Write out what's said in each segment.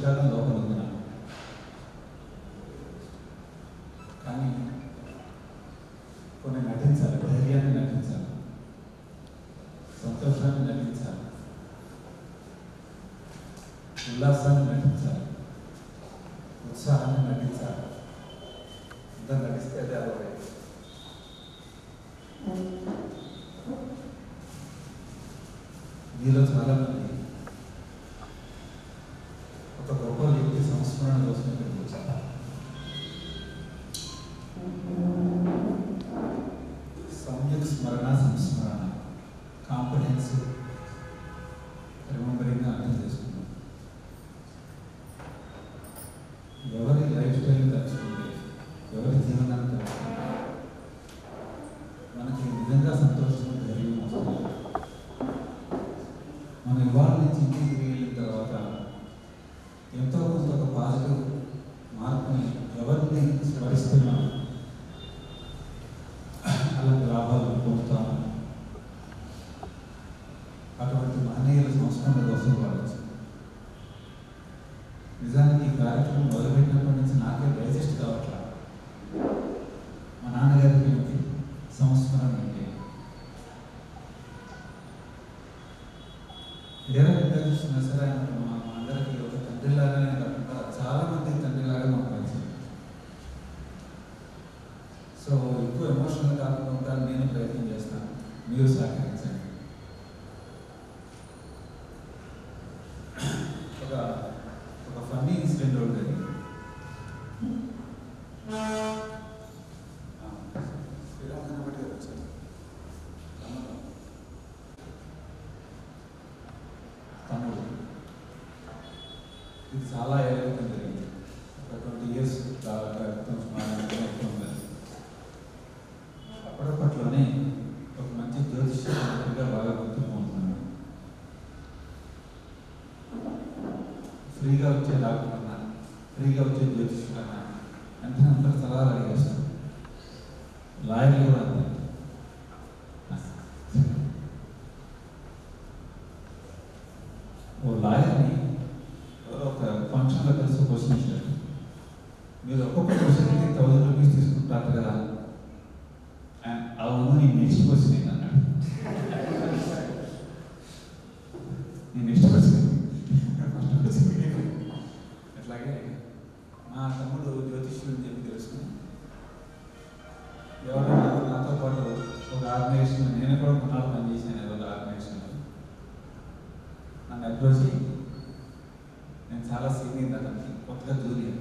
విషాదం లోపల ఉంది నాకు కానీ కొన్ని నటించాలి ధైర్యాన్ని నటించాలి సంతోషాన్ని నటించాలి ఉల్లాసాన్ని నటించాలి ఉత్సాహాన్ని నటించాలి ఇంత నటిస్తే అదే అలవాటు మీలో చాలా మంది ఒక గొప్ప వ్యక్తి సంస్మరణ కోసం ఇక్కడికి వచ్చారు సమ్యక్ స్మరణ సంస్మరణ కాంప్రహెన్సివ్ రిమెంబరింగ్ అర్థం చేసుకున్నాం ఎవరి లైఫ్ స్టైల్ తలుచుకుంటే ఎవరి జీవనాన్ని తలుచుకుంటే మనకి నిజంగా సంతోషం ధైర్యం వస్తుంది మనం ఇవాళ నుంచి ఇంటికి తిరిగి వెళ్ళిన తర్వాత ఎంతో కొంత ఒక పాజిటివ్ మార్పుని ఎవరిని స్మరిస్తున్నాం అలాంటి లాభాలు పొందుతాము అటువంటి మహనీయుల సంస్మరణ కోసం వాడచ్చు నిజానికి ఈ కార్యక్రమం మొదలుపెట్టినప్పటి నుంచి నాకే డైజెస్ట్ కావట్లా మా నాన్నగారికి ఏంటి సంస్మరణ ఏంటి ఏ రకంగా చూసినా సరే ఆయన మా మా అందరికీ ఒక తండ్రిలాగానే కాకుండా చాలా మంది తండ్రిలాగా మాకు కలిసి సో ఎక్కువ ఎమోషనల్ కాకుండా ఉంటాను నేను ప్రయత్నం చేస్తాను మీరు సహకరించండి ఒక ఒక ఫన్నీ ఇన్సిడెంట్ ఉంటుంది శ్రీరామ్ కనబడి గారు వచ్చారు తమ్ముడు. తమ్ముడు ఇది చాలా ఏళ్ళ క్రితం జరిగింది ఒక ట్వంటీ ఇయర్స్ క్రితం సుమారు అప్పటిప్పట్లోనే ఒక మంచి జ్యోతిష్యంగా బాగా గుర్తుకుంటున్నాను ఫ్రీగా వచ్చే డాక్టర్ అన్నా ఫ్రీగా వచ్చే జ్యోతిష్యుడు అన్నా అంటే అందరూ సలహాలు అడిగేస్తారు లాయర్లు కూడా అంతే ఓ లాయర్ని ఎవరో ఒక ఫంక్షన్లో కలిసి క్వశ్చన్ ఇచ్చారు మీరు ఒక్కొక్క క్వశ్చన్కి థౌసండ్ రూపీస్ తీసుకుంటారు కదా And అవును నీ నెక్స్ట్ క్వశ్చన్ ఏంటి అన్నాడు నీ నెక్స్ట్ క్వశ్చన్ ఫస్ట్ క్వశ్చన్ అట్లాగే మా తమ్ముడు జ్యోతిష్యుడు అని చెప్పి తెలుసుకుని ఎవరైనా నాతో పాటు ఒక ఆర్గనైజేషన్ నేను కూడా కొన్నాళ్ళు పనిచేశాను ఏదో ఒక ఆర్గనైజేషన్లో నన్ను అప్రోచ్ అయ్యి నేను చాలా సీనియర్ అతనికి కొత్తగా జూనియర్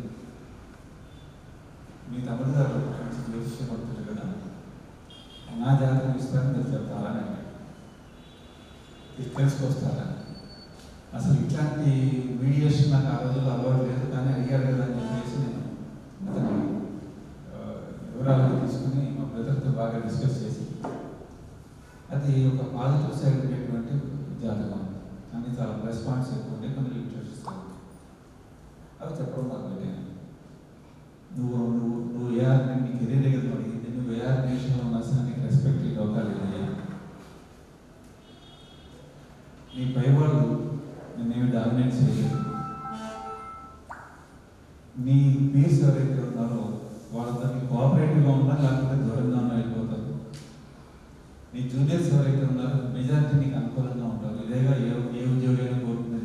మీ తమ్ముడు గారు మంచి జ్యోతిష్యం పడుతుంది కదా నా జాతకం ఇస్తారని మీరు చెప్తారా అని అడిగాడు. ఇది తెలుసుకొస్తారా అసలు ఇట్లాంటి మీడియేషన్ నాకు ఆ రోజుల్లో అలవాటు లేదు కానీ అడిగారు కదా అని చెప్పేసి నేను అతని ఆ, వివరాలు తీసుకుని మా బ్రదర్తో బాగా డిస్కస్ చేసి అది ఒక పాజిటివ్ సైడ్ ఉండేటువంటి జాతకం కానీ చాలా రెస్పాన్స్ ఎక్కువ ఉంటే కొన్ని లిమిటేషన్స్ అవి చెప్పడం మొదలు పెట్టాను నువ్వు నువ్వు నువ్వు ఏ ఆర్ నీ కెరీర్ దగ్గర అడిగింది నువ్వు ఏ ఆర్గనైజేషన్లో ఉన్నా సరే నీకు రెస్పెక్ట్ ఇవ్వక అవకాశం లేదయ్యా నీ పై వాళ్ళు నిన్నేమి డామినేట్ చేయలేదు నీ పీర్స్ ఎవరైతే ఉన్నారో వాళ్ళతో నీ కోఆపరేటివ్గా ఉన్నా లేకపోతే దూరంగా ఉన్నా వెళ్ళిపోతారు నీ జూనియర్స్ ఎవరైతే ఉన్నారో మెజారిటీ నీకు అనుకూలంగా ఉంటారు ఇదేగా ఏ ఏ ఉద్యోగైనా కోరుకునేది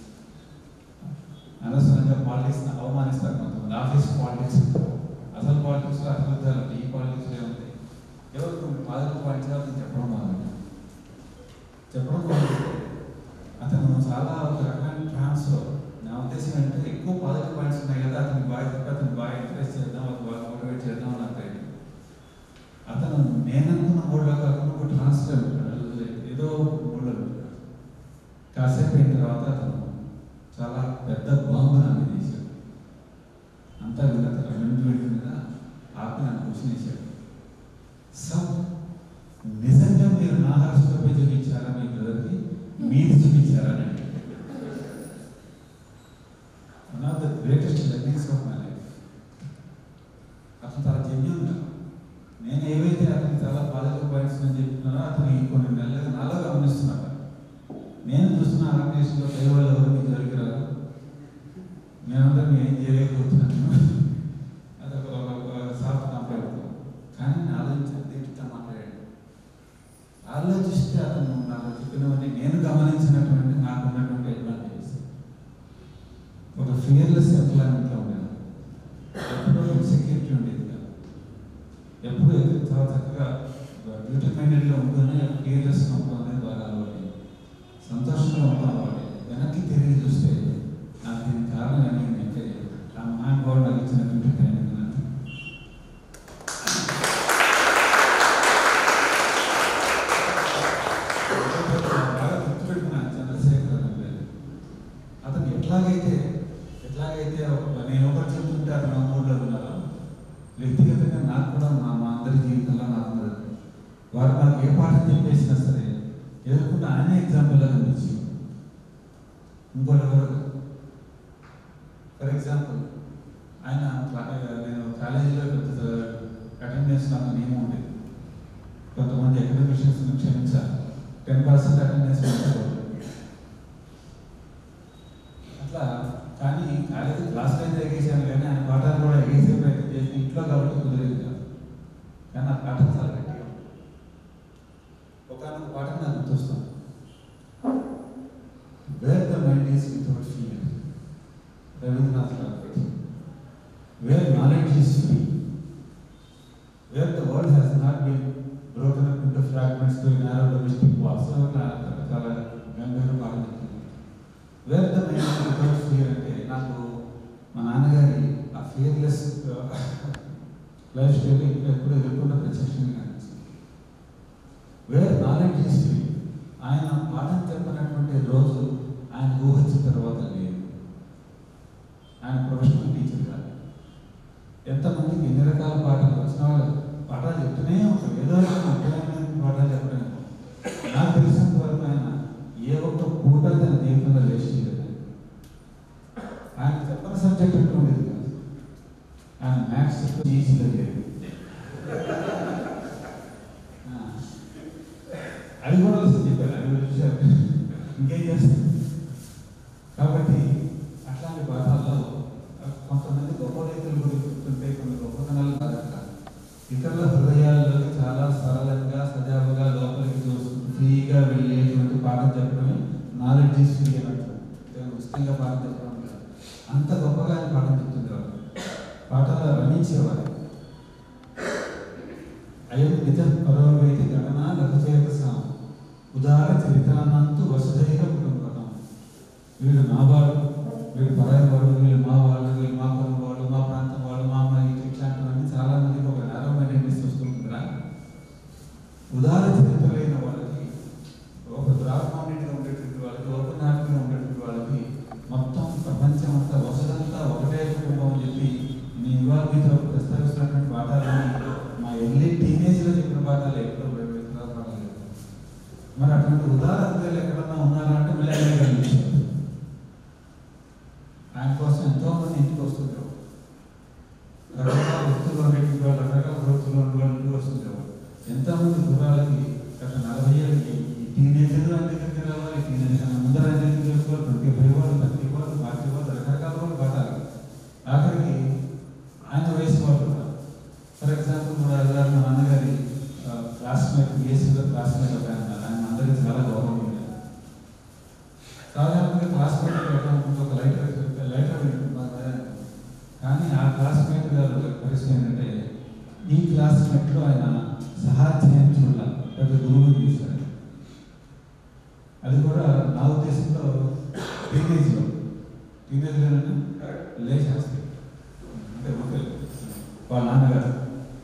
అనవసరంగా పాలిటిక్స్ అవమానిస్తారు కొంతమంది ఆఫీస్ పాలిటిక్స్ అసలు పాలిటిక్స్లో అసలు ఉంటాయి ఈ పాలిటిక్స్లో ఏముంటాయి ఎవరు కొన్ని పాజిటివ్ పాయింట్స్ నేను చెప్పడం బాగుంది చెప్పడం బాగుంది అతను చాలా ఒక రకమైన ట్రాన్స్లో నా ఉద్దేశం ఏంటంటే ఎక్కువ పాజిటివ్ పాయింట్స్ ఉన్నాయి కదా అతను బాగా చెప్పి అతను బాగా ఎంకరేజ్ చేద్దాం అతను బాగా మోటివేట్ చేద్దాం అని నాకు తెలియదు. అతను నేననుకున్న మూడ్లో కాకుండా ఒక ట్రాన్స్లో ఉంటాడు ఏదో మూడ్లో ఉంటాడు కాసేపు అయిన తర్వాత అతను చాలా పెద్ద బాంబు నా మీద వేశాడు అంతా కూడా అతను రెండు వీటి మీద ఆపి నన్ను క్వశ్చన్ వేశాడు సార్ నిజంగా మీరు నా హాస్పిటల్ చూపించారా మీ బ్రదర్కి మీరు చూపించారా అని అడిగాడు. One of the greatest learnings of my life అతను చాలా జెన్యున్గా నేను ఏవైతే అతనికి చాలా పాజిటివ్ పాయింట్స్ అని చెప్తున్నానో అతను ఈ కొన్ని నెలలుగా నాలో గమనిస్తున్నాడు నేను చూస్తున్న ఆర్గనైజేషన్లో పేదవాళ్ళు ఎవరు మీకు దొరికి రాదు కేర్లెస్ ఉండడం అనేది బాగా అలవాటు సంతోషంగా ఉండడం అలవాటు వెనక్కి తిరిగి చూస్తే నాకు దీనికి కారణం ఏంటి నేను ఎంకే ఆ మహానుభావుడు నాకు ఇచ్చినటువంటి ట్రైనింగ్ నాకు బాగా గుర్తుపెట్టుకున్నాను చంద్రశేఖర్ అనే పేరు. అతను ఎట్లాగైతే ఎట్లాగైతే ఒక- నేను ఒకటి చెప్తుంటే అతను నా మూడులో ఉన్నారు వ్యక్తిగతంగా నాకు కూడా మా మా అందరి జీవితంలో నాకు ఉన్నది. వారు నాకు ఏ పాఠం చెప్పేసినా సరే ఎదుర్కొన్న ఆయనే ఎగ్జాంపుల్గా కనిపించింది ఇంకోటి ఎవరు ఫర్ ఎగ్జాంపుల్ ఆయన క్లా- నేను కాలేజీలో పెద్ద అటెండెన్స్ నాకు నియమం ఉండేది కొంతమంది అకాడమిషియన్స్ క్షమించాలి టెన్ పర్సెంట్ అటెండెన్స్ పెంచుకోవాలి అట్లా కానీ కాలేజీ క్లాస్లో అయితే ఎగేసాను కానీ ఆయన పాఠాలు కూడా ఎగేసే ప్రయత్నం చేసి ఇంట్లో కాబట్టి కుదిరేది కాదు కానీ ఆ పాఠం చాలా గట్టిగా ఉంది. ఒకనొక పాఠం నాకు గుర్తొస్తుంది where the mind is without fear Rabindranath Tagore where knowledge is free where the world has not been broken up into fragments to narrow domestic walls చాలా గంభీర పాఠం చెప్తుంది where the mind without fear అంటే నాకు మా నాన్నగారి ఆ ఫియర్లెస్ లైఫ్ స్టైల్ ఇంకా ఎప్పుడు ఎదుర్కొన్న ప్రత్యక్షంగా కనిపిస్తుంది వేర్ నాలెడ్జ్ ఈస్ ఫ్రీ ఆయన పాఠం చెప్పినటువంటి రోజు ఆయన ఊహించిన తర్వాత లేదు ఆయన ప్రొఫెషనల్ టీచర్ కాదు ఎంతమందికి ఎన్ని రకాల పాఠాలు వచ్చిన వాళ్ళు పాఠాలు చెప్తూనే ఉంటారు ఏదో ఒక ముఖ్యమైన పాఠాలు చెప్పడం నాకు తెలిసినంత వరకు ఆయన ఏ ఒక్క పూట తన జీవితంలో వేస్ట్ చేయలేదు ఆయన చెప్పని సబ్జెక్ట్ అంటూ ఉండేది కాదు ఆయన మ్యాథ్స్ ఈజీగా లేదు ఆ. అది కూడా వస్తుంది చెప్పారు అది కూడా చూశారు ఇంకేం చేస్తారు కాబట్టి అట్లాంటి పాఠాల్లో కొంతమంది గొప్ప రైతులు కూడా చెప్తుంటే కొన్ని గొప్పతనాలు కాదట ఇతరుల హృదయాల్లోకి చాలా సరళంగా సజావుగా లోపలికి చూస్తుంది ఫ్రీగా వెళ్ళేటువంటి పాఠం చెప్పడమే నాలెడ్జ్ ఈస్ ఫ్రీ అని అంటారు నేను ఉచితంగా పాఠం చెప్పడం కాదు అంత గొప్పగా ఆయన పాఠం చెప్తుండేవారు పాఠాలు రమించేవారు అయం నిజం పరోవేతి గణన లఘుచేత సాం ఉదార చరిత్రానంతు వసుధైవ కుటుంబం వీళ్ళు నా వాళ్ళు వీళ్ళు పరాయి వాళ్ళు వీళ్ళు మా వాళ్ళు వీళ్ళు మా కులం వాళ్ళు మా ప్రాంతం వాళ్ళు మా అమ్మాయి ఇట్లాంటివన్నీ చాలా మందికి ఒక నేరమైన వస్తుంటుందిరా ఉదార చరిత్ర లేని వాళ్ళకి ఒక బ్రాహ్మణుడిగా ఉండేటువంటి వాళ్ళకి ఓపెన్ హార్ట్గా ఉండేటువంటి వాళ్ళకి మొత్తం ప్రపంచం అంతా వసదంతా ఒకటే కుటుంబం అని చెప్పి నీ ఇవాళ మీతో ప్రస్తావిస్తున్నటువంటి పాఠాలని మా ఎర్లీ టీనేజ్లో చెప్పిన పాఠాలు ఎక్కడో పాఠాలు మరి అటువంటి ఉదార హృదయాలు ఎక్కడన్నా ఉన్నారా అంటే మళ్ళీ ఆయనే కనిపించారు ఆయన కోసం ఎంతో మంది ఇంటికి వస్తుంటారు రకరకాల వృత్తులు ఉండేటువంటి వాళ్ళు రకరకాల వృత్తులు ఉండే వాళ్ళు ఇంటికి వస్తుంటారు ఎంతమంది గుర్రాలకి గత నలభై ఏళ్ళకి ఈ టీనేజర్లు అన్ని దగ్గర రావాలి టీనేజర్ ముందర అన్ని దగ్గర చేసుకోవాలి ట్వంటీ ఫైవ్ వాళ్ళు థర్టీ వాళ్ళు ఫార్టీ వాళ్ళు రకరకాల వాళ్ళు పాఠాలు ఆఖరికి ఆయన వయసు వాళ్ళు కూడా ఫర్ ఎగ్జాంపుల్ మన గారు మా నాన్నగారి క్లాస్మేట్ బిఎస్సీలో క్లాస్మేట్ ఒక ఆయన ఉన్నారు. ఆయన అందరికీ చాలా గౌరవం ఉండేది. సాధారణంగా క్లాస్మేట్ పెట్టాలనుకుంటే ఒక లైటర్ లైటర్ కానీ ఆ క్లాస్మేట్ గారు పరిస్థితి ఏంటంటే ఈ క్లాస్మేట్లో ఆయన సహాధ్యాయం చూడాలి పెద్ద గురువుని తీశారు అది కూడా నా ఉద్దేశంలో టీనేజ్లో టీనేజ్లో లేచేస్తాయి అంటే ఓకే వాళ్ళ నాన్నగారు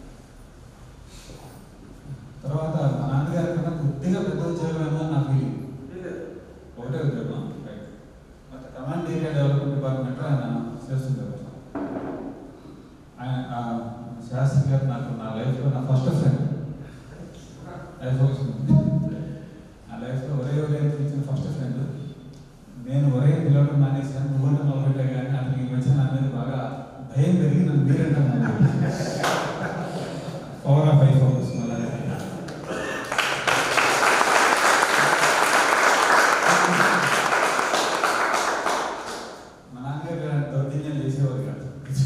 తర్వాత మా నాన్నగారి కన్నా కొద్దిగా పెద్ద ఉద్యోగం ఏమో నా ఫీలింగ్ ఒకటే ఉద్యోగం రైట్ ಮತ್ತೆ కమాండ్ ఏరియా డెవలప్మెంట్ డిపార్ట్మెంట్ ఆయన చేస్తుంటారు ఆయన ఆ శాస్త్రి గారు నాకు నా లైఫ్లో నా ఫస్ట్ ఫ్రెండ్ లైఫ్ నా లైఫ్లో ఒరే ఒరే అని పిలిచిన ఫస్ట్ ఫ్రెండ్ నేను ఒరే పిలవడం మానేశాను నువ్వంటే మొదలుపెట్టా కానీ అతనికి ఈ మధ్య నా మీద బాగా భయం పెరిగి నన్ను మీరంటే పవర్ ఆఫ్ ఐ ఫోకస్ మళ్ళీ మా నాన్నగారు ఇలాంటి దౌర్జన్యాలు చేసేవారు కాదు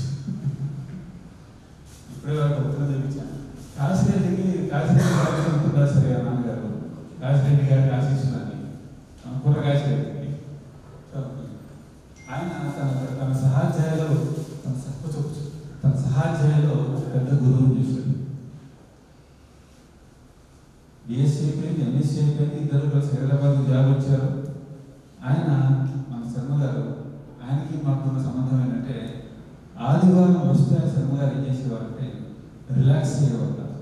ఇప్పుడే వాళ్ళకి ఉత్తరం చూపించాను కాశీరెడ్డికి కాశీరెడ్డి గారికి ఉంటుందా సరే ఆ నాన్నగారు కాశీరెడ్డి గారికి ఆశిస్తున్నాను కుర్ర కాశీరెడ్డికి సో, ఆయన తన తన సహాధ్యాయులో తన సహ తన సహాధ్యాయులో పెద్ద గురువుని చూశాడు బిఎస్సీ అయిపోయింది ఎంఎస్సీ అయిపోయింది ఇద్దరు కలిసి హైదరాబాద్ జాబ్ వచ్చారు ఆయన మన శర్మ గారు ఆయనకి మాకున్న సంబంధం ఏంటంటే ఆదివారం వస్తే ఆ శర్మ గారు ఏం చేసేవారంటే రిలాక్స్ అయ్యేవారు కాదు.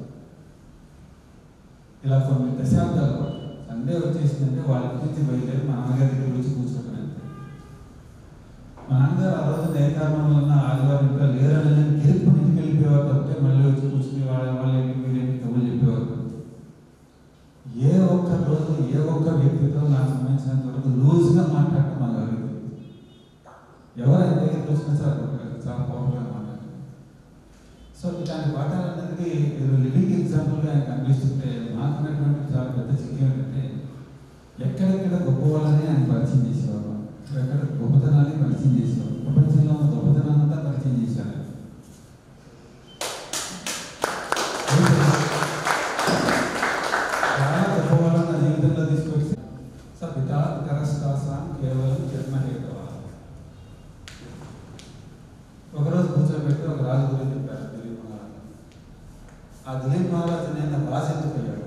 ఇలా కొన్ని దశాబ్దాలు పాటు సండే వచ్చేసిందంటే వాళ్ళ గురించి బయలుదేరి మా నాన్నగారి దగ్గర వచ్చి కూర్చోటం అంతే మా నాన్నగారు ఆ రోజు ఏ కారణం వలన ఆదివారం ఇంకా లేరని గెలుపు ఇంటికి వెళ్ళిపోయేవారు తప్పితే మళ్ళీ వచ్చి కూర్చుని వాళ్ళ వాళ్ళేంటి వీళ్ళేంటి కబుర్లు చెప్పేవారు ఏ ఒక్క రోజు ఏ ఒక్క వ్యక్తితో నాకు సంబంధించినంత వరకు లూజ్గా మాట్లాడటం మాకు అవ్వలేదు ఎవరు ఆయన దగ్గరికి వచ్చినా సార్ చాలా పవర్గా మాట్లాడారు సో ఇలాంటి పాఠాలన్నిటికీ ఏదో లివింగ్ ఎగ్జాంపుల్గా ఆయన కనిపిస్తుంటే మాకున్నటువంటి చాలా పెద్ద చిక్కు ఏంటంటే ఎక్కడెక్కడ గొప్ప వాళ్ళని ఆయన పరిచయం చేసేవారు ఎక్కడ గొప్పతనాన్ని పరిచయం చేసేవారు ప్రపంచంలో ఉన్న గొప్పతనాన్ని అంతా పరిచయం చేశారు చాలా గొప్ప వాళ్ళని నా జీవితంలో తీసుకొచ్చి సో పితా కరస్తాసాం కేవలం జన్మహేతవ ఒకరోజు కూర్చోబెట్టి ఒక రాజు గురించి చెప్పారు దిలీప్ మహారాజ్ ఆ దిలీప్ మహారాజు నేను రాజు ఎందుకు అయ్యాడు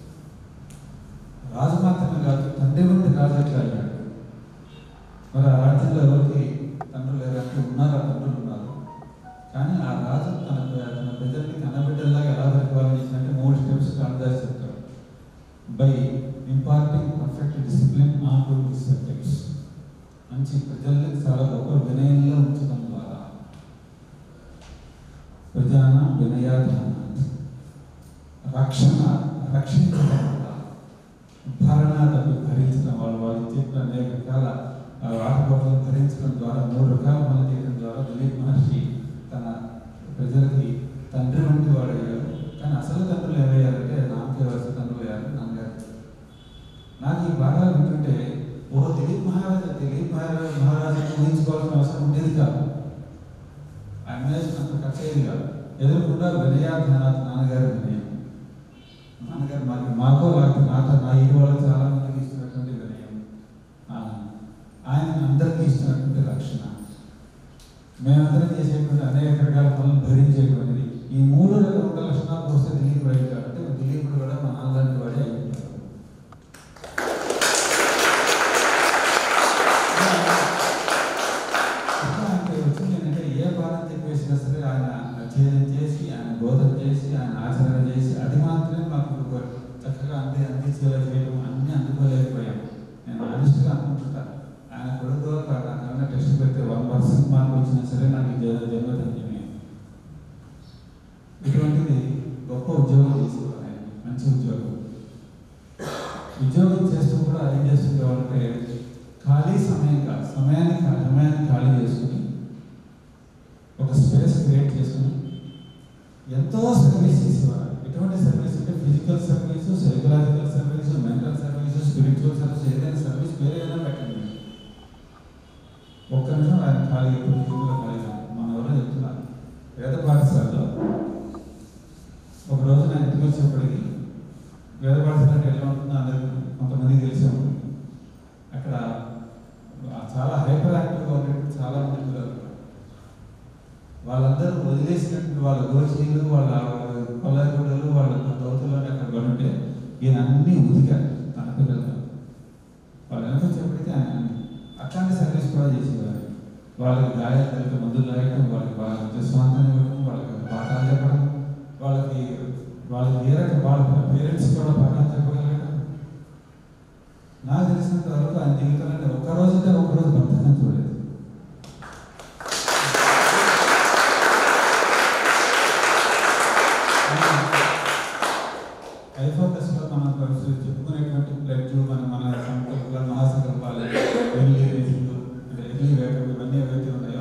రాజు మాత్రమే కాదు తండ్రి వంటి రాజు ఎట్లా అయ్యాడు మరి ఆ రాజ్యంలో ఎవరికి తండ్రులు లేరంటే ఉన్నారు ఆ తండ్రులు ఉన్నారు కానీ ఆ రాజు తన తన ప్రజల్ని కన్నబిడ్డల్లాగా ఎలా పరిపాలన చేసినట్టే మూడు స్టెప్స్ కాళిదాస్ చెప్తాడు by imparting perfect discipline on to subjects మంచి ప్రజల్ని చాలా గొప్ప వినయంలో ఉంచడం ద్వారా ప్రజాన వినయాధాన రక్షణ రక్షించడం వల్ల భరణాలను భరించడం వాళ్ళు వాళ్ళు చెప్పిన అనేక రకాల ఆ, ఆటపోటలను భరించడం ద్వారా మూడు రకాల పనులు చేయడం ద్వారా దిలీప్ మహర్షి తన ప్రజలకి తండ్రి వంటి వాడు అయ్యారు కానీ అసలు తండ్రులు ఏమయ్యారంటే నామకే వరుస తండ్రులు అయ్యారు నాన్నగారు నాకు ఈ పాఠాలు వింటుంటే ఓ దిలీప్ మహారాజు దిలీప్ మహారాజు మహారాజు ఊహించుకోవాల్సిన అవసరం ఉండేది కాదు ఆ ఇమేజ్ అంత ఖర్చు అయ్యేది కాదు ఎదురుకుండా వినయాధ్యానాథ్ నాన్నగారు వినయం నాన్నగారు మాకు మాకో లేకపోతే నాతో నా ఈ వాళ్ళకి చాలా మందికి ఇస్తున్నటువంటి వినయం ఆ, ఆయన అందరికీ ఇస్తున్నటువంటి రక్షణ మేమందరం చేసేటువంటి అనేక రకాల పనులు భరించేటువంటిది ఈ మూడు రకాల లక్షణాలు వస్తే దిలీప్ రైట్ అంటే దిలీపుడు కూడా మా నాన్నలాంటి వాడే అయిపోతారు అంటే వచ్చింది ఏంటంటే ఏ పాఠం చెప్పేసినా సరే ఆయన అధ్యయనం చేసి ఆయన బోధన చేసి ఆయన ఆచరణ చేసి అది మాత్రమే మాకు ఒక చక్కగా అంది అందించేలా చేయడం అన్నీ అందుకోలేకపోయాం నేను ఆనెస్ట్గా అనుకుంటుంటాను ఆయన కొడుకు నాకన్నా టెస్ట్ పెడితే వన్ పర్సెంట్ మార్క్ వచ్చినా సరే నాకు ఈ జన్మ జన్మధన్యమే ఇటువంటిది గొప్ప ఉద్యోగం చేసేవారు ఆయన మంచి ఉద్యోగం ఉద్యోగం చేస్తూ కూడా ఏం చేస్తుండేవాళ్ళంటే ఖాళీ సమయం కాదు సమయాన్ని ఖా- సమయాన్ని ఖాళీ చేసుకుని ఒక స్పేస్ క్రియేట్ చేసుకుని ఎంతో సర్వీస్ చేసేవారు ఎటువంటి సర్వీస్ అంటే physical service psychological service mental service spiritual service ఏదైనా సర్వీస్ పేరు ఏదైనా పెట్టండి ఒక్క నిమిషం ఆయన ఖాళీ ఎప్పుడు జీవితంలో ఖాళీగా మన ఎవరో చెప్తున్నారు వేద పాఠశాలలో ఒక రోజు నేను ఇంటికి వచ్చేప్పటికి వేద పాఠశాలకు ఎలా ఉంటుందో అందరికీ కొంతమందికి తెలిసే ఉంటుంది అక్కడ ఆ చాలా హైపర్ యాక్టివ్గా ఉన్నటువంటి చాలా మంది పిల్లలు ఉన్నారు. వాళ్ళందరూ వదిలేసినటువంటి వాళ్ళ గోచీలు వాళ్ళ కొల్లగూడలు వాళ్ళ దోతులు అక్కడ పడుంటే ఈయన అన్ని ఉదికారు తన పిల్లలు వాళ్ళు వెనక వచ్చేప్పటికీ ఆయన అట్లాంటి సర్వీస్ కూడా చేసేవారు వాళ్ళకి గాయాలు కలిపి మందులు రాయటం వాళ్ళకి వాళ్ళకి స్వాంతం ఇవ్వడం వాళ్ళకి పాఠాలు చెప్పడం వాళ్ళకి వాళ్ళకి ఏ రకం వాళ్ళ పేరెంట్స్ కూడా పాఠాలు చెప్పగలగడం నాకు తెలిసినంత వరకు ఆయన జీవితంలో ఒక్క రోజు అంటే ఒక్క రోజు బద్ధకం చూడలేదు ఐఫోకస్లో మనం పరిస్థితి చెప్పుకునేటువంటి ప్లెడ్జ్ మన మన సంకల్పాలు మహాసంకల్పాలు ఎర్లీ రేసింగ్ అంటే ఎర్లీ వేకప్ ఇవన్నీ ఏవైతే ఉన్నాయో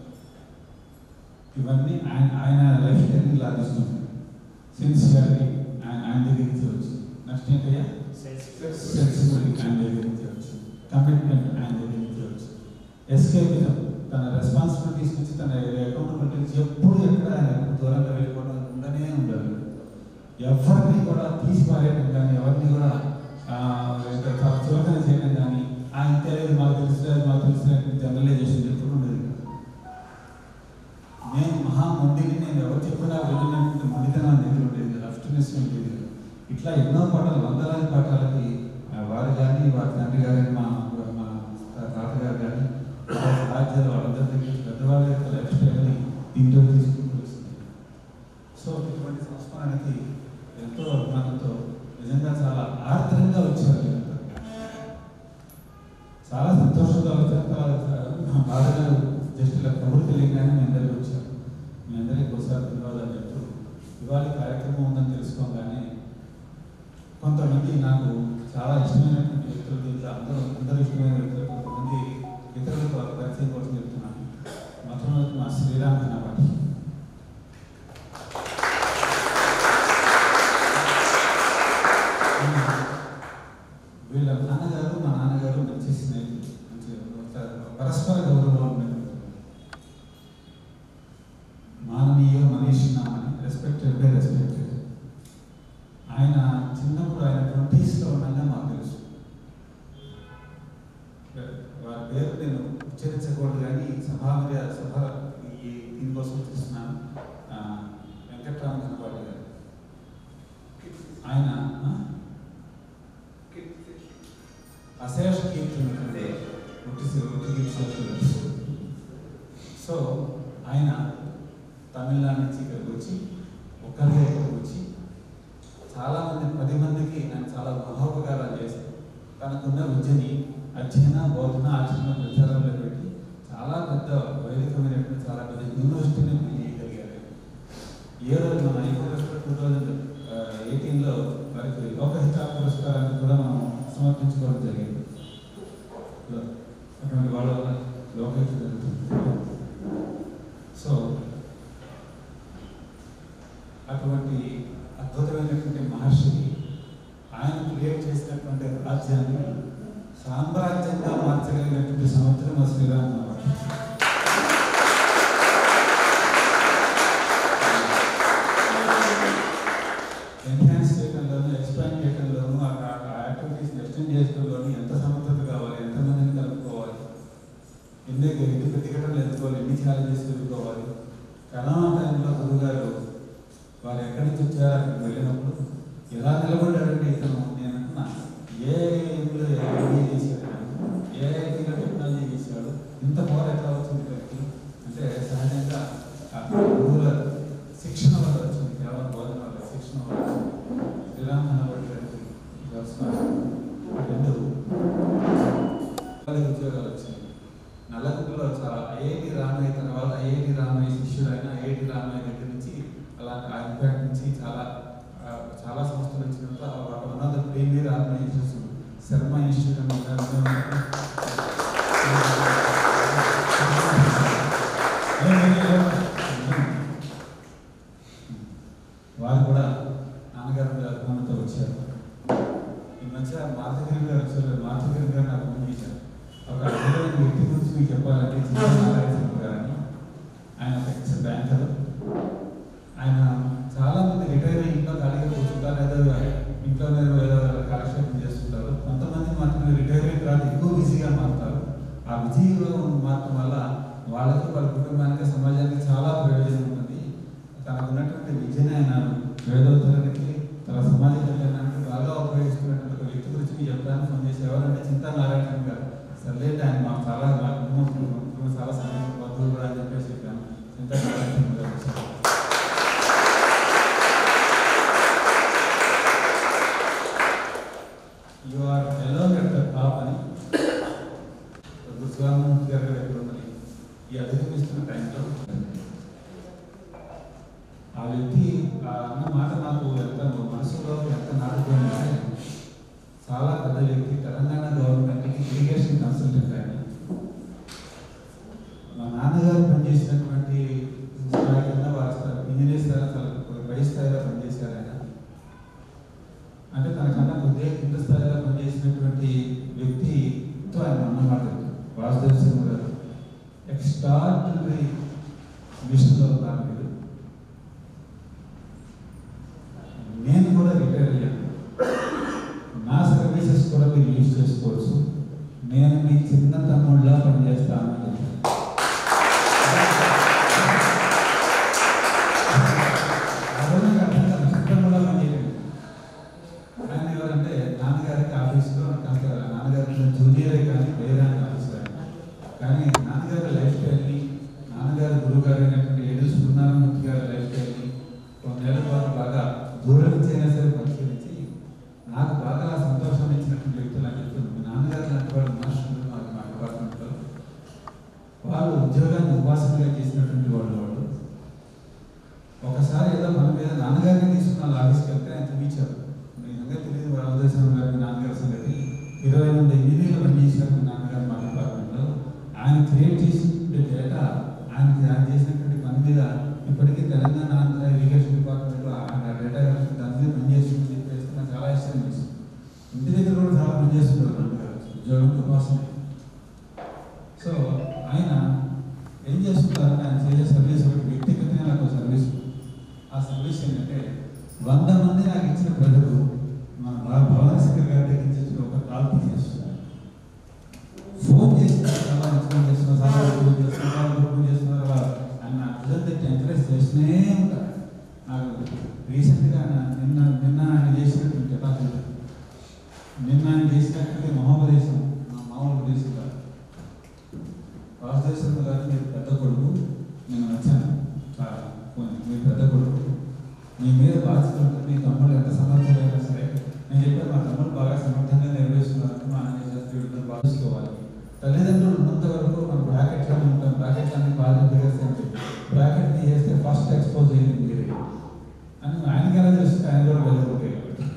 ఇవన్నీ ఆయన ఆయన లైఫ్ స్టైల్ని లాగిస్తుంది సిన్సియర్లీ ఆయన ఆయన దగ్గర నుంచి వచ్చి నెక్స్ట్ ఏంటయ్యా సెన్సిబిలిటీ ఆయన దగ్గర నుంచి వచ్చి కమిట్మెంట్ ఆయన దగ్గర నుంచి వచ్చి ఎస్కేపిజం తన రెస్పాన్సిబిలిటీస్ నుంచి తన అకౌంటబిలిటీ నుంచి ఎప్పుడు ఎక్కడ ఆయన దూరంగా వెళ్ళిపోవడం ఉండనే ఉండదు ఎవరిని కూడా తీసి పారేయడం కానీ ఎవరిని కూడా ఆ, ఇంకా చాలా చులకన చేయడం కానీ ఆయన తెలియదు మాకు తెలిసిలేదు మాకు తెలిసినట్టు జనరలైజేషన్ ఎప్పుడు ఉండేది కాదు. నేను మహా మొండిని నేను ఎవరు చెప్పినా వెళ్ళినటువంటి మొండితనం దగ్గర ఉండేది రఫ్ట్నెస్ ఉండేది కాదు. ఇట్లా ఎన్నో పాటలు వందలాది పాఠాలకి ఆ, వారు కానీ వారి తండ్రి గారి మా మా తాతగారు కానీ రాజ్యాలు వాళ్ళందరి దగ్గర పెద్దవాళ్ళ యొక్క లైఫ్ స్టైల్ని దీంట్లో తీసుకుంటూ వస్తుంది సో ఇటువంటి సంస్మరణకి ఎంతో అభిమానంతో నిజంగా చాలా ఆర్ద్రంగా వచ్చారు వీళ్ళందరూ. చాలా సంతోషంగా వచ్చారు చాలా మా బాధగా జస్ట్ ఇలా కబురు తెలియగానే మీ అందరికి వచ్చారు మీ అందరికి ఒకసారి ధన్యవాదాలు చెప్తూ ఇవాళ కార్యక్రమం ఉందని తెలుసుకోగానే కొంతమంది నాకు చాలా ఇష్టమైనటువంటి వ్యక్తులు దీంట్లో అందరూ అందరూ ఇష్టమైన వ్యక్తులు కొంతమంది ఇతరులకు వాళ్ళ పరిచయం కోసం చెప్తున్నాను మొట్టమొదటి మా శ్రీరామ్ కనపాటి వీళ్ళ నాన్నగారు మా నాన్నగారు మంచి స్నేహితులు మంచి ఒక పరస్పర గౌరవం ఉండేది మాననీయ మనీష్ నామని రెస్పెక్టెడ్ బై రెస్పెక్టెడ్ ఆయన చిన్నప్పుడు ఆయన ట్వంటీస్లో ఉండగా మాకు తెలుసు వారి పేరు నేను ఉచ్చరించకూడదు కానీ సభామర్య సభ ఈ దీనికోసం చూస్తున్నాను ఆ, వెంకట్రామ కనపాటి గారు ఆయన ఆ? అశేష కీర్తి అంటే ఒట్టి ఒట్టి కీర్తి సో ఆయన తమిళనాడు నుంచి ఇక్కడికి వచ్చి ఒక్కరిగా ఇక్కడికి వచ్చి చాలా మంది పది మందికి ఆయన చాలా మహోపకారాలు చేశారు తనకున్న విద్యని అధ్యయన బోధన ఆచరణ ప్రచారంలో పెట్టి చాలా పెద్ద వైదికమైనటువంటి చాలా పెద్ద యూనివర్సిటీని బిల్డ్ చేయగలిగారు ఏ రోజు మన ఐక్యరాష్ట్ర టూ థౌజండ్ ఎయిటీన్లో వారికి లోకహిత పురస్కారాన్ని కూడా మనం సమర్పించుకోవడం జరిగింది అటువంటి వాళ్ళ వల్ల లోకహిత జరుగుతుంది సో అటువంటి అద్భుతమైనటువంటి మహర్షిని ఆయన క్రియేట్ చేసినటువంటి రాజ్యాన్ని సామ్రాజ్యంగా మార్చగలిగినటువంటి సంవత్సరం మా శ్రీరామ్ నవమి. ఎన్హాన్స్ చేయడంలోనూ ఎక్స్పాండ్ చేయడంలోనూ ఆ యాక్టివిటీస్ ఎక్స్టెండ్ చేయడంలోనూ ఎంత సమర్థత కావాలి ఎంతమందిని కలుపుకోవాలి ఎన్ని ఎన్ని ప్రతిఘటనలు ఎదుర్కోవాలి ఎన్ని ఛాలెంజెస్ ఎదుర్కోవాలి కరోనా టైంలో గురుగారు వారు ఎక్కడి నుంచి వచ్చారో అక్కడికి వెళ్ళినప్పుడు ఎలా నిలబడ్డాడంటే ఇతను నేను అంటున్నా ఏ ఏలో ఎంబీఏ చేశాడు ఏ ఐటీలో టెక్నాలజీ చేశాడు ఇంత పవర్ ఎట్లా వచ్చింది ఇక్కడికి అంటే సహజంగా ఆ గురువుల శిక్షణ వల్ల వచ్చింది కేవలం బోధన వల్ల శిక్షణ వల్ల వచ్చింది శ్రీరామ్ కనబడి గారికి వ్యవసాయం రెండు వాళ్ళకి ఉద్యోగాలు వచ్చాయి నల్లగుంటలో చాలా ఐఐటి రామయ్య తర్వాత ఐఐటి రామయ్య శిష్యుడు అయిన ఐఐటి రామయ్య దగ్గర నుంచి అలా ఆ ఇంపాక్ట్ నుంచి చాలా ఆ, చాలా సంస్థలు వచ్చిన తర్వాత one of the premier organisations Sharma institute అని ఒక వారు కూడా నాన్నగారు మీద అభిమానంతో వచ్చారు ఈ మధ్య మాధగిరి గారు వచ్చారు మాధగిరి గారు నాకు ఫోన్ చేశారు ఒక అద్భుతమైన వ్యక్తి గురించి మీకు చెప్పాలంటే జిల్లా నారాయణ గారని ఆయన ఒక ఎక్స్ బ్యాంకర్ ఆయన చాలా మంది రిటైర్ అయ్యి ఇంట్లో ఖాళీగా కూర్చుంటారు ఏదో ఇంట్లోనే ఏదో కాలక్షేపం చేస్తుంటారు కొంతమంది మాత్రమే రిటైర్ అయిన తర్వాత ఎక్కువ బిజీగా మారుతారు ఆ బిజీగా మారటం వల్ల వాళ్ళకి వాళ్ళ కుటుంబానికి సమాజానికి చాలా ప్రయోజనం ఉంటుంది తనకు ఉన్నటువంటి విద్యను ఆయన వేదోత్తరానికి తన సమాజ కళ్యాణానికి బాగా ఉపయోగిస్తున్నటువంటి ఒక వ్యక్తి గురించి మీకు చెప్పడానికి ఫోన్ చేసి ఎవరంటే చింతా నారాయణ గారు సర్లేండి ఆయన మాకు చాలా మా కుటుంబం కుటుంబం చాలా సమయం బంధువులు కూడా అని చెప్పేసి చెప్పాను చింతా నారాయణ గారు వచ్చారు. You are alone at the top అని గురుస్వామి గారు ఎక్కడ ఉన్నది ఈ అధిగమిస్తున్న టైంలో ఆ వ్యక్తి ఆ అన్న మాట నాకు ఎంత మనసులో ఎంత నాటుకోయిందంటే చాలా పెద్ద వ్యక్తి తెలంగాణ గవర్నమెంట్కి ఇరిగేషన్ కన్సల్టెంట్ ఆయన మా నాన్నగారు పనిచేసినటువంటి స్థాయి కన్నా వారి స్థాయి ఇంజనీర్ స్థాయిలో చాలా పై స్థాయిలో పనిచేశారు ఆయన అంటే తనకన్నా కొద్దిగా కింద స్థాయిలో పనిచేసినటువంటి వ్యక్తితో ఆయన అన్నమాట వాసుదేవ్ సింగ్ గారు ఎక్స్ట్రాడినరీ మిషన్లో ఉన్నారు మీరు నేను కూడా రిటైర్ అయ్యాను నా సర్వీసెస్ కూడా మీరు యూజ్ చేసుకోవచ్చు నేను మీ చిన్న తమ్ముళ్ళ పనిచేస్తాను అని చెప్పాను. ఆ రోజు నాకు అర్థం కాదు, చిన్న తమ్ముళ్ళ పనిచేయలేదు. నాన్నగారి లైఫ్ స్టైల్ని నాన్నగారి గురువు గారు అయినటువంటి ఏడు సూర్యనారాయణమూర్తి గారి లైఫ్ స్టైల్ని కొన్నేళ్ల పాటు బాగా దూరం నుంచి అయినా సరే పరిశీలించి నాకు బాగా సంతోషం ఇచ్చినటువంటి వ్యక్తులు అని చెప్తున్నాను మీ నాన్నగారు లాంటి వాళ్ళు మాస్టర్లు మాకు మా డిపార్ట్మెంట్లో వాళ్ళు ఉద్యోగాన్ని ఉపాసనగా చేసినటువంటి వాళ్ళు వాళ్ళు ఒకసారి ఏదో మన మీద నాన్నగారిని తీసుకున్న ఆఫీస్కి వెళ్తే ఆయన చూపించారు మీ సంగతి తెలియదు రామదేశం గారి మీ నాన్నగారి సంగతి ఇరవై మంది ఇంజనీర్లు పనిచేశారు మీ నాన్నగారు మా డిపార్ట్మెంట్లో ఆయన క్రియేట్ చేసిన డేటా ఆయన ఆయన చేసినటువంటి పని మీద ఇప్పటికీ తెలంగాణ ఆంధ్ర ఇరిగేషన్ డిపార్ట్మెంట్లో ఆయన డేటా దాని మీద పనిచేస్తుందని చెప్పేసి నాకు చాలా ఇష్టం వేసింది ఇంటి దగ్గర కూడా చాలా పనిచేస్తున్నారు నాన్నగారు ఉద్యోగం ఉపాసన సో ఆయన ఏం చేస్తున్నారంటే ఆయన చేసే సర్వీస్ ఒకటి వ్యక్తిగతంగా నాకు ఒక సర్వీస్ ఉంది. ఆ సర్వీస్ ఏంటంటే వంద మంది నాకు ఇచ్చిన ప్రజలు మన భవ- భవన శంకర్ గారి దగ్గర నుంచి ఒక కాల్ తీసేస్తున్నారు ఫోన్ చేసి చాలా ఎక్స్ప్లెయిన్ చేస్తున్నారు చాలా ఫోన్ చేస్తున్నారు చాలా ఫోన్ చేస్తున్నారు అలా ఆయన నా ప్రజల దగ్గర ఎంకరేజ్ చేస్తూనే ఉంటారు నాకు రీసెంట్గా ఆయన నిన్న నిన్న ఆయన చేసినటువంటి కెపాసిటీ నిన్న ఆయన చేసినటువంటి మహోపదేశం మా మామూలు ఉపదేశం కాదు వాసుదేశ్వర గారు మీరు పెద్ద కొడుకు నేను వచ్చాను చాలా పోనీ, మీరు పెద్ద కొడుకు మీ మీద బాధ్యత ఉంటుంది మీ తమ్ముడు ఎంత సమర్థమైనా సరే నేను చెప్పాను మా తమ్ముడు బాగా సమర్థంగా నిర్వహిస్తున్నారు మా అన్నయ్య శాస్త్రి భావించుకోవాలి తల్లిదండ్రులు ఉన్నంత వరకు మనం బ్రాకెట్లోనే ఉంటాం బ్రాకెట్ అన్ని బాగా పెరిగేస్తే బ్రాకెట్ తీసేస్తే ఫస్ట్ ఎక్స్పోజ్ అయ్యింది మీరే అని ఆయనకి ఎలా తెలుస్తుంది ఆయన కూడా వెళ్ళిపోతాయి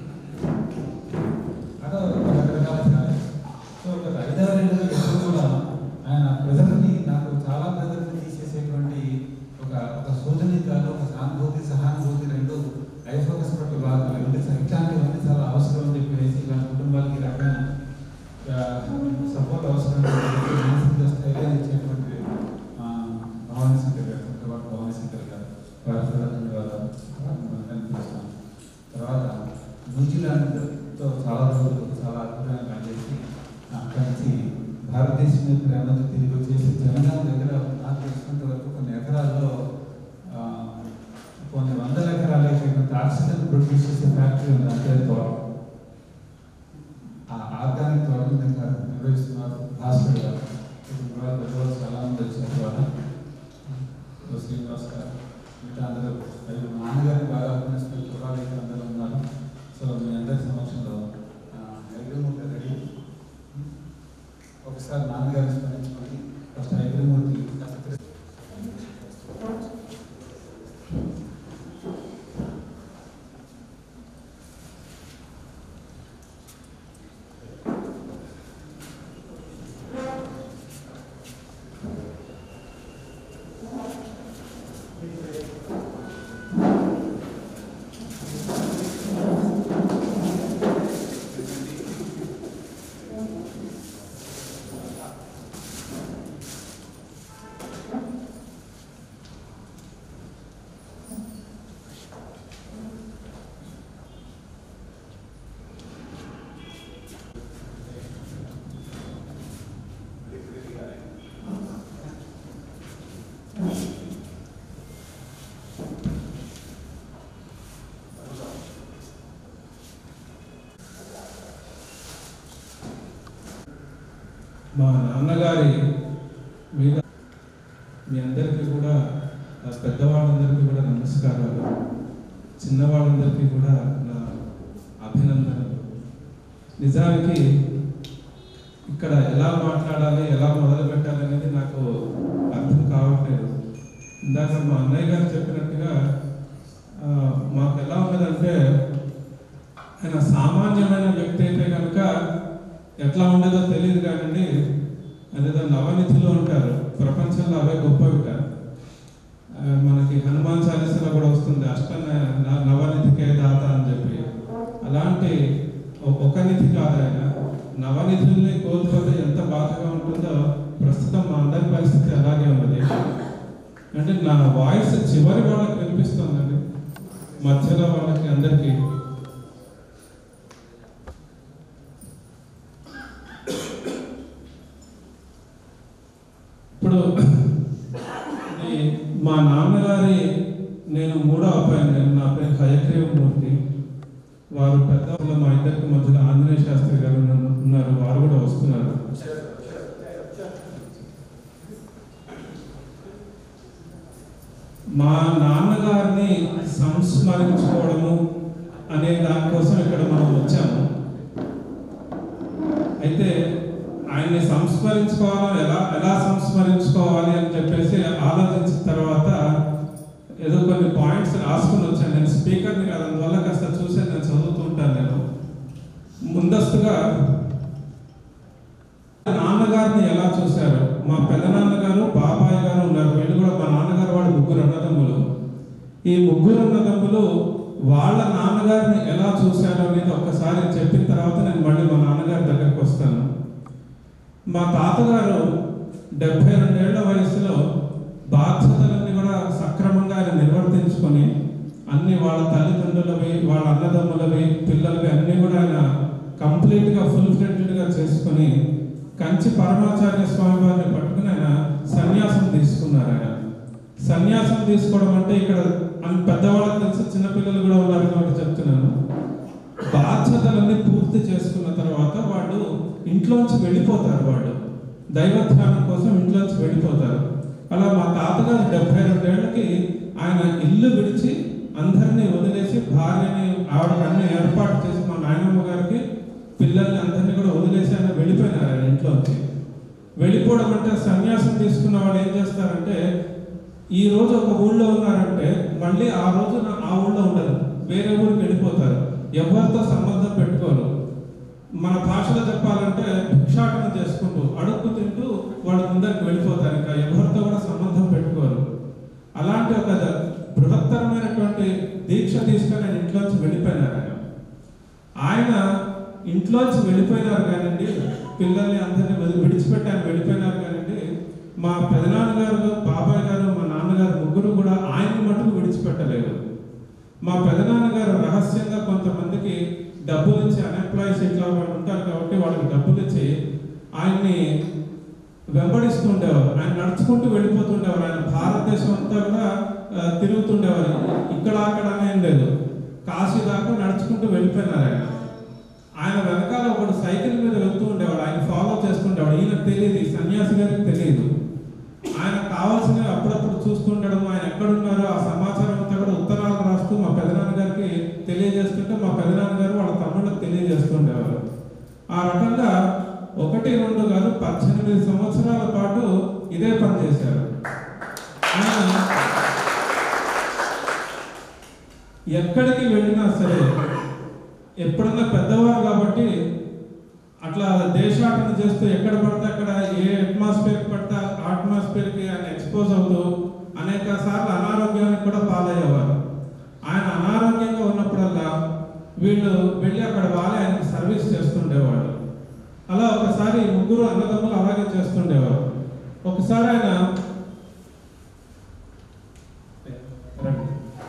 అలా రకరకాల ఛాలెంజ్ సో ఒక ఐదారు ఏళ్ళుగా ఎప్పుడు కూడా ఆయన ప్రజల్ని నాకు చాలా ప్రజల్ని తీసేసేటువంటి ఒక ఒక సూచన కాదు ఒక సానుభూతి సహానుభూతి రెండు ఐ ఫోకస్ పట్టు బాగా రెండు ఇట్లాంటివన్నీ చాలా అవసరం అని చెప్పేసి ఇలాంటి కుటుంబాలకి ఈ రకమైన సపోర్ట్ అవసరం మానసిక స్థైర్యాన్ని ఇచ్చేటువంటి ఆ, భవానీ శంకర్ గారు తర్వాత భవానీ శంకర్ గారు వారి కూడా ధన్యవాదాలు కనిపిస్తాను తర్వాత న్యూజిలాండ్తో చాలా రోజులు చాలా అద్భుతంగా పనిచేసి అక్కడి నుంచి భారతదేశం మీద ప్రేమతో తిరిగి వచ్చేసి తెలంగాణ దగ్గర నాకు తెలిసినంత వరకు కొన్ని ఎకరాల్లో ఆ, కొన్ని వందల ఎకరాలు అయిపోయినంత ఆక్సిజన్ ప్రొడ్యూస్ చేసే ఫ్యాక్టరీ ఉంది అంతే తోట ఆ ఆర్గానిక్ తోటని కనుక నిర్వహిస్తున్నారు భాస్కర్ గారు ఇప్పుడు కూడా పెద్దవాళ్ళు చాలా మంది వచ్చిన తర్వాత శ్రీనివాస్ గారు మిగతా అందరూ మరియు మా నాన్నగారిని బాగా అభినందిస్తున్న కుర్రాళ్ళు ఇక్కడ అందరూ ఉన్నారు సో మీ అందరి సమక్షంలో హైగ్రమూర్తి రెడీ ఒకసారి నాన్నగారిని స్మరించుకొని ఫస్ట్ హైగ్రమూర్తి కాస్త తిరిగి- మా నాన్నగారి మీద మీ అందరికీ కూడా ఆ పెద్దవాళ్ళందరికీ కూడా నమస్కారాలు చిన్నవాళ్ళందరికీ కూడా నా అభినందనలు నిజానికి ఇక్కడ ఎలా మాట్లాడాలి ఎలా మొదలు పెట్టాలి అనేది నాకు అర్థం కావట్లేదు ఇందాక మా అన్నయ్య గారు చెప్పినట్టుగా ఆ, మాకు ఎలా ఉన్నదంటే ఆయన సామాన్యమైన వ్యక్తి అయితే కనుక ఎట్లా ఉండేదో తెలియదు కానండి అదేదో నవనిధిలో ఉంటారు ప్రపంచంలో అవే గొప్పవిట ఆ, మనకి హనుమాన్ చాలీసలో కూడా వస్తుంది అష్ట న- న- నవనిధికే దాత అని చెప్పి అలాంటి ఒ- ఒక నిధి కాదు ఆయన నవనిధుల్ని కోల్పోతే ఎంత బాధగా ఉంటుందో ప్రస్తుతం మా అందరి పరిస్థితి అలాగే ఉన్నది అంటే నా వాయిస్ చివరి వాళ్ళకి వినిపిస్తుందండి మధ్యలో వాళ్ళకి అందరికీ ఇప్పుడు ఈ మా నాన్నగారి నేను మూడో అబ్బాయి నేను నా పేరు హయగ్రీవమూర్తి వారు పెద్ద మా ఇద్దరికి మధ్యలో ఆంజనేయ శాస్త్రి గారు ఉన్నారు- ఉన్నారు వారు కూడా వస్తున్నారు మా నాన్నగారిని సంస్మరించుకోవడము అనే దానికోసం ఇక్కడ మనం వచ్చాము అయితే ఆయన్ని సంస్మరించుకోవాలి ఎలా ఎలా సంస్మరించుకోవాలి అని చెప్పేసి ఆలోచించిన తర్వాత ఏదో కొన్ని పాయింట్స్ రాసుకుని వచ్చాను నేను స్పీకర్ని కాదు అందువల్ల కాస్త చూసి నేను చదువుతుంటాను నేను ముందస్తుగా నాన్నగారిని ఎలా చూశారు మా పెదనాన్నగారు బాబాయ్ గారు ఉన్నారు వీళ్ళు కూడా మా నాన్నగారు వాళ్ళు ముగ్గురు అన్నదమ్ములు ఈ ముగ్గురు అన్నదమ్ములు వాళ్ళ నాన్నగారిని ఎలా చూశారు అనేది ఒక్కసారి చెప్పిన తర్వాత నేను మళ్ళీ మా నాన్నగారి దగ్గరకు వస్తాను మా తాతగారు డెబ్బై రెండేళ్ల వయసులో బాధ్యతలన్నీ కూడా సక్రమంగా ఆయన నిర్వర్తించుకొని అన్ని వాళ్ళ తల్లిదండ్రులవి వాళ్ళ అన్నదమ్ములవి పిల్లలవి అన్ని కూడా ఆయన కంప్లీట్గా ఫుల్ ఫ్లెడ్జ్డ్గా చేసుకొని కంచి పరమాచార్య స్వామి వారిని పట్టుకుని ఆయన సన్యాసం తీసుకున్నారు ఆయన సన్యాసం తీసుకోవడం అంటే ఇక్కడ అన్ని పెద్దవాళ్ళకి తెలిసి చిన్నపిల్లలు కూడా ఉన్నారు కాబట్టి చెప్తున్నాను బాధ్యతలన్నీ పూర్తి చేసుకున్న తర్వాత వాళ్ళు ఇంట్లోంచి వెళ్ళిపోతారు వాళ్ళు దైవ ధ్యానం కోసం ఇంట్లోంచి వెళ్ళిపోతారు అలా మా తాతగారు డెబ్బై రెండేళ్లకి ఆయన ఇల్లు విడిచి అందరినీ వదిలేసి భార్యని ఆవిడకి అన్ని ఏర్పాటు చేసి మా నాయనమ్మ గారికి పిల్లల్ని అందరినీ కూడా వదిలేసి ఆయన వెళ్ళిపోయినారు ఆయన ఇంట్లోంచి వెళ్ళిపోవడం అంటే సన్యాసం తీసుకున్న వాళ్ళు ఏం చేస్తారంటే ఈ రోజు ఒక ఊళ్ళో ఉన్నారంటే మళ్ళీ ఆ రోజు ఆ ఊళ్ళో ఉండరు వేరే ఊరికి వెళ్ళిపోతారు ఎవరితో సంబంధం పెట్టుకోరు మన భాషలో చెప్పాలంటే భిక్షాటన చేసుకుంటూ అడుక్కు తింటూ వాళ్ళ ముందరికి వెళ్ళిపోతారు ఇంకా ఎవరితో కూడా సంబంధం పెట్టుకోరు అలాంటి ఒక బృహత్తరమైనటువంటి దీక్ష తీసుకొని ఆయన ఇంట్లోంచి వెళ్ళిపోయినారు ఆయన ఆయన ఇంట్లోంచి వెళ్ళిపోయినారు కానండి పిల్లల్ని అందరినీ వదిలి విడిచిపెట్టి ఆయన వెళ్ళిపోయినారు కానండి మా పెదనాన్నగారు బాబాయ్ గారు మా నాన్నగారు ముగ్గురు కూడా ఆయన్ని మటుకు విడిచిపెట్టలేదు మా పెదనాన్నగారు రహస్యంగా కొంతమందికి డబ్బులు ఇచ్చి అన్ఎంప్లాయీస్ ఇట్లా వాళ్ళు ఉంటారు కాబట్టి వాళ్ళకి డబ్బులు ఇచ్చి ఆయన్ని వెంబడిస్తూ ఉండేవారు ఆయన నడుచుకుంటూ వెళ్ళిపోతుండేవారు ఆయన భారతదేశం అంతా కూడా ఆ, తిరుగుతుండేవారు ఇక్కడ అక్కడ అనేం లేదు కాశీ దాకా నడుచుకుంటూ వెళ్ళిపోయినారు ఆయన ఆయన వెనకాల ఒకడు సైకిల్ మీద వెళ్తూ ఉండేవాడు ఆయన ఫాలో చేస్తుండేవాడు ఈయనకు తెలియదు ఈ సన్యాసి గారికి తెలియదు ఆయన కావాల్సినవి అప్పుడప్పుడు చూస్తుండడం ఆయన ఎక్కడున్నారో ఆ సమాచారం అంతా కూడా ఉత్తరాలు రాస్తూ మా పెదనాన్న గారికి తెలియజేస్తుంటే మా పెదనాన్న గారు వాళ్ళ తమ్ముళ్ళకి తెలియజేస్తుండేవారు ఆ రకంగా ఒకటి రెండు కాదు పద్దెనిమిది సంవత్సరాల పాటు ఇదే పని చేశారు ఆయన ఎక్కడికి వెళ్ళినా సరే ఎప్పుడన్నా పెద్దవారు కాబట్టి అట్లా దేశాటన చేస్తూ ఎక్కడ పడితే అక్కడ ఏ అట్మాస్ఫియర్ పడితే ఆ అట్మాస్ఫియర్కి ఆయన ఎక్స్పోజ్ అవుతూ అనేక సార్లు అనారోగ్యానికి కూడా పాలయ్యేవారు ఆయన అనారోగ్యంగా ఉన్నప్పుడల్లా వీళ్ళు వెళ్ళి అక్కడ వాళ్ళే ఆయనకి సర్వీస్ చేస్తుండేవాళ్ళు అలా ఒకసారి ముగ్గురు అన్నదమ్ములు అలాగే చేస్తుండేవారు ఒకసారి ఆయన రండి.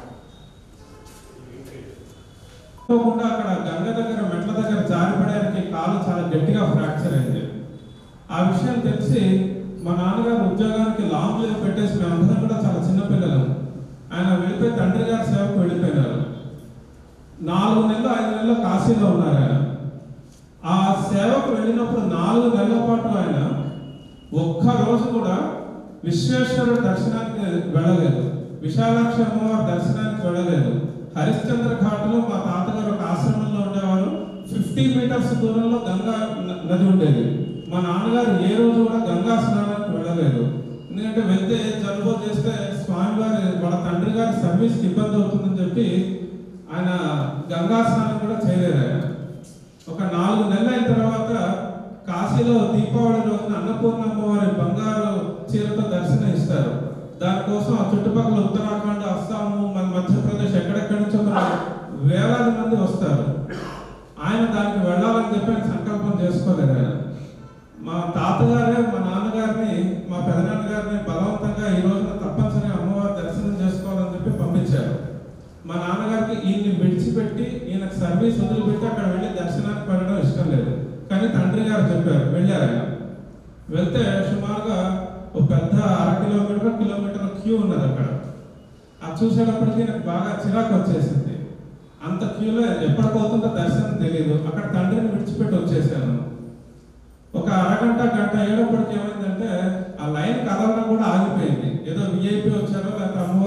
అనుకోకుండా అక్కడ గంగ దగ్గర మెట్ల దగ్గర జారిపడడానికి కాలు చాలా గట్టిగా ఫ్రాక్చర్ అయింది ఆ విషయం తెలిసి మా నాన్నగారు ఉద్యోగానికి లాంగ్ లీవ్ పెట్టేసి మేమందరం కూడా చాలా చిన్నపిల్లలం ఆయన వెళ్ళిపోయి తండ్రి గారి సేవకు వెళ్ళిపోయినారు నాలుగు నెలలు ఐదు నెలలు కాశీలో ఉన్నారు ఆయన ఆ సేవకు వెళ్ళినప్పుడు నాలుగు నెలల పాటు ఆయన ఒక్క రోజు కూడా విశ్వేశ్వరుడు దర్శనానికి వెళ్ళలేదు విశాలాక్షి అమ్మవారి దర్శనానికి వెళ్ళలేదు హరిశ్చంద్ర ఘాట్లో మా తాతగారు ఒక ఆశ్రమంలో ఉండేవారు ఫిఫ్టీ మీటర్స్ దూరంలో గంగా న- నది ఉండేది మా నాన్నగారు ఏ రోజు కూడా గంగా స్నానానికి వెళ్ళలేదు ఎందుకంటే వెళ్తే జలుబు చేస్తే స్వామివారి వాళ్ళ తండ్రి గారి సర్వీస్కి ఇబ్బంది అవుతుందని చెప్పి ఆయన గంగా స్నానం కూడా చేయలేదు ఆయన ఒక నాలుగు నెలలు అయిన తర్వాత కాశీలో దీపావళి రోజున అన్నపూర్ణమ్మ వారి బంగారు చీరతో దర్శనం ఇస్తారు దానికోసం ఆ చుట్టుపక్కల ఉత్తరాఖండ్ అస్సాము మన మధ్యప్రదేశ్ ఎక్కడెక్కడి నుంచో ఒక వేలాది మంది వస్తారు ఆయన దానికి వెళ్ళాలని చెప్పి ఆయన సంకల్పం చేసుకోలేదు ఆయన మా తాతగారే మా నాన్నగారిని మా పెదనాన్నగారిని బలవంతంగా ఈ రోజున తప్పనిసరిగా అమ్మవారి దర్శనం చేసుకోవాలని చెప్పి పంపించారు మా నాన్నగారికి ఈయన్ని విడిచిపెట్టి ఈయనకు సర్వీస్ వదిలిపెట్టి అక్కడ వెళ్ళి దర్శనానికి వెళ్ళడం ఇష్టం లేదు కానీ తండ్రి గారు చెప్పారు వెళ్ళారు ఆయన వెళ్తే సుమారుగా ఒక పెద్ద అర కిలోమీటర్ కిలోమీటర్ క్యూ ఉన్నది అక్కడ అది చూసేటప్పటికి నాకు బాగా చిరాకు వచ్చేసింది అంత క్యూలో ఎప్పటికవుతుందో దర్శనం తెలియదు అక్కడ తండ్రిని విడిచిపెట్టి వచ్చేసాను ఒక అరగంట గంట ఏడప్పటికి ఏమైందంటే ఆ లైన్ కదలడం కూడా ఆగిపోయింది ఏదో విఐపి వచ్చారో లేకపోతే అమ్మవారికి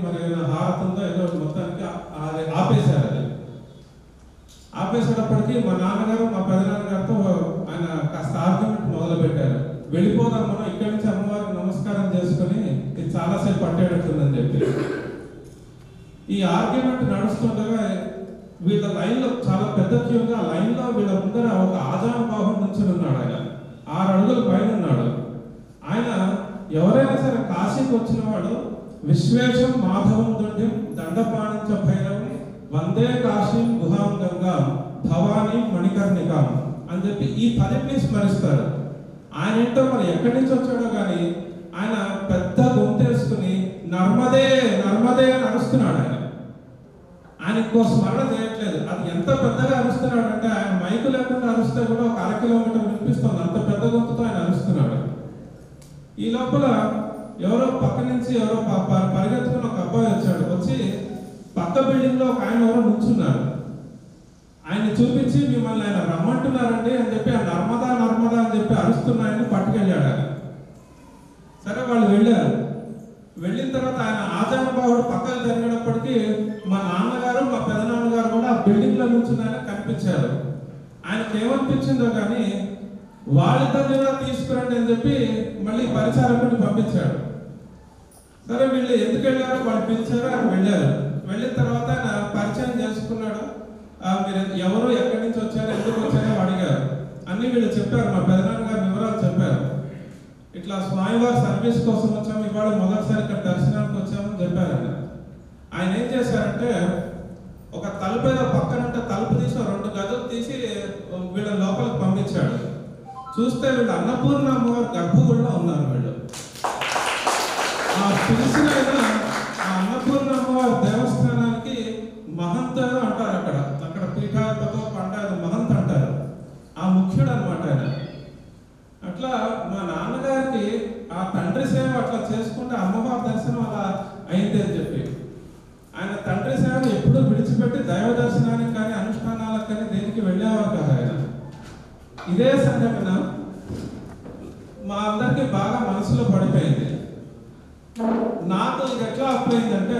మరి ఏమైనా హారతి ఉందో ఏదో మొత్తానికి ఆ- అది ఆపేశారు అది ఆపేసేటప్పటికి మా నాన్నగారు మా పెదనాన్నగారితో ఆయన కాస్త ఆర్గ్యుమెంట్ మొదలు పెట్టారు వెళ్ళిపోదాం మనం ఇక్కడి నుంచి అమ్మవారికి నమస్కారం చేసుకుని ఇది చాలాసేపు పట్టేటట్టుందని చెప్పి ఈ ఆర్గ్యుమెంట్ నడుస్తుండగా వీళ్ళ లైన్లో చాలా పెద్ద క్యూగా లైన్లో వీళ్ళ ముందర ఒక ఆజాన బాహుడు నుంచి ఉన్నాడు ఆయన ఆరు అడుగుల పైన ఉన్నాడు ఆయన ఎవరైనా సరే కాశీకి వచ్చిన వాడు విశ్వేశం మాధవం దుండ్యం దండపాణించ భైరవం వందే కాశీం గుహాం గంగా భవానీ మణికర్ణికాం అని చెప్పి ఈ పదిటిని స్మరిస్తారు ఆయన ఏంటో మరి ఎక్కడి నుంచి వచ్చాడో కానీ ఆయన పెద్ద గొంతేసుకుని నర్మదే నర్మదే అని అరుస్తున్నాడు ఆయన ఆయన ఇంకో స్మరణ చేయట్లేదు అది ఎంత పెద్దగా అరుస్తున్నాడు అంటే ఆయన మైకు లేకుండా అరుస్తే కూడా ఒక అర కిలోమీటర్ వినిపిస్తుంది అంత పెద్ద గొంతుతో ఆయన అరుస్తున్నాడు ఈ లోపల ఎవరో పక్క నుంచి ఎవరో ప- ప- పరిగెత్తుకుని ఒక అబ్బాయి వచ్చాడు వచ్చి పక్క బిల్డింగ్ లో ఒక ఆయన ఎవరో నుంచున్నారు ఆయన్ని చూపించి మిమ్మల్ని ఆయన రమ్మంటున్నారండి అని చెప్పి ఆ నర్మదా నర్మదా అని చెప్పి అరుస్తున్నాయని పట్టుకెళ్ళాడు ఆయన సరే వాళ్ళు వెళ్ళారు వెళ్ళిన తర్వాత ఆయన ఆచారబాహుడు పక్కకు జరిగినప్పటికీ మా నాన్నగారు మా పెదనాన్నగారు కూడా ఆ బిల్డింగ్ లో నుంచున్నారని కనిపించారు ఆయనకి ఏమనిపించిందో కానీ వాళ్ళిద్దరిని కూడా తీసుకురండి అని చెప్పి మళ్ళీ పరిచారకుడిని పంపించాడు సరే వీళ్ళు ఎందుకు వెళ్ళారో వాళ్ళు పిలిచారు ఆయన వెళ్ళారు వెళ్ళిన తర్వాత ఆయన పరిచయం చేసుకున్నాడు ఆ, మీరు ఎవరు ఎక్కడి నుంచి వచ్చారు ఎందుకు వచ్చారో అడిగారు అన్ని వీళ్ళు చెప్పారు మా పెదనాన్న గారు వివరాలు చెప్పారు ఇట్లా స్వామివారి సర్వీస్ కోసం వచ్చాము ఇవాళ మొదటిసారి ఇక్కడ దర్శనానికి వచ్చామని చెప్పారు ఆయన ఆయన ఏం చేశారంటే ఒక తలుపు ఏదో పక్కన ఉంటే తలుపు తీసి ఓ రెండు గదులు తీసి వీళ్ళ లోపలికి పంపించాడు చూస్తే వీళ్ళు అన్నపూర్ణ అమ్మవారి గర్భగుడిలో ఉన్నారు వీళ్ళు ఆ పిలిచిన ఆయన ఆ అన్నపూర్ణ అమ్మవారి దేవస్థానానికి మహంత అంటారు అక్కడ అక్కడ పీఠాధిపతో పండారు మహంత్ అంటారు ఆ ముఖ్యుడు అనమాట ఆయన అట్లా మా నాన్నగారికి ఆ తండ్రి సేవ అట్లా చేసుకుంటే అమ్మవారి దర్శనం అలా అయింది అని చెప్పి ఆయన తండ్రి సేవను ఎప్పుడూ విడిచిపెట్టి దైవ దర్శనానికి కానీ అనుష్ఠానాలకు కానీ దేనికి వెళ్ళేవారు కాదు ఆయన ఇదే సంఘటన మా అందరికి బాగా మనసులో పడిపోయింది నాకు ఇది ఎట్లా అప్లైందంటే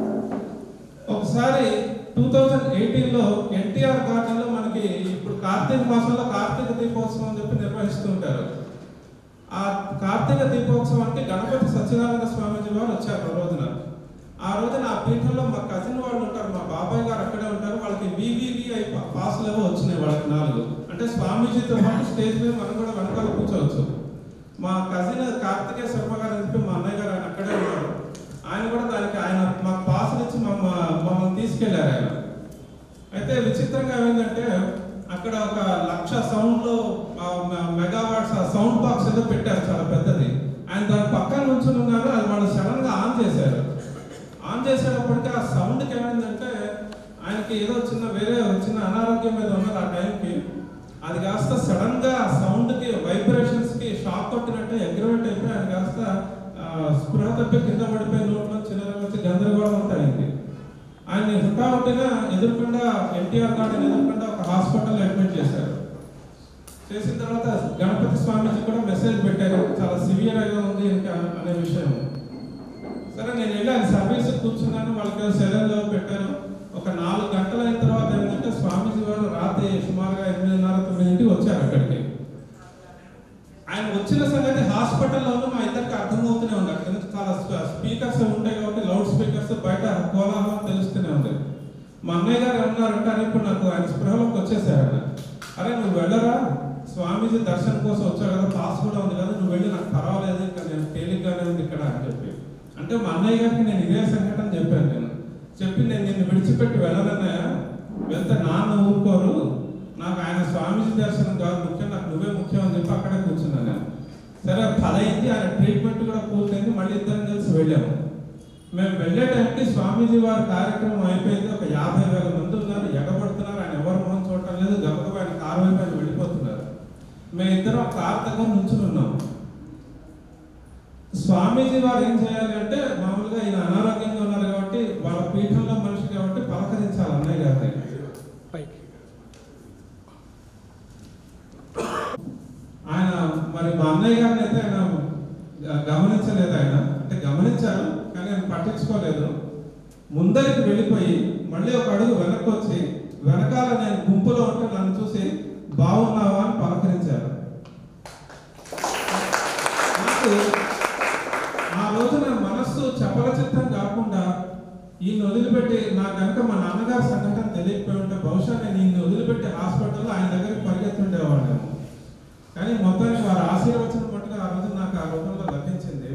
ఒకసారి టూ థౌజండ్ ఎయిటీన్లో ఎన్టీఆర్ గార్డెన్లో మనకి ఇప్పుడు కార్తీక మాసంలో కార్తీక దీపోత్సవం అని చెప్పి నిర్వహిస్తూ ఉంటారు ఆ కార్తీక దీపోత్సవానికి గణపతి సత్యనారాయణ స్వామీజీ వారు వచ్చారు ఆ రోజున ఆ రోజున ఆ పీఠంలో మా కజిన్ వాళ్ళు ఉంటారు మా బాబాయ్ గారు అక్కడే ఉంటారు వాళ్ళకి వివివిఐ పాసులు ఏవో వచ్చినాయి వాళ్ళకి నాలుగు అంటే స్వామీజీతో పాటు స్టేజ్ మీద మనం కూడా వెనకాల కూర్చోవచ్చు మా కజిన్ కార్తికేయ శర్మ గారు అని చెప్పి మా అన్నయ్య గారు ఆయన అక్కడే ఉన్నారు ఆయన కూడా దానికి ఆయన మాకు పాసులు ఇచ్చి మమ్మ మమ్మల్ని తీసుకెళ్లారు ఆయన అయితే విచిత్రంగా ఏమైందంటే అక్కడ ఒక లక్ష సౌండ్ మెగావాట్స్ ఆ సౌండ్ బాక్స్ ఏదో పెట్టారు చాలా పెద్దది ఆయన దాని పక్కన నుంచుని ఉన్నారు అది వాళ్ళు సడన్ గా ఆన్ చేశారు ఆన్ చేసేటప్పటికి ఆ సౌండ్కి ఏమైందంటే ఆయనకి ఏదో చిన్న వేరే చిన్న అనారోగ్యం మీద ఉన్నారు ఆ టైంకి అది కాస్త సడన్ గా ఆ సౌండ్ కి వైబ్రేషన్స్ కి షాక్ కొట్టినట్టు అగ్రిమెంట్ అయిపోయి ఆయన కాస్త ఆ, స్పృహ తప్పి కింద పడిపోయి నోట్లో చిన్న వచ్చి గందరగోళం అంతా అయింది ఆయన్ని హుటాహుటిగా ఎదుర్కొండా ఎన్టీఆర్ గార్డెన్ ఎదుర్కొండా ఒక హాస్పిటల్ అడ్మిట్ చేశారు చేసిన తర్వాత గణపతి స్వామీజీ కూడా మెసేజ్ పెట్టారు చాలా సివియర్ గా ఉంది ఇంకా అనే విషయం సరే నేను వెళ్ళాను సర్వీస్ కూర్చున్నాను వాళ్ళకి సెలవులో పెట్టాను ఒక నాలుగు గంటలు అయిన తర్వాత ఏంటంటే స్వామీజీ వారు రాత్రి సుమారుగా ఎనిమిదిన్నర తొమ్మిదింటికి వచ్చారు అక్కడికి ఆయన వచ్చిన సంగతి హాస్పిటల్లోనూ మా ఇద్దరికి అర్థమవుతూనే ఉంది అక్కడ నుంచి చాలా స్పీకర్స్ ఉంటాయి కాబట్టి లౌడ్ స్పీకర్స్ బయట కోలాహలం తెలుస్తూనే ఉంది మా అన్నయ్య గారు ఏమన్నారంటే అరే ఇప్పుడు నాకు ఆయన స్పృహలోకి వచ్చేసారు ఆయన అరే నువ్వు వెళ్ళరా స్వామీజీ దర్శనం కోసం వచ్చావు కదా పాస్ కూడా ఉంది కదా నువ్వు వెళ్ళి నాకు పర్వాలేదు ఇంకా నేను తేలిగ్గానే ఉంది ఇక్కడ అని చెప్పి అంటే మా అన్నయ్య గారికి నేను ఇదే సంఘటన చెప్పాను నేను చెప్పి నేను నిన్ను విడిచిపెట్టి వెళ్ళనన్నయ్య వెళ్తే నాన్న ఊరుకోరు నాకు ఆయన స్వామీజీ దర్శనం కాదు ముఖ్యం నాకు నువ్వే ముఖ్యం అని చెప్పి అక్కడే కూర్చున్నాను నేను. సరే పదైంది ఆయన ట్రీట్మెంట్ కూడా పూర్తయింది మళ్ళీ ఇద్దరం కలిసి వెళ్ళాము మేము వెళ్ళే టైంకి స్వామీజీ వారి కార్యక్రమం అయిపోయింది ఒక యాభై వేల మంది ఉన్నారు ఎగబడుతున్నారు ఆయన ఎవరు మొహం చూడటం లేదు గబగబా ఆయన కారు వైపు ఆయన వెళ్ళిపోతున్నారు మేము ఇద్దరం కార్ దగ్గర నుంచుని ఉన్నాం స్వామీజీ వారు ఏం చేయాలి అంటే మామూలుగా ఈయన అనారోగ్యంగా ఉన్నారు కాబట్టి వాళ్ళ పీఠంలో మనిషి కాబట్టి పలకరించాలి అన్నయ్య గారిని ఆయన మరి మా అన్నయ్య గారిని అయితే ఆయన గ- గమనించలేదు ఆయన అంటే గమనించారు కానీ ఆయన పట్టించుకోలేదు ముందరికి వెళ్ళిపోయి మళ్ళీ ఒక అడుగు వెనక్కి వచ్చి వెనకాల నేను గుంపులో ఉంటే నన్ను చూసి బాగున్నావా అని పలకరించారు నాకు ఆ రోజు నా మనస్సు చపలచిత్తం కాకుండా ఈయన వదిలిపెట్టి నా కనుక మా నాన్నగారి సంఘటన తెలియకపోయి ఉంటే బహుశా నేను ఈయన వదిలిపెట్టి హాస్పిటల్లో ఆయన దగ్గరికి పరిగెత్తుండేవాడిని కానీ మొత్తానికి వారి ఆశీర్వచనం మట్టుగా ఆ రోజు నాకు ఆ రూపంలో లభించింది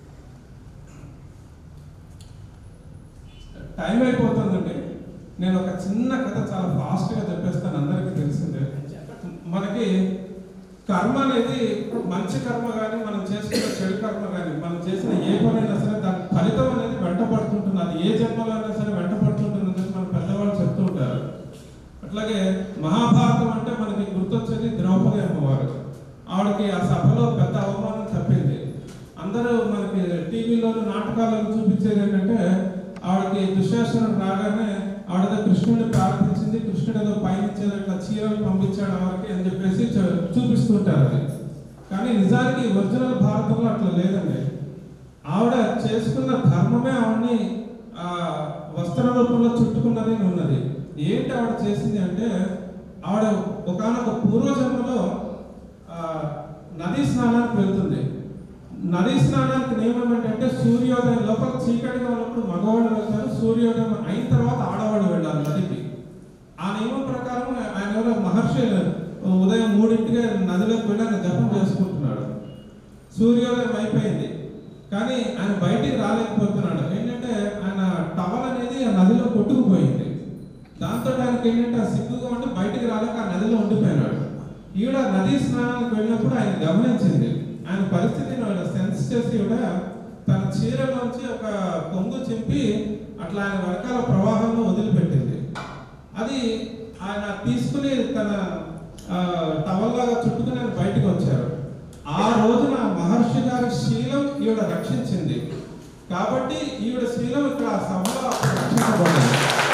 టైం అయిపోతుందండి నేను ఒక చిన్న కథ చాలా ఫాస్ట్గా చెప్పేస్తాను అందరికీ తెలిసిందే మనకి కర్మ అనేది మంచి కర్మ కానీ మనం చేసుకున్న చెడు కర్మ కానీ మనం చేసిన ఏ పనైనా సరే దాని ఫలితం అనేది వెంటపడుతుంటుంది అది ఏ జన్మలో అయినా సరే వెంటపడుతుంటుంది అని మన పెద్దవాళ్ళు చెప్తూ ఉంటారు అట్లాగే మహాభారతం అంటే మనకి గుర్తొచ్చేది ద్రౌపది అమ్మవారు ఆవిడకి ఆ సభలో పెద్ద అవమానం తప్పింది అందరూ మనకి టీవీలోను నాటకాలను చూపించేది ఏంటంటే ఆవిడకి దుశ్శాసనం రాగానే ఆవిడ కృష్ణుడిని ప్రార్థించింది కృష్ణుడు ఏదో పయనించేది ఇట్లా చీరలు పంపించాడు ఆవిడకి అని చెప్పేసి చూ- చూపిస్తుంటారు అది కానీ నిజానికి ఒరిజినల్ భారతంలో అట్లా లేదండి ఆవిడ చేసుకున్న ధర్మమే ఆవిడని ఆ వస్త్ర రూపంలో చుట్టుకున్నది అని ఉన్నది ఏంటి ఆవిడ చేసింది అంటే ఆవిడ ఒకనొక పూర్వజన్మలో ఆ, నదీ స్నానానికి వెళ్తుంది నదీ స్నానానికి నియమం ఏంటంటే సూర్యోదయం లోపల చీకటిగా ఉన్నప్పుడు మగవాళ్ళు వెళ్తారు సూర్యోదయం అయిన తర్వాత ఆడవాళ్ళు వెళ్ళాలి నదికి ఆ నియమం ప్రకారం ఆయన ఎవరో మహర్షి ఉదయం మూడింటికే నదిలోకి వెళ్ళి ఆయన జపం చేసుకుంటున్నాడు సూర్యోదయం అయిపోయింది కానీ ఆయన బయటికి రాలేకపోతున్నాడు ఏంటంటే ఆయన టవల్ అనేది ఆ నదిలో కొట్టుకుపోయింది దాంతో ఆయనకి ఏంటంటే ఆ సిగ్గుగా ఉండి బయటికి రాలేక ఆ నదిలో ఉండిపోయినాడు ఈవిడ నదీ స్నానానికి వెళ్ళినప్పుడు ఆయన గమనించింది ఆయన పరిస్థితిని ఆవిడ సెన్స్ చేసి ఈవిడ తన చీరలోంచి ఒక కొంగు చింపి అట్లా ఆయన వెనకాల ప్రవాహంలో వదిలిపెట్టింది అది ఆయన తీసుకుని తన ఆ, టవల్లాగా చుట్టుకుని ఆయన బయటకు వచ్చారు ఆ రోజున మహర్షి గారి శీలం ఈవిడ రక్షించింది కాబట్టి ఈవిడ శీలం ఇక్కడ ఆ సభలో అప్పుడు రక్షించబడింది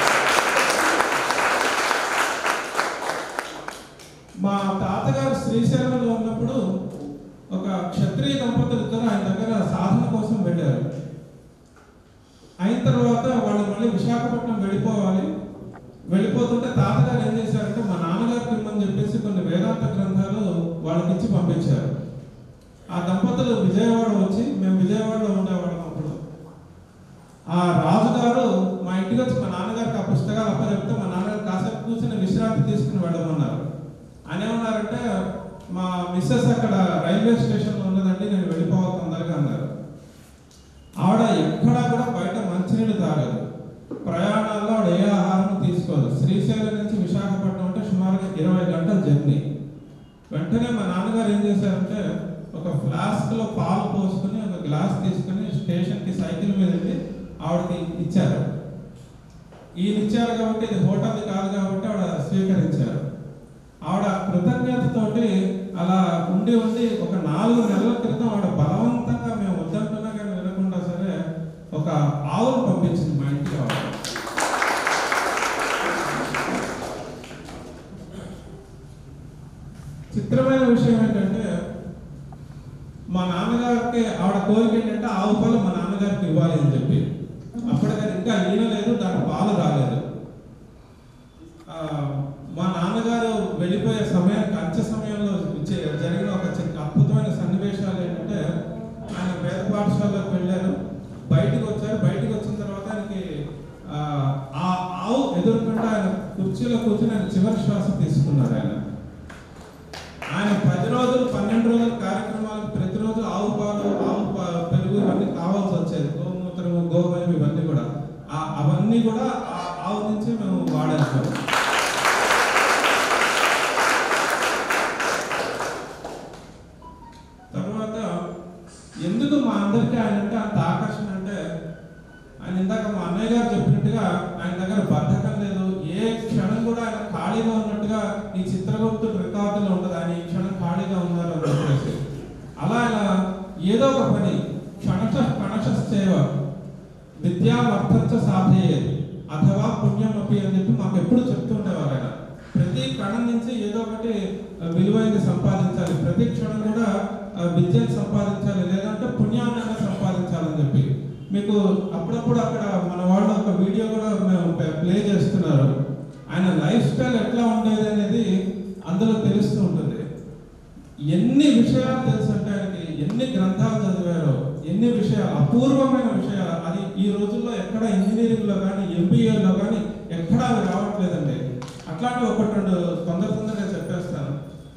మా తాతగారు శ్రీశైలంలో ఉన్నప్పుడు ఒక క్షత్రియ దంపతులు ఇద్దరు ఆయన దగ్గర సాధన కోసం వెళ్ళారు అయిన తర్వాత వాళ్ళు మళ్ళీ విశాఖపట్నం వెళ్ళిపోవాలి వెళ్ళిపోతుంటే తాతగారు ఏం చేశారంటే మా నాన్నగారికి ఇమ్మని చెప్పేసి కొన్ని వేదాంత గ్రంథాలు వాళ్ళకి ఇచ్చి పంపించారు ఆ దంపతులు విజయవాడ వచ్చి మేము విజయవాడలో ఉండేవాళ్ళం అప్పుడు ఆ రాజుగారు మా ఇంటికి వచ్చి మా నాన్నగారికి ఆ పుస్తకాలు అప్పచెప్తే మా నాన్నగారు కాసేపు కూర్చుని విశ్రాంతి తీసుకుని వెళ్ళమన్నారు ఆయన ఏమన్నారంటే మా మిస్సెస్ అక్కడ రైల్వే స్టేషన్లో ఉన్నదండి నేను వెళ్ళిపోవాలి తొందరగా అన్నారు ఆవిడ ఎక్కడా కూడా బయట మంచినీళ్ళు తాగదు ప్రయాణాల్లో ఆవిడ ఏ ఆహారం తీసుకోదు శ్రీశైలం నుంచి విశాఖపట్నం అంటే సుమారుగా ఇరవై గంటల జర్నీ వెంటనే మా నాన్నగారు ఏం చేశారంటే ఒక ఫ్లాస్క్ లో పాలు పోసుకుని ఒక గ్లాస్ తీసుకుని స్టేషన్ కి సైకిల్ మీద వెళ్ళి ఆవిడకి ఇచ్చారు ఈయన ఇచ్చారు కాబట్టి ఇది హోటల్ కాదు కాబట్టి ఆవిడ స్వీకరించారు ఆవిడ కృతజ్ఞతతోటి అలా ఉండి ఉండి ఒక నాలుగు నెలల క్రితం ఆవిడ బలవంతంగా మేము వద్దంటున్నా కానీ వినకుండా సరే ఒక ఆవును పంపించింది మా ఇంటికి ఆవిడ చిత్రమైన విషయం ఏంటంటే మా నాన్నగారికి ఆవిడ కోరిక ఏంటంటే ఆవు పాలు మా నాన్నగారికి ఇవ్వాలి అని చెప్పి అప్పటికది ఇంకా ఈనలేదు దాని పాలు రాలేదు ఆ, మా నాన్నగారు వెళ్ళిపోయే సమయానికి అంత్య సమయంలో చే- జరిగిన ఒక చి- అద్భుతమైన సన్నివేశాలు ఏంటంటే ఆయన వేద పాఠశాలకు వెళ్ళారు బయటికి వచ్చారు బయటికి వచ్చిన తర్వాత ఆయనకి ఆ, ఆ ఆవు ఎదుర్కొంటే ఆయన కుర్చీలో కూర్చొని ఆయన చివరి శ్వాస తీసుకున్నారు ఆయన ఆయన పది రోజులు పన్నెండు రోజుల కార్యక్రమాలకు ప్రతిరోజు ఆవు పాలు ఆవు పా- పెరుగు ఇవన్నీ కావాల్సి వచ్చేది గోమూత్రము గోమయం ఇవన్నీ కూడా ఆ- అవన్నీ కూడా ఆ ఆవు నుంచి మేము వాడేస్తాం తర్వాత ఎందుకు మా అందరికీ ఆయన అంటే అంత ఆకర్షణ అంటే ఆయన ఇందాక మా అన్నయ్య గారు చెప్పినట్టుగా ఆయన దగ్గర బద్ధకం లేదు ఏ క్షణం కూడా ఆయన ఖాళీగా ఉన్నట్టుగా ఈ చిత్రగుప్తుడు రికార్డులో ఉండదు ఆయన ఈ క్షణం ఖాళీగా ఉన్నారు అని చెప్పేసి అలా ఆయన ఏదో ఒక పని క్షణశ కణశశ్చేవ విద్యామర్థంచ సాధయేది అథవా పుణ్యం అపి అని చెప్పి మాకు ఎప్పుడు చెప్తుండేవారు ఆయన ప్రతి కణం నుంచి ఏదో ఒకటి ఆ, విలువైనది సంపాదించాలి ప్రతి క్షణం కూడా ఆ, విద్యను సంపాదించాలి లేదంటే పుణ్యాన్ని సంపాదించాలని చెప్పి మీకు అప్పుడప్పుడు అక్కడ మన వాళ్ళు ఒక వీడియో అపూర్వమైన విషయాలు అది ఈ రోజుల్లో ఎక్కడ ఇంజనీరింగ్లో కానీ ఎంబీఏలో కానీ ఎక్కడ అవి రావట్లేదండి అట్లాంటి ఒకటి రెండు తొందర తొందరగా చెప్పేస్తాను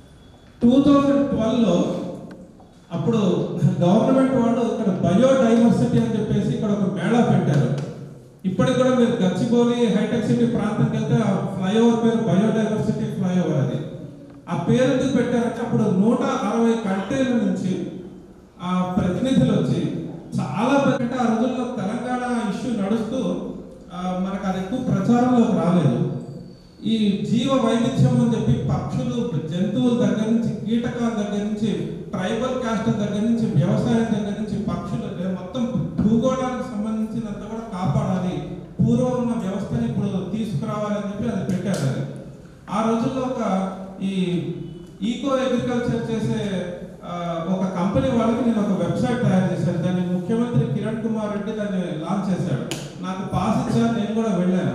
టూ థౌజండ్ ట్వెల్వ్లో అప్పుడు గవర్నమెంట్ వాళ్ళు ఇక్కడ బయోడైవర్సిటీ అని చెప్పేసి ఇక్కడ ఒక మేళా పెట్టారు ఇప్పటికి కూడా మీరు గచ్చిబౌలి హైటెక్ సిటీ ప్రాంతంకి వెళ్తే ఆ ఫ్లైఓవర్ పేరు బయోడైవర్సిటీ ఫ్లైఓవర్ అది ఆ పేరు ఎందుకు పెట్టారంటే అప్పుడు నూట అరవై కంట్రీల నుంచి ఆ ప్రతినిధులు వచ్చి చాలా పెద్ద ఆ రోజుల్లో తెలంగాణ ఇష్యూ నడుస్తూ ఆ, మనకు అది ఎక్కువ ప్రచారంలోకి రాలేదు ఈ జీవ వైవిధ్యం అని చెప్పి పక్షులు జంతువుల దగ్గర నుంచి కీటకాల దగ్గర నుంచి ట్రైబల్ కాస్ట్ దగ్గర నుంచి వ్యవసాయం దగ్గర నుంచి పక్షుల దగ్గర మొత్తం భూగోళానికి సంబంధించినంత కూడా కాపాడాలి పూర్వం ఉన్న వ్యవస్థని ఇప్పుడు తీసుకురావాలని చెప్పి అది పెట్టారు అది ఆ రోజుల్లో ఒక ఈ ఈకో అగ్రికల్చర్ చేసే ఆ, ఒక కంపెనీ వాళ్ళకి నేను ఒక వెబ్సైట్ తయారు చేశాను దాన్ని ముఖ్యమంత్రి కిరణ్ కుమార్ రెడ్డి దాన్ని లాంచ్ చేశాడు నాకు పాస్ ఇచ్చారు నేను కూడా వెళ్ళాను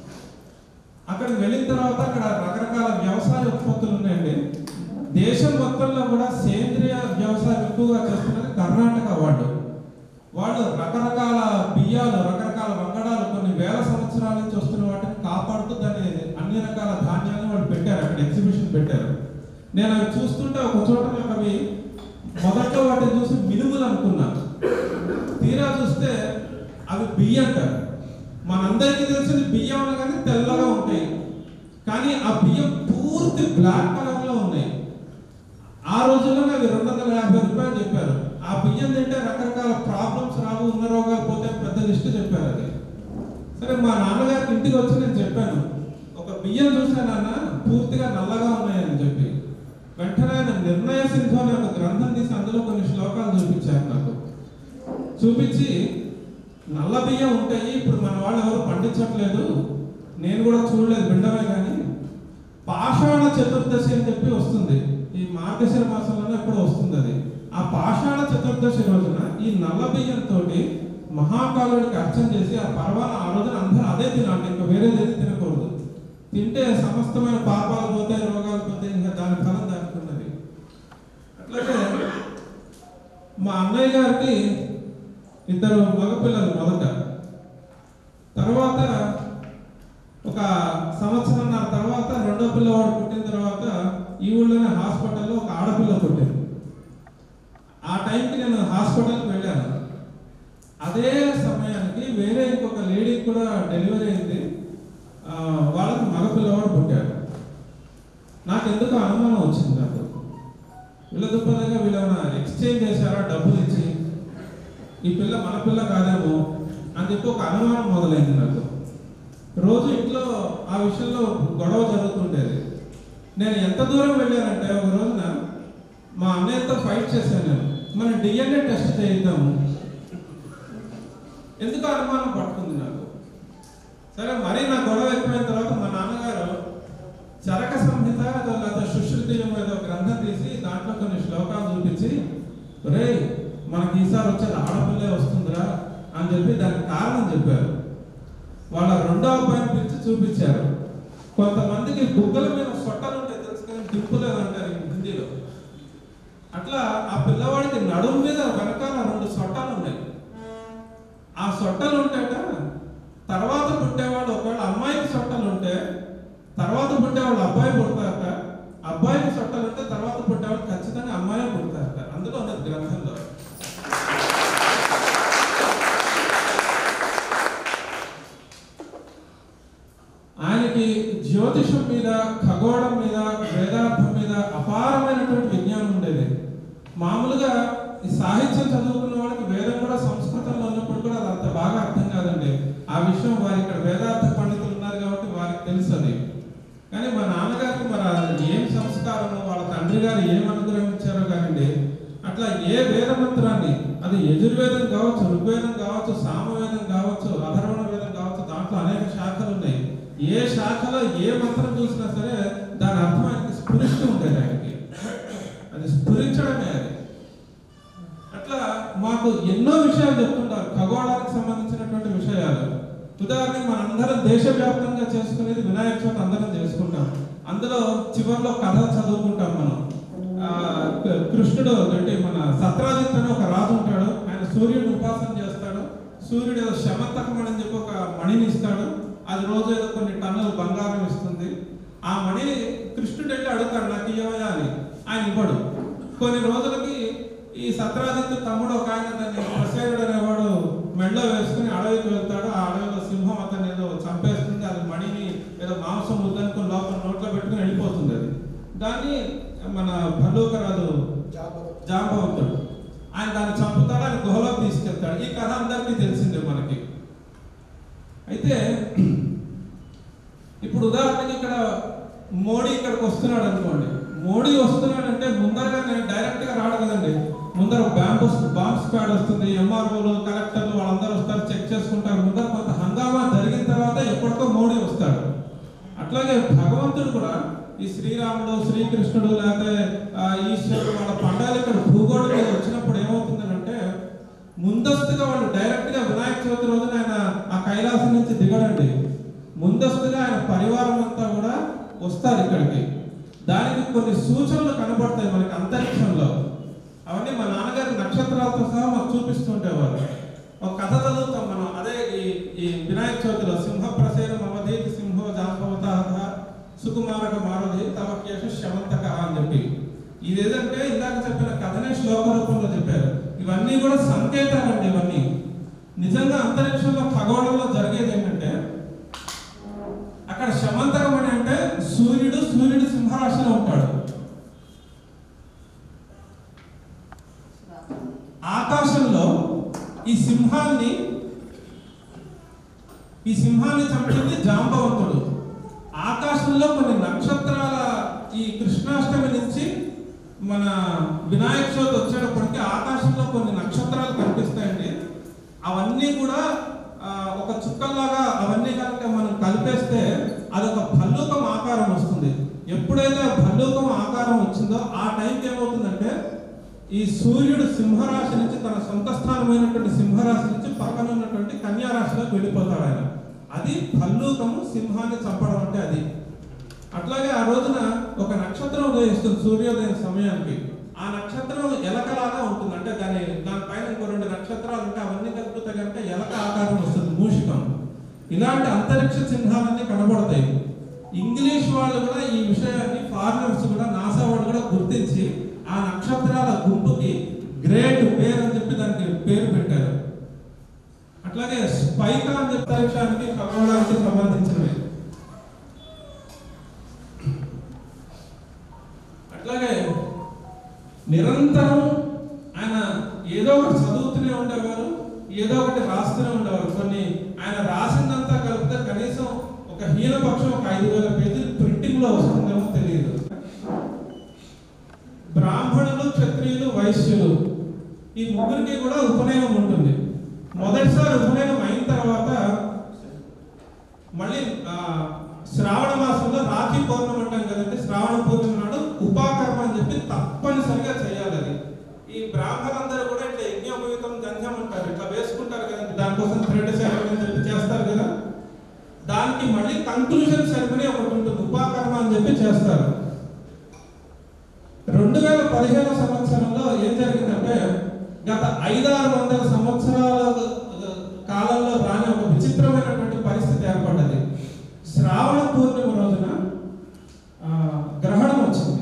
అక్కడికి వెళ్ళిన తర్వాత అక్కడ రకరకాల వ్యవసాయ ఉత్పత్తులు ఉన్నాయండి దేశం మొత్తంలో కూడా సేంద్రియ వ్యవసాయం ఎక్కువగా చేస్తున్నది కర్ణాటక వాళ్ళు వాళ్ళు రకరకాల బియ్యాలు రకరకాల వంగడాలు కొన్ని వేల సంవత్సరాల నుంచి వస్తున్న వాటిని కాపాడుతూ దాన్ని అన్ని రకాల ధాన్యాలను వాళ్ళు పెట్టారు అక్కడ ఎగ్జిబిషన్ పెట్టారు నేను అవి చూస్తుంటే ఒక చోట నాకు అవి మొదట్లో వాటిని చూసి మినుములు అనుకున్నాను తీరా చూస్తే అవి బియ్యం అంటారు మనందరికీ తెలిసింది బియ్యం అనగానే తెల్లగా ఉంటాయి కానీ ఆ బియ్యం పూర్తి బ్లాక్ కలర్ లో ఉన్నాయి ఆ రోజుల్లోనే అవి రెండు వందల యాభై రూపాయలు చెప్పారు ఆ బియ్యం తింటే రకరకాల ప్రాబ్లమ్స్ రావు ఉన్న రోగాలు పోతే పెద్ద లిస్ట్ చెప్పారు అది సరే మా నాన్నగారికి ఇంటికి వచ్చి నేను చెప్పాను ఒక బియ్యం చూసా నాన్న పూర్తిగా నల్లగా ఉన్నాయని చెప్పి వెంటనే ఆయన నిర్ణయ సింధు అనే ఒక గ్రంథం తీసి అందులో కొన్ని శ్లోకాలు చూపించారు నాకు చూపించి నల్ల బియ్యం ఉంటాయి ఇప్పుడు మన వాళ్ళు ఎవరు పండించట్లేదు నేను కూడా చూడలేదు వినడమే కానీ పాషాణ చతుర్దశి అని చెప్పి వస్తుంది ఈ మార్గశిర మాసంలోనే ఎప్పుడు వస్తుంది అది ఆ పాషాణ చతుర్దశి రోజున ఈ నల్ల బియ్యంతో మహాకాలుడికి అర్చన చేసి ఆ పర్వాన ఆ రోజున అందరూ అదే తినాలి ఇంకా వేరేది ఏది తినకూడదు తింటే సమస్తమైన పాపాలు పోతాయి రోగాలు పోతాయి ఇంకా దాని ఫలం దానికి ఉన్నది అట్లాగే మా అన్నయ్య గారికి ఇద్దరు మగపిల్లలు మొదట తర్వాత ఒక సంవత్సరంన్నర తర్వాత రెండో పిల్లవాడు పుట్టిన తర్వాత ఈ ఊళ్ళోనే హాస్పిటల్లో ఒక ఆడపిల్ల పుట్టింది ఆ టైంకి నేను హాస్పిటల్కి వెళ్ళాను అదే సమయానికి వేరే ఇంకొక లేడీకి కూడా డెలివరీ అయింది ఆ, వాళ్ళకి మగపిల్లవాడు పుట్టాడు నాకు ఎందుకు అనుమానం వచ్చింది నాకు వీళ్ళ దుప్పదగా వీళ్ళేమైనా ఎక్స్చేంజ్ చేశారా డబ్బులు ఇచ్చి ఈ పిల్ల మన పిల్ల కాదేమో అని చెప్పి ఒక అనుమానం మొదలైంది నాకు రోజు ఇంట్లో ఆ విషయంలో గొడవ జరుగుతుండేది నేను ఎంత దూరం వెళ్ళానంటే ఒక రోజున మా అన్నయ్యతో ఫైట్ చేశాను నేను మన డిఎన్ఏ టెస్ట్ చేయిద్దాము ఎందుకు అనుమానం పట్టుకుంది నాకు సరే మరీ నా గొడవ ఎక్కువైన తర్వాత మా నాన్నగారు చరక సంహిత ఏదో లేదా సుశ్రుతియం ఏదో గ్రంథం తీసి దాంట్లో కొన్ని శ్లోకాలు చూపించి ఒరే మనకి ఈసారి వచ్చేది ఆడపిల్లే వస్తుందిరా అని చెప్పి దానికి కారణం చెప్పారు వాళ్ళ రెండవ పైన పిలిచి చూపించారు కొంతమందికి బుగ్గల మీద సొట్టలు ఉంటాయి తెలుసు కానీ దింపులేదు అంటారు ఈ హిందీలో అట్లా ఆ పిల్లవాడికి నడుము మీద వెనకాల రెండు సొట్టాలు ఉన్నాయి ఆ సొట్టలు ఉంటాయట తర్వాత పుట్టేవాడు ఒకవేళ అమ్మాయికి సొట్టలు ఉంటే తర్వాత పుట్టేవాళ్ళు అబ్బాయి పుడతారట అబ్బాయికి సొట్టలు ఉంటే తర్వాత పుట్టేవాళ్ళు ఖచ్చితంగా అమ్మాయి పుడతారట అందులో ఉన్నది గ్రంథంలో ఆయనకి జ్యోతిషం మీద ఖగోళం మీద వేదార్థం మీద అపారమైనటువంటి విజ్ఞానం ఉండేది మామూలుగా ఈ సాహిత్యం చదువుకున్న వాళ్ళకి వేదం కూడా సంస్కృతంలో ఉన్నప్పుడు కూడా అది అంత బాగా అర్థం కాదండి ఆ విషయం వారి ఇక్కడ వేదార్థ పండితులు ఉన్నారు కాబట్టి వారికి తెలుసు అది కానీ మా నాన్నగారికి మరి అది ఏం సంస్కారము వాళ్ళ తండ్రి గారు ఏం అనుగ్రహం ఇచ్చారో కానండి అట్లా ఏ వేద మంత్రాన్ని అది యజుర్వేదం కావచ్చు ఋగ్వేదం కావచ్చు సామవేదం కావచ్చు అధర్వణ వేదం కావచ్చు దాంట్లో అనేక శాఖలు ఉన్నాయి ఏ శాఖలో ఏ మంత్రం చూసినా సరే దాని అర్థం ఆయనకి స్ఫురిస్తూ ఉండేది ఆయనకి అది స్ఫురించడమే అది అట్లా మాకు ఎన్నో విషయాలు చెప్తుంటారు ఖగోళానికి సంబంధించినటువంటి విషయాలు ఉదాహరణకి మనందరం దేశవ్యాప్తంగా చేసుకునేది వినాయక చవితి అందరం చేసుకుంటాం అందులో చివరిలో కథ చదువుకుంటాం మనం ఆ, కృష్ణుడు అంటే మన సత్రాజిత్ అని ఒక రాజు ఉంటాడు ఆయన సూర్యుడిని ఉపాసన చేస్తాడు సూర్యుడు ఏదో శమంతకం అని చెప్పి ఒక మణిని ఇస్తాడు అది రోజు ఏదో కొన్ని టన్నుల బంగారం ఇస్తుంది ఆ మణిని కృష్ణుడు వెళ్ళి అడుగుతాడు నాకు ఇవ్వయా అని ఆయన ఇవ్వడు కొన్ని రోజులకి ఈ సత్రాజిత్తు తమ్ముడు ఒక ఆయన దాన్ని ప్రసేనుడు అనేవాడు మెడలో వేసుకుని అడవికి వెళ్తాడు ఆ అడవిలో సింహం అతన్ని ఏదో చంపేస్తుంది అది మణిని ఏదో మాంసం ముద్దనుకుని లోపల నోట్లో పెట్టుకుని వెళ్ళిపోతుంది అది దాన్ని మన భల్లూకరాజు జాంబవంతుడు ఆయన దాన్ని చంపుతాడు ఆయన గుహలోకి తీసుకెళ్తాడు ఈ కథ అందరికీ తెలిసిందే మనకి అయితే ఇప్పుడు ఉదాహరణకి ఇక్కడ మోడీ ఇక్కడికి వస్తున్నాడు అనుకోండి మోడీ వస్తున్నాడంటే ముందరగా నేను డైరెక్ట్ గా రాడు కదండి ముందర బ్యాంబు బాంబ్ స్క్వాడ్ వస్తుంది ఎంఆర్ఓలు కలెక్టర్లు వాళ్ళందరూ వస్తారు చెక్ చేసుకుంటారు ముందర కొంత హంగామా జరిగిన తర్వాత ఎప్పటికో మోడీ వస్తాడు అట్లాగే భగవంతుడు కూడా ఈ శ్రీరాముడు శ్రీకృష్ణుడు లేకపోతే ఆ, ఈశ్వరుడు వాళ్ళ పండుగలు ఇక్కడ భూగోళం మీద వచ్చినప్పుడు ఏమవుతుందంటే ముందస్తుగా వాళ్ళు డైరెక్ట్ గా వినాయక చవితి రోజున ఆయన ఆ కైలాసం నుంచి దిగడండి ముందస్తుగా ఆయన పరివారం అంతా కూడా వస్తారు ఇక్కడికి దానికి కొన్ని సూచనలు కనబడతాయి మనకి అంతరిక్షంలో అవన్నీ మా నాన్నగారి నక్షత్రాలతో సహా మాకు చూపిస్తుంటేవారు ఒక కథ చదువుతాం మనం అదే ఈ ఈ వినాయక చవితిలో సింహ ప్రసేన మమధీతి సింహో జాంబవత సుకుమారక మారుది తమ కేసు శమంతక అని చెప్పి ఇది ఏదంటే ఇందాక చెప్పిన కథనే శ్లోక రూపంలో చెప్పారు ఇవన్నీ కూడా సంకేతాలండి ఇవన్నీ నిజంగా అంతరిక్షంలో ఖగోళంలో జరిగేది ఏంటంటే అక్కడ శమంతకం అని అంటే సూర్యుడు సూర్యుడు సింహరాశిలో ఉంటాడు ఆకాశంలో ఈ సింహాన్ని ఈ సింహాన్ని చంపింది జాంబవంతుడు ఆకాశంలో కొన్ని నక్షత్రాల ఈ కృష్ణాష్టమి నుంచి మన వినాయక చవితి వచ్చేటప్పటికి ఆకాశంలో కొన్ని నక్షత్రాలు కనిపిస్తాయండి అవన్నీ కూడా ఆ, ఒక చుక్కల్లాగా అవన్నీ కనుక మనం కలిపేస్తే అదొక భల్లూకం ఆకారం వస్తుంది ఎప్పుడైతే ఆ భల్లూకం ఆకారం వచ్చిందో ఆ టైంకి ఏమవుతుందంటే ఈ సూర్యుడు సింహరాశి నుంచి తన సొంత స్థానమైనటువంటి సింహరాశి నుంచి పక్కన ఉన్నటువంటి కన్యా రాశిలోకి వెళ్ళిపోతాడు ఆయన అది భల్లూకము సింహాన్ని చంపడం అంటే అది అట్లాగే ఆ రోజున ఒక నక్షత్రం ఉదయిస్తుంది సూర్యోదయం సమయానికి ఆ నక్షత్రం ఎలకలాగా ఉంటుంది అంటే దాని దానిపైన ఇంకో రెండు నక్షత్రాలు ఉంటే అవన్నీ కలిపితే కనుక ఎలక ఆకారం వస్తుంది మూషికం ఇలాంటి అంతరిక్ష చిహ్నాలన్నీ కనబడతాయి ఇంగ్లీష్ వాళ్ళు కూడా ఈ విషయాన్ని ఫారినర్స్ కూడా నాసా వాళ్ళు కూడా గుర్తించి ఆ నక్షత్రాల గుంపుకి గ్రేట్ పేరు అని చెప్పి దానికి పేరు పెట్టారు అట్లాగే స్పైకా అని చెప్పే అంతరిక్షానికి ఖగోళానికి సంబంధించినవి అట్లాగే నిరంతరం ఆయన ఏదో ఒకటి చదువుతూనే ఉండేవారు ఏదో ఒకటి రాస్తూనే ఉండేవారు కొన్ని ఆయన రాసిందంతా కలిపితే కనీసం ఒక హీనపక్షం ఒక ఐదు వేల పేజీలు ప్రింటింగ్ లో వస్తుందేమో తెలియదు బ్రాహ్మణులు క్షత్రియులు వైశ్యులు ఈ ముగ్గురికి కూడా ఉపనయనం ఉంటుంది మొదటిసారి ఉపనయనం అయిన తర్వాత మళ్ళీ ఆ, శ్రావణ మాసంలో రాఖీ పౌర్ణమి అంటాం కదండి శ్రావణ పౌర్ణమి నాడు ఉపాకర్మ అని చెప్పి తప్పనిసరిగా చేయాలి అది ఈ బ్రాహ్మణులందరూ కూడా ఇట్లా యజ్ఞోపయుతం గంధం అంటారు ఇట్లా వేసుకుంటారు కదండి దానికోసం థ్రెడ్ సెరమనీ అని చెప్పి చేస్తారు కదా దానికి మళ్ళీ కంక్లూజన్ సెరమనీ ఒకటి ఉంటుంది ఉపాకర్మ అని చెప్పి చేస్తారు రెండు వేల పదిహేను సంవత్సరంలో ఏం జరిగిందంటే గత ఐదారు వందల సంవత్సరాల కాలంలో రాని ఒక విచిత్రమైనటువంటి పరిస్థితి ఏర్పడ్డది శ్రావణ పూర్ణిమ రోజున ఆ, గ్రహణం వచ్చింది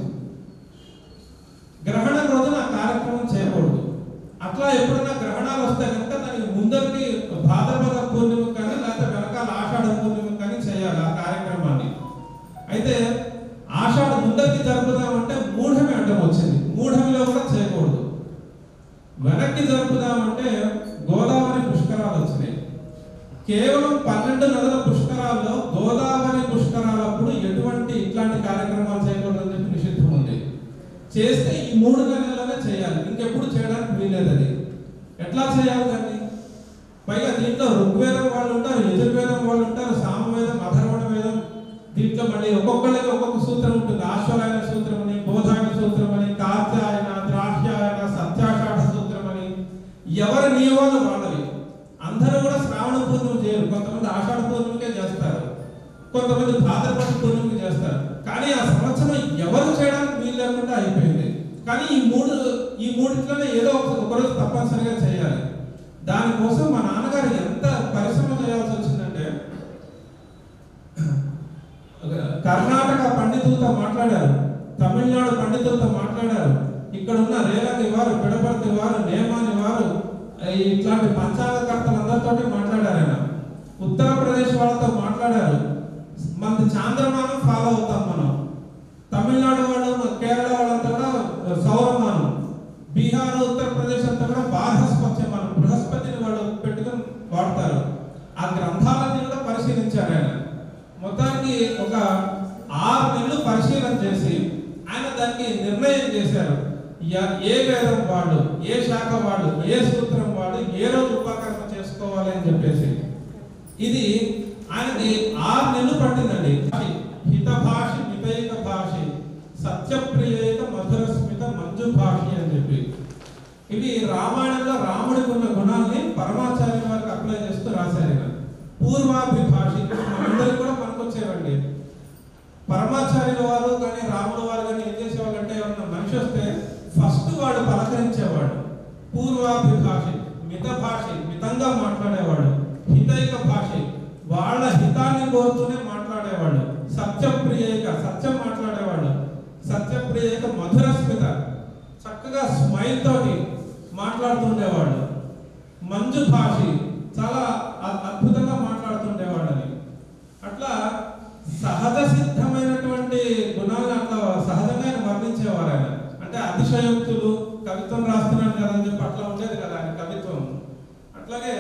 గ్రహణం రోజున ఆ కార్యక్రమం చేయకూడదు అట్లా ఎప్పుడైనా గ్రహణాలు వస్తే కనుక దానికి ముందరికి భాద్రపద పూర్ణిమ కానీ లేకపోతే వెనకాల ఆషాఢ పూర్ణిమ కానీ చేయాలి ఆ కార్యక్రమాన్ని అయితే ఆషాఢ ముందరికి జరుపుదామంటే మూఢమి అడ్డం వచ్చింది మూఢమిలో కూడా చేయకూడదు వెనక్కి జరుపుదామంటే గోదావరి పుష్కరాలు వచ్చినాయి కేవలం పన్నెండు నదుల పుష్కరాల్లో గోదావరి పుష్కరాలప్పుడు ఎటువంటి ఇట్లాంటి కార్యక్రమాలు చేయకూడదని చెప్పి నిషిద్ధం ఉంది చేస్తే ఈ మూడు నెలల్లోనే చేయాలి ఇంకెప్పుడు చేయడానికి వీలేదు అది ఎట్లా చేయాలి దాన్ని పైగా దీంట్లో ఋగ్వేదం వాళ్ళు ఉంటారు యజుర్వేదం వాళ్ళు ఉంటారు సామవేదం అధర్వణ వేదం దీంట్లో మళ్ళీ ఒక్కొక్కరికి ఒక్కొక్క సూత్రం ఉంటుంది ఆశ్వరాయణ సూత్రం అని బోధాయన సూత్రం అని కాత్యాయన ద్రాహ్యాయన సత్యాషాఢ సూత్రం అని ఎవరి నియమాలు వాళ్ళవి అందరూ కూడా శ్రావణ పూర్ణిమ చేయరు కొంతమంది ఆషాఢ పూర్ణిమకే చేస్తారు కొంతమంది భాద్రపద పూర్ణిమకి చేస్తారు కానీ ఆ సంవత్సరం ఎవరు చేయడానికి వీలు లేకుండా అయిపోయింది కానీ ఈ మూడు ఈ మూడిట్లోనే ఏదో ఒక ఒకరోజు తప్పనిసరిగా చేయాలి దానికోసం మా నాన్నగారు పండితులతో మాట్లాడారు తమిళనాడు పండితులతో మాట్లాడారు ఇక్కడ ఉన్న రేలకి వారు పిడపర్తి వారు నేమాని వారు ఈ ఇట్లాంటి పంచాంగకర్తలందరితో మాట్లాడారు ఆయన ఉత్తరప్రదేశ్ వాళ్ళతో మాట్లాడారు మన చాంద్రమానం ఫాలో అవుతాం మనం తమిళనాడు వాళ్ళు మన కేరళ వాళ్ళంతా కూడా సౌరమానం బీహార్ ఉత్తరప్రదేశ్ అంతా కూడా బార్హస్పత్యమానం బృహస్పతిని వాళ్ళు పెట్టుకుని వాడతారు ఆ గ్రంథాలన్నీ కూడా పరిశీలించారు ఆయన మొత్తానికి ఒక ఆరు నెలలు పరిశీలన చేసి ఆయన దానికి నిర్ణయం చేశారు య- ఏ వేదం వాళ్ళు ఏ శాఖ వాళ్ళు ఏ సూత్రం వాళ్ళు ఏ రోజు ఉపకరణ చేసుకోవాలి అని చెప్పేసి ఇది ఆయనకి ఆరు నెలలు పట్టిందండి హిత భాష మితైక భాష సత్యప్రియైక మధుర స్మిత మంజు భాష అని చెప్పి ఇవి రామాయణంలో రాముడికి ఉన్న గుణాల్ని పరమాచార్య వారికి అప్లై చేస్తూ రాశారు ఈయన. పూర్వాభిభాష మనందరికి కూడా పనికొచ్చేవండి పరమాచార్యుల వారు కానీ రాముడు వారు కానీ ఏం చేసేవాళ్ళు అంటే ఎవరన్నా మనిషి వస్తే ఫస్ట్ వాడు పలకరించేవాడు పూర్వాభిభాష మిత భాష మితంగా మాట్లాడేవాడు హితైక భాష వాళ్ళ హితాన్ని కోరుతూనే మాట్లాడేవాడు సత్యప్రియక సత్యం మాట్లాడేవాడు సత్యప్రియక మధుర స్మిత చక్కగా స్మైల్ తోటి మాట్లాడుతుండేవాడు మంజు భాష చాలా అ- అద్భుతంగా మాట్లాడుతుండేవాడని అట్లా సహజ సిద్ధమైనటువంటి గుణాలను అట్లా సహజంగా ఆయన వర్ణించేవారు ఆయన అంటే అతిశయోక్తులు కవిత్వం రాస్తున్నాను కదా అని చెప్పి అట్లా ఉండేది కదా ఆయన కవిత్వం అట్లాగే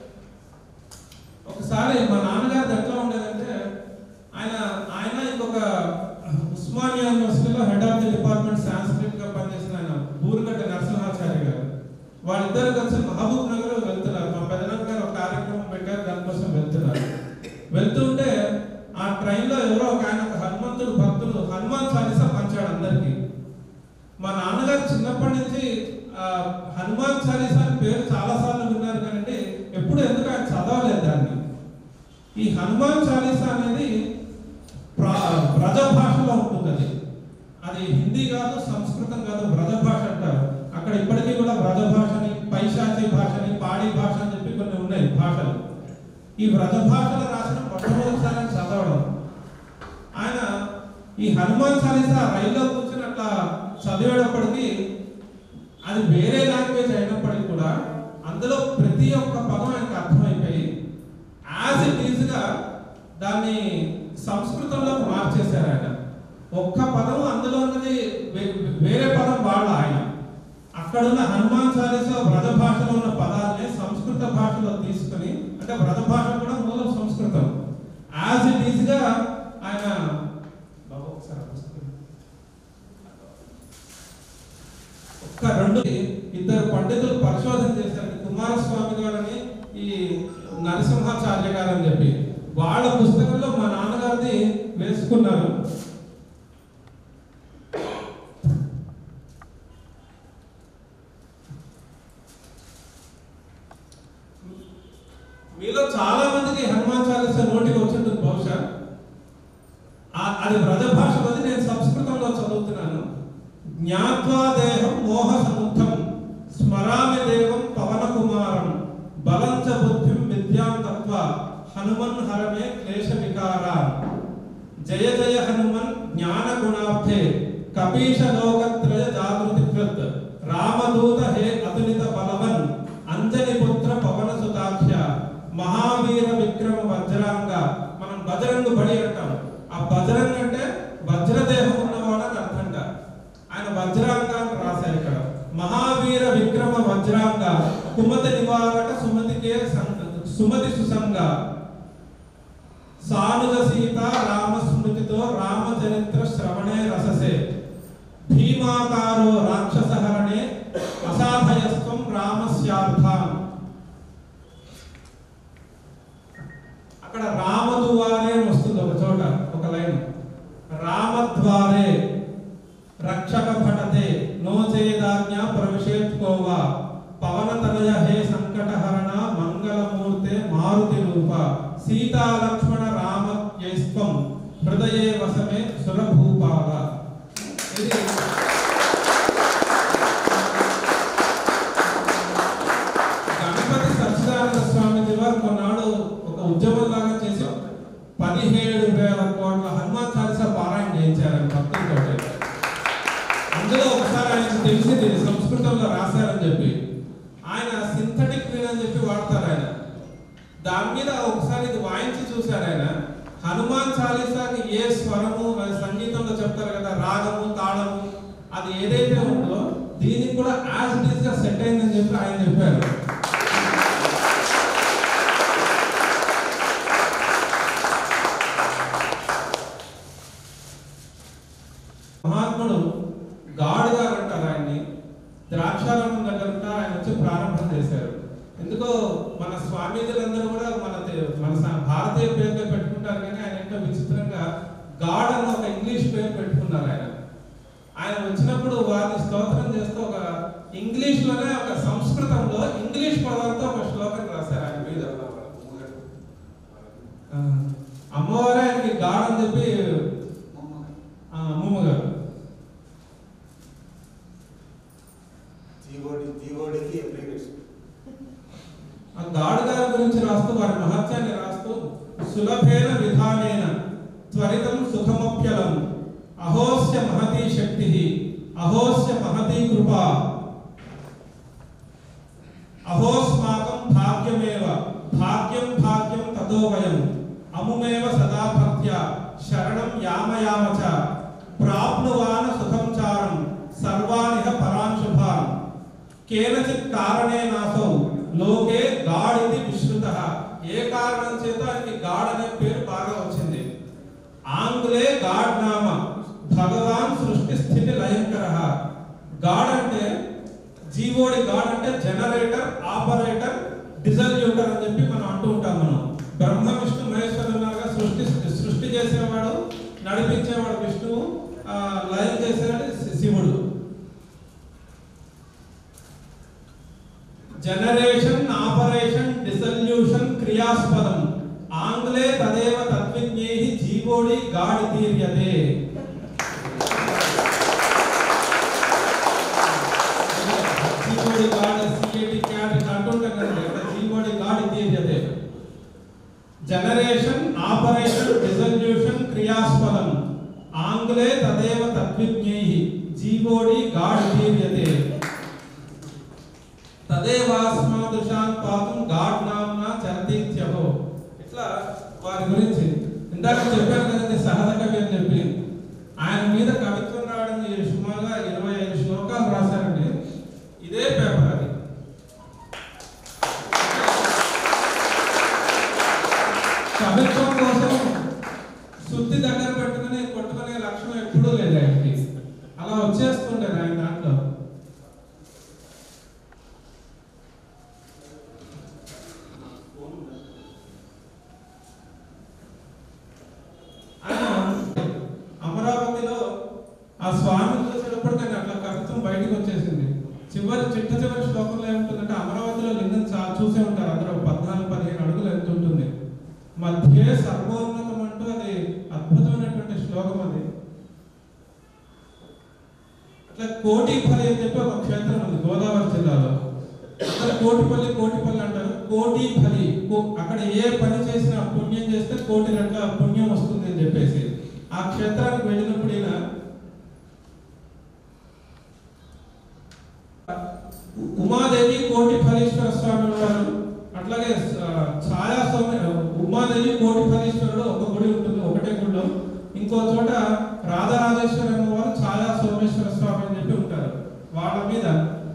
ఒకసారి మా నాన్నగారిది ఎట్లా ఉండేదంటే ఆయన ఆయన ఇంకొక ఉస్మానియా యూనివర్సిటీలో head of the department Sanskrit గా పనిచేసిన ఆయన బూరుగడ్డ నరసింహాచార్య గారు వాళ్ళిద్దరు కలిసి మహబూబ్ నగర్ వెళ్తున్నారు మా పెదనాన్న గారు ఒక కార్యక్రమం పెట్టారు దానికోసం వెళ్తున్నారు వెళ్తుంటే ఆ ట్రైన్ లో ఎవరో ఒక ఆయన ఒక హనుమంతుడు భక్తుడు హనుమాన్ చాలీసా పంచాడు అందరికి మా నాన్నగారు చిన్నప్పటి నుంచి ఆ, హనుమాన్ చాలీసా అని పేరు చాలా సార్లు విన్నారు కానీ ఎప్పుడు ఎందుకు ఆయన చదవలేదు దాన్ని ఈ హనుమాన్ చాలీసా అనేది ప్ర- బ్రజ భాషలో ఉంటుంది అది అది హిందీ కాదు సంస్కృతం కాదు బ్రజ భాష అంటారు అక్కడ ఇప్పటికీ కూడా బ్రజ భాషని పైశాచి భాషని పాడి భాష అని చెప్పి కొన్ని ఉన్నాయి భాషలు ఈ వ్రత భాషలో రాసిన మొట్టమొదటిసారి ఆయన చదవడం ఆయన ఈ హనుమాన్ చాలీసా రైల్లో కూర్చుని అట్లా చదివేటప్పటికి అది వేరే లాంగ్వేజ్ అయినప్పటికీ కూడా అందులో ప్రతి ఒక్క పదం ఆయనకు అర్థమైపోయి యాజ్ ఇట్ ఈజ్ గా దాన్ని సంస్కృతంలోకి మార్చేశారు ఆయన ఒక్క పదం అందులో ఉన్నది వే- వేరే పదం వాళ్ళ ఆయన అక్కడున్న హనుమాన్ చాలీసా వ్రత భాషలో ఉన్న పదాలని సంస్కృత భాషలో తీసుకుని అంటే వ్రత భాష కూడా మూలం సంస్కృతం యాజ్ ఇట్ ఈజ్ గా ఆయన బాబు ఒకసారి ఆ పుస్తకం. ఒక్క రెండు ఇద్దరు పండితులు పరిశోధన చేశారు కుమారస్వామి గారని ఈ నరసింహాచార్య గారు అని చెప్పి వాళ్ళ పుస్తకంలో మా నాన్నగారిది వేసుకున్నారు మీలో చాలా మందికి హనుమాన్ చాలీసా నోటికి వచ్చింటుంది బహుశా ఆ- అది వ్రజ భాష అది నేను సంస్కృతంలో చదువుతున్నాను జ్ఞాత్వా దేహం మోహ సముఖం స్మరామి దేవం పవన కుమారం బలంచ బుద్ధిం విద్యాం తత్వ హనుమన్ హరమే క్లేశ వికారాన్ జయ జయ హనుమన్ జ్ఞాన గుణాబ్ధే కపీశ లోకత్రయ జాగృతి కృత్ రామదూత హే అతులిత బలవన్ అంజని పుత్ర పవన సుతాఖ్య మహావీర విక్రమ వజ్రాంగ మనం బజరంగ బడి అంటాం ఆ బజరంగ అంటే వజ్రదేహం ఉన్నవాడు అని అర్థంట ఆయన వజ్రాంగ అని రాశారు ఇక్కడ మహావీర విక్రమ వజ్రాంగ కుమతి నివారక సుమతికే సంగ సుమతి సుసంగ సానుజ సీత రామ స్మృతితో రామచరిత్ర శ్రవణే రససే భీమాకారో రాక్షసహరణే అసాధయస్వం రామస్యార్థాన్ అక్కడ రామదువారే అని వస్తుంది ఒక చోట ఒక లైన్ రామద్వారే రక్షక భటతే నో చేదాజ్ఞ ప్రవిశేత్ కోవా పవనతనయ హే సంకటహరణ మంగళమూర్తే మారుతి రూప సీతా లక్ష్మణ రామ జైస్వం హృదయే వసమే సురభూపాల ఇది గణపతి సచ్చిదానంద స్వామి వారు కొన్నాడు ఒక ఉద్యమం లాగా చేసి పదిహేడు వేల కోట్ల హనుమాన్ చాలీసా పారాయణ చేయించారు సంవత్సరంలో రాశారని చెప్పి ఆయన సింథటిక్ వీణ అని చెప్పి వాడతారు ఆయన దాని మీద ఒకసారి ఇది వాయించి చూశారు ఆయన హనుమాన్ చాలీసాకి ఏ స్వరము అది సంగీతంలో చెప్తారు కదా రాగము తాళము అది ఏదైతే ఉందో దీనికి కూడా యాజ్ ఇట్ ఈస్ గా సెట్ అయిందని చెప్పి ఆయన చెప్పారు మహాత్ముడు గాడ్ గారు అంటారు ఆయన్ని ద్రాక్షారామం దగ్గర ఉంటారు ఆయన వచ్చి ప్రారంభం చేశారు ఎందుకో మన స్వామీజీలందరూ కూడా మన తే- మన స- భారతీయ పేరుతో పెట్టుకుంటారు కానీ ఆయన ఏంటో విచిత్రంగా గాడ్ అన్న ఒక ఇంగ్లీష్ పేరు పెట్టుకున్నారు ఆయన ఆయన వచ్చినప్పుడు వారిని స్తోత్రం చేస్తూ ఒక ఇంగ్లీష్ లోనే ఒక సంస్కృతంలో ఇంగ్లీష్ పదాలతో ఒక శ్లోకం రాశారు ఆయన మీద ఆ, అమ్మవారే ఆయనకి గాడ్ అని చెప్పి ఆ, అమ్మమ్మ గారు జీవోడి జీవోడికి అప్లికేషన్ ఆ గాడ్ గారి గురించి రాస్తూ వారి మహత్యాన్ని రాస్తూ సులభేన విధానేన త్వరితం సుఖమప్యలం అహోస్య మహతీ శక్తి అహోస్య మహతీ కృప అహోస్మాకం భాగ్యమేవ భాగ్యం భాగ్యం తతో వయం అముమేవ సదా భక్త్య శరణం యామయామ చ ప్రాప్నువాన సుఖం చారం సర్వానిహ పరాన్ శుభాన్ కేనచిత్ కారణేనాసౌ లోకే గాడ్ ఇది విశ్రుత ఏ కారణం చేత ఆయనకి గాడ్ అనే పేరు బాగా వచ్చింది ఆంగ్లే గాడ్ నామ భగవాన్ సృష్టి స్థితి లయంకర గాడ్ అంటే జీవోడి గాడ్ అంటే జనరేటర్ ఆపరేటర్ డిజల్యూటర్ అని చెప్పి మనం అంటూ ఉంటాం మనం బ్రహ్మ విష్ణు మహేశ్వరులాగా సృష్టి సృష్టి చేసేవాడు నడిపించేవాడు విష్ణువు ఆ, లయం చేసేవాడు శి- శివుడు జనరేషన్ ఆపరేషన్ డిసల్యూషన్ క్రియాస్పదం ఆంగ్లే తదేవ తద్విజ్ఞై జీవోడి గాడి తీర్యతే జీవోడి గాడి సిఏటి క్యాట్ ఇట్లా అంటుంటాం కదండి ఇక్కడ జీవోడి గాడి తీర్యతే జనరేషన్ ఆపరేషన్ డిసల్యూషన్ క్రియాస్పదం ఆంగ్లే తదేవ తద్విజ్ఞై జీవోడి గాడి తీర్యతే తదేవాస్మాదృశాన్ పాపం గాడ్ నామ్నా చరతీత్యహో ఇట్లా వారి గురించి ఇందాక చెప్పాను కదండి సహజ కవి అని చెప్పి ఆయన మీద కవిత్వం రావడం ఈ సుమారుగా ఇరవై ఐదు శ్లోకాలు రాశారండి ఇదే పేపర్ అది కవిత్వం కోసం శుద్ధి దగ్గర పెట్టుకుని కొట్టుకునే లక్షణం ఎప్పుడూ లేదు ఆయనకి అలా వచ్చేస్తుంటారు ఆయన దాంట్లో ఆయన అమరావతిలో ఆ స్వామిని చూసేటప్పుడు కానీ అట్లా కవిత్వం బయటకు వచ్చేసింది చివరి చిట్ట చివరి శ్లోకంలో ఏముంటుందంటే అమరావతిలో లింగం చా చూసే ఉంటారు అందరూ పద్నాలుగు పదిహేను అడుగులు ఎంత ఉంటుంది మధ్య సర్వోన్నతం అంటూ అది అద్భుతమైనటువంటి శ్లోకం అది అట్లా కోటిపల్లి అని చెప్పి ఒక క్షేత్రం ఉంది గోదావరి జిల్లాలో అక్కడ కోటిపల్లి కోటిపల్లి అంటారు కోటిపల్లి కో- అక్కడ ఏ పని చేసినా పుణ్యం చేస్తే కోటి రెట్ల పుణ్యం వస్తుంది అని చెప్పేసి ఆ క్షేత్రానికి వెళ్ళినప్పుడు ఈయన ఉమాదేవి కోటి ఫలీశ్వర స్వామి వారు అట్లాగే ఆ, ఛాయా స్వామి ఉమాదేవి కోటి ఫలీశ్వరుడు ఒక గుడి ఉంటుంది ఒకటే గుడిలో ఇంకో చోట రాధారాజేశ్వర వారు ఛాయా సోమేశ్వర స్వామి అని చెప్పి ఉంటారు వాళ్ళ మీద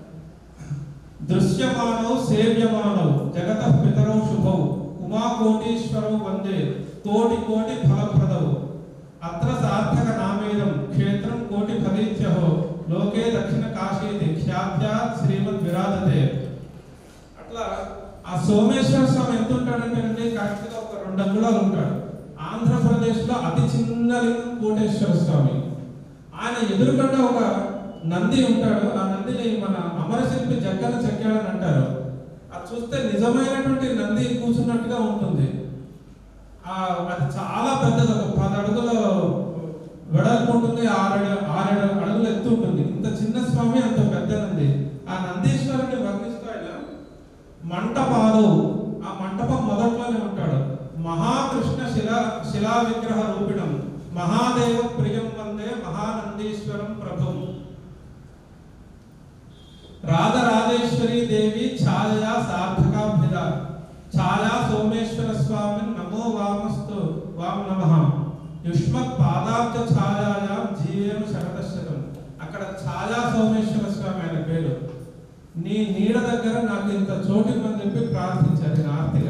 దృశ్యమానౌ సేవ్యమానౌ జగత పితరౌ శుభౌ ఉమా కోటీశ్వరౌ వందే కోటి కోటి ఫలప్రదౌ అత్ర సార్థక నామేదం క్షేత్రం కోటి ఫలీత్యహో లోకే దక్షిణ కాశీతి ఖ్యాత్యాత్ శ్రీమద్ విరాజతే అట్లా ఆ సోమేశ్వర స్వామి ఎంత ఉంటాడంటే అండి కరెక్ట్ గా ఒక రెండు అంగుళాలు ఉంటాడు ఆంధ్రప్రదేశ్ లో అతి చిన్న లింగం కోటేశ్వర స్వామి ఆయన ఎదురుకుండా ఒక నంది ఉంటాడు ఆ నందిని మన అమరశిల్పి జగ్గన చెక్కాడని అంటారు అది చూస్తే నిజమైనటువంటి నంది కూర్చున్నట్టుగా ఉంటుంది ఆ అది చాలా పెద్దది ఒక పది అడుగుల వెడల్పు ఉంటుంది ఆరేడు ఆరేడు అడుగులు ఎత్తు ఉంటుంది ఇంత చిన్న స్వామి అంత పెద్ద నంది ఆ నందీశ్వరుని వర్ణిస్తూ ఆయన మంటపాలు ఆ మంటపం మొదట్లోనే ఉంటాడు మహాకృష్ణ శిలా శిలా విగ్రహ రూపిణం మహాదేవ ప్రియం వందే మహానందీశ్వరం ప్రభుం రాధరాజేశ్వరి దేవి ఛాయా సార్థకాభిధ ఛాయా సోమేశ్వర స్వామి నమో వామస్తు వామ నమః యుష్మత్ పాదాబ్జ ఛాయాయాం జీవేమ శరదశతం అక్కడ ఛాయా సోమేశ్వర స్వామి ఆయన పేరు నీ నీడ దగ్గర నాకు ఇంత చోటు ఇవ్వని చెప్పి ప్రార్థించారు నేను ఆర్తిగా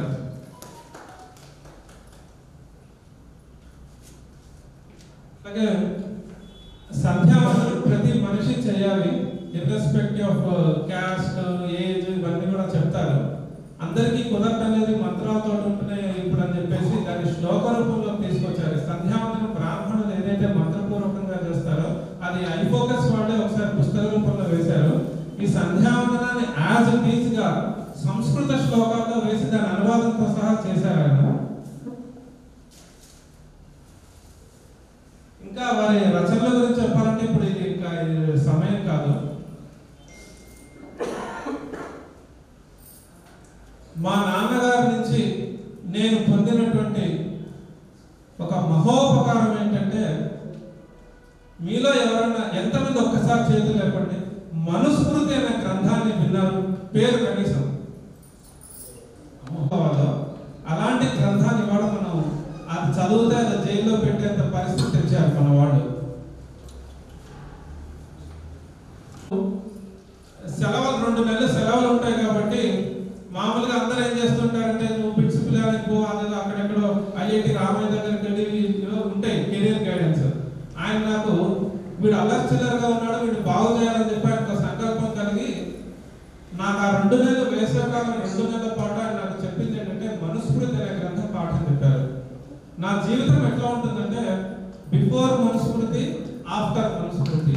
అలాగే సంధ్యావందనం ప్రతి మనిషి చేయాలి ఇర్రెస్పెక్టివ్ ఆఫ్ క్యాస్ట్ ఏజ్ ఇవన్నీ కూడా చెప్తారు అందరికీ కుదరట అనేది మంత్రాలతో ఉంటున్నాయి ఇప్పుడు అని చెప్పేసి దాన్ని శ్లోక రూపంలో తీసుకొచ్చారు సంధ్యావందనం బ్రాహ్మణులు ఏదైతే మంత్రపూర్వకంగా చేస్తారో అది ఐఫోకస్ వాళ్ళే ఒకసారి పుస్తక రూపంలో వేశారు ఈ సంధ్యావందనాన్ని యాజ్ ఇట్ ఈజ్ గా సంస్కృత శ్లోకాల్లో వేసి దాని అనువాదంతో సహా చేశారు ఆయన ఇంకా వారి రచనల గురించి చెప్పాలంటే ఇప్పుడు ఇది ఇంకా ఇది సమయం కాదు మా నాన్నగారి నుంచి నేను పొందినటువంటి ఒక మహోపకారం ఏంటంటే మీలో ఎవరన్నా ఎంతమంది ఒక్కసారి చేతులు లేపండి మనుస్మృతి అనే గ్రంథాన్ని విన్నారు పేరు కనీసం అమ్మవారు అలాంటి గ్రంథాన్ని ఇవాళ మనం అది చదివితే అది జైల్లో పెట్టేంత పరిస్థితి తెచ్చారు మన వాళ్ళు సెలవులు రెండు నెలలు సెలవులు ఉంటాయి కాబట్టి మామూలుగా అందరూ ఏం చేస్తుంటారంటే నువ్వు బిట్స్ పిల్లలకి పో అది అక్కడెక్కడో ఐఐటి రామయ్య దగ్గరికి వెళ్ళి ఏవో ఉంటాయి కెరీర్ గైడెన్స్ ఆయన నాకు వీడు అల్లర్చిల్లర్గా ఉన్నాడు వీడు బాగు చేయాలని చెప్పి ఆయన ఒక సంకల్పం కలిగి నాకు ఆ రెండు నెలలు వేసవకాలం రెండు నెలల పాటు ఆయన నాకు చెప్పింది ఏంటంటే మనుస్మృతి అనే గ్రంథం పాఠం చెప్పారు నా జీవితం ఎట్లా ఉంటుందంటే బిఫోర్ మనుస్మృతి ఆఫ్టర్ మనుస్మృతి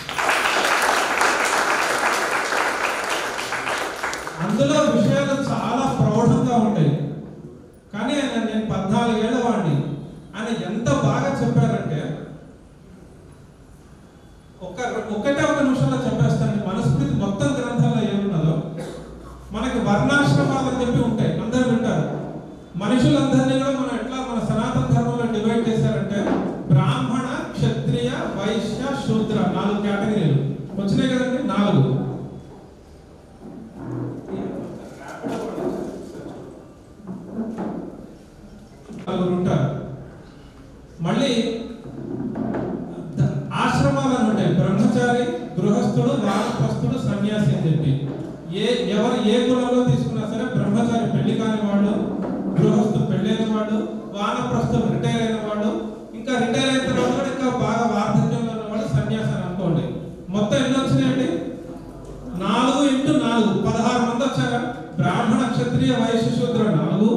అందులో విషయాలు చాలా ప్రౌఢంగా ఉంటాయి కానీ ఆయన నేను పద్నాలుగేళ్ల వాడిని ఆయన ఎంత బాగా చెప్పారంటే ఒక ఒక్కటే ఒక నిమిషంలో చెప్పేస్తాను మనుస్మృతి మొత్తం గ్రంథంలో ఏమున్నదో మనకి వర్ణాశ్రమాలు అని చెప్పి ఉంటాయి అందరూ వింటారు మనుషులందరినీ కూడా మనం ఎట్లా మన సనాతన ధర్మంలో డివైడ్ చేశారంటే బ్రాహ్మణ క్షత్రియ వైశ్య శూద్ర నాలుగు కేటగిరీలు వచ్చినాయి కదండి నాలుగు నలుగురు ఉంటారు మళ్ళీ ద- ఆశ్రమాలను ఉంటాయి బ్రహ్మచారి గృహస్థుడు వానప్రస్థుడు సన్యాసి అని చెప్పి ఏ ఎవరు ఏ కులంలో తీసుకున్నా సరే బ్రహ్మచారి పెళ్లి కాని వాడు గృహస్థుడు పెళ్ళైన వాడు వానప్రస్థుడు రిటైర్ అయిన వాడు ఇంకా రిటైర్ అయిన తర్వాత కూడా ఇంకా బాగా వార్ధక్యంలో ఉన్నవాడు సన్యాసి అని అనుకోండి మొత్తం ఎన్ని వచ్చినాయండి నాలుగు ఇంటూ నాలుగు పదహారు మంది వచ్చారా బ్రాహ్మణ క్షత్రియ వైశ్య శూద్ర నాలుగు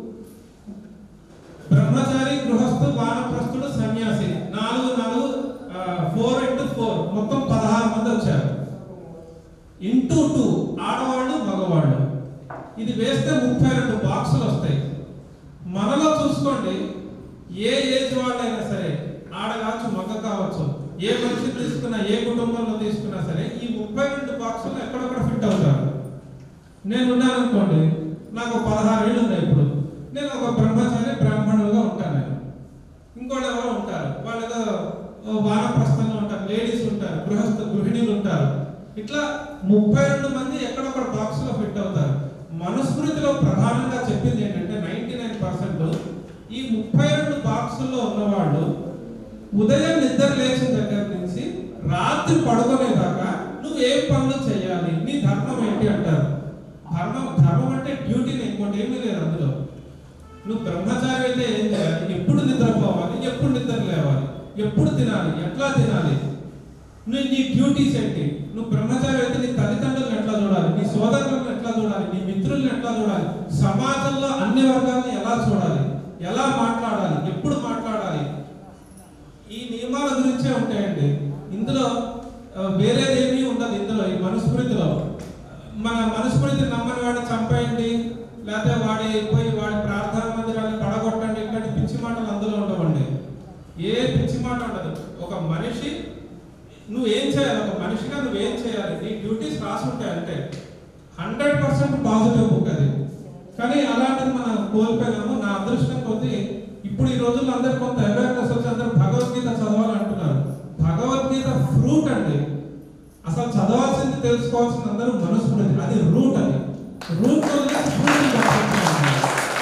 బ్రహ్మచారి గృహస్థు వానప్రస్థుడు సన్యాసి నాలుగు నాలుగు ఫోర్ ఇంటూ ఫోర్ మొత్తం పదహారు మంది వచ్చారు ఇంటూ టూ ఆడవాళ్ళు మగవాళ్ళు ఇది వేస్తే ముప్పై రెండు బాక్సులు వస్తాయి మనలో చూసుకోండి ఏ ఏజ్ వాళ్ళైనా సరే ఆడ కావచ్చు మగ కావచ్చు ఏ మనిషి తీసుకున్నా ఏ కుటుంబంలో తీసుకున్నా సరే ఈ ముప్పై రెండు బాక్సులు ఎక్కడొక్కడ ఫిట్ అవుతారు నేను ఉన్నాను అనుకోండి నాకు పదహారు ఏళ్ళు ఉన్నాయి ఇప్పుడు నేను ఒక బ్రహ్మచారి బ్రాహ్మణులుగా ఉంటాను నేను ఇంకోళ్ళు ఎవరో ఉంటారు వాళ్ళు ఏదో వానప్రస్థంలో ఉంటారు లేడీస్ ఉంటారు గృహస్థ గృహిణులు ఉంటారు ఇట్లా ముప్పై రెండు మంది ఎక్కడొక్కడ బాక్స్ లో ఫిట్ అవుతారు మనుస్మృతిలో ప్రధానంగా చెప్పింది ఏంటంటే నైన్టీ నైన్ పర్సెంట్ ఈ ముప్పై రెండు బాక్సుల్లో ఉన్నవాళ్ళు ఉదయం నిద్ర లేచిన దగ్గర నుంచి రాత్రి పడుకునేదాకా నువ్వు ఏ పనులు చేయాలి నీ ధర్మం ఏంటి అంటారు ధర్మం ధర్మం అంటే డ్యూటీని ఇంకోటి ఏమీ లేదు అందులో నువ్వు బ్రహ్మచారి అయితే ఏం చేయాలి ఎప్పుడు నిద్రపోవాలి ఎప్పుడు నిద్ర లేవాలి ఎప్పుడు తినాలి ఎట్లా తినాలి నువ్వు నీ డ్యూటీస్ ఏంటి నువ్వు బ్రహ్మచారి అయితే నీ తల్లిదండ్రులను ఎట్లా చూడాలి నీ సోదరులను ఎట్లా చూడాలి నీ మిత్రులను ఎట్లా చూడాలి సమాజంలో అన్ని వర్గాలను ఎలా చూడాలి ఎలా మాట్లాడాలి ఎప్పుడు మాట్లాడాలి ఈ నియమాల గురించే ఉంటాయండి ఇందులో ఆ, వేరేదేమీ ఉండదు ఇందులో ఈ మనుస్మృతిలో మన మనుస్మృతి నమ్మని వాడిని చంపేయండి లేకపోతే వాడి పోయి వాడి ప్రార్థనా మందిరాన్ని పడగొట్టండి ఇట్లాంటి పిచ్చి మాటలు అందులో ఉండవండి ఏ పిచ్చి మాట ఉండదు ఒక మనిషి నువ్వేం చేయాలి ఒక మనిషిగా నువ్వేం చేయాలి నీ డ్యూటీస్ రాసి ఉంటాయి అంటే హండ్రెడ్ పర్సెంట్ పాజిటివ్ బుక్ అది కానీ అలాంటిది మనం కోల్పోయినాము నా అదృష్టం కొద్దీ ఇప్పుడు ఈ రోజుల్లో అందరు కొంత అవేర్నెస్ వచ్చి అందరూ భగవద్గీత చదవాలంటున్నారు భగవద్గీత ఫ్రూట్ అండి అసలు చదవాల్సింది తెలుసుకోవాల్సిన అందరూ మనుస్మృతి అది రూట్ అది రూట్ వదిలేసి స్మృతి పట్టుకుంటున్నాం.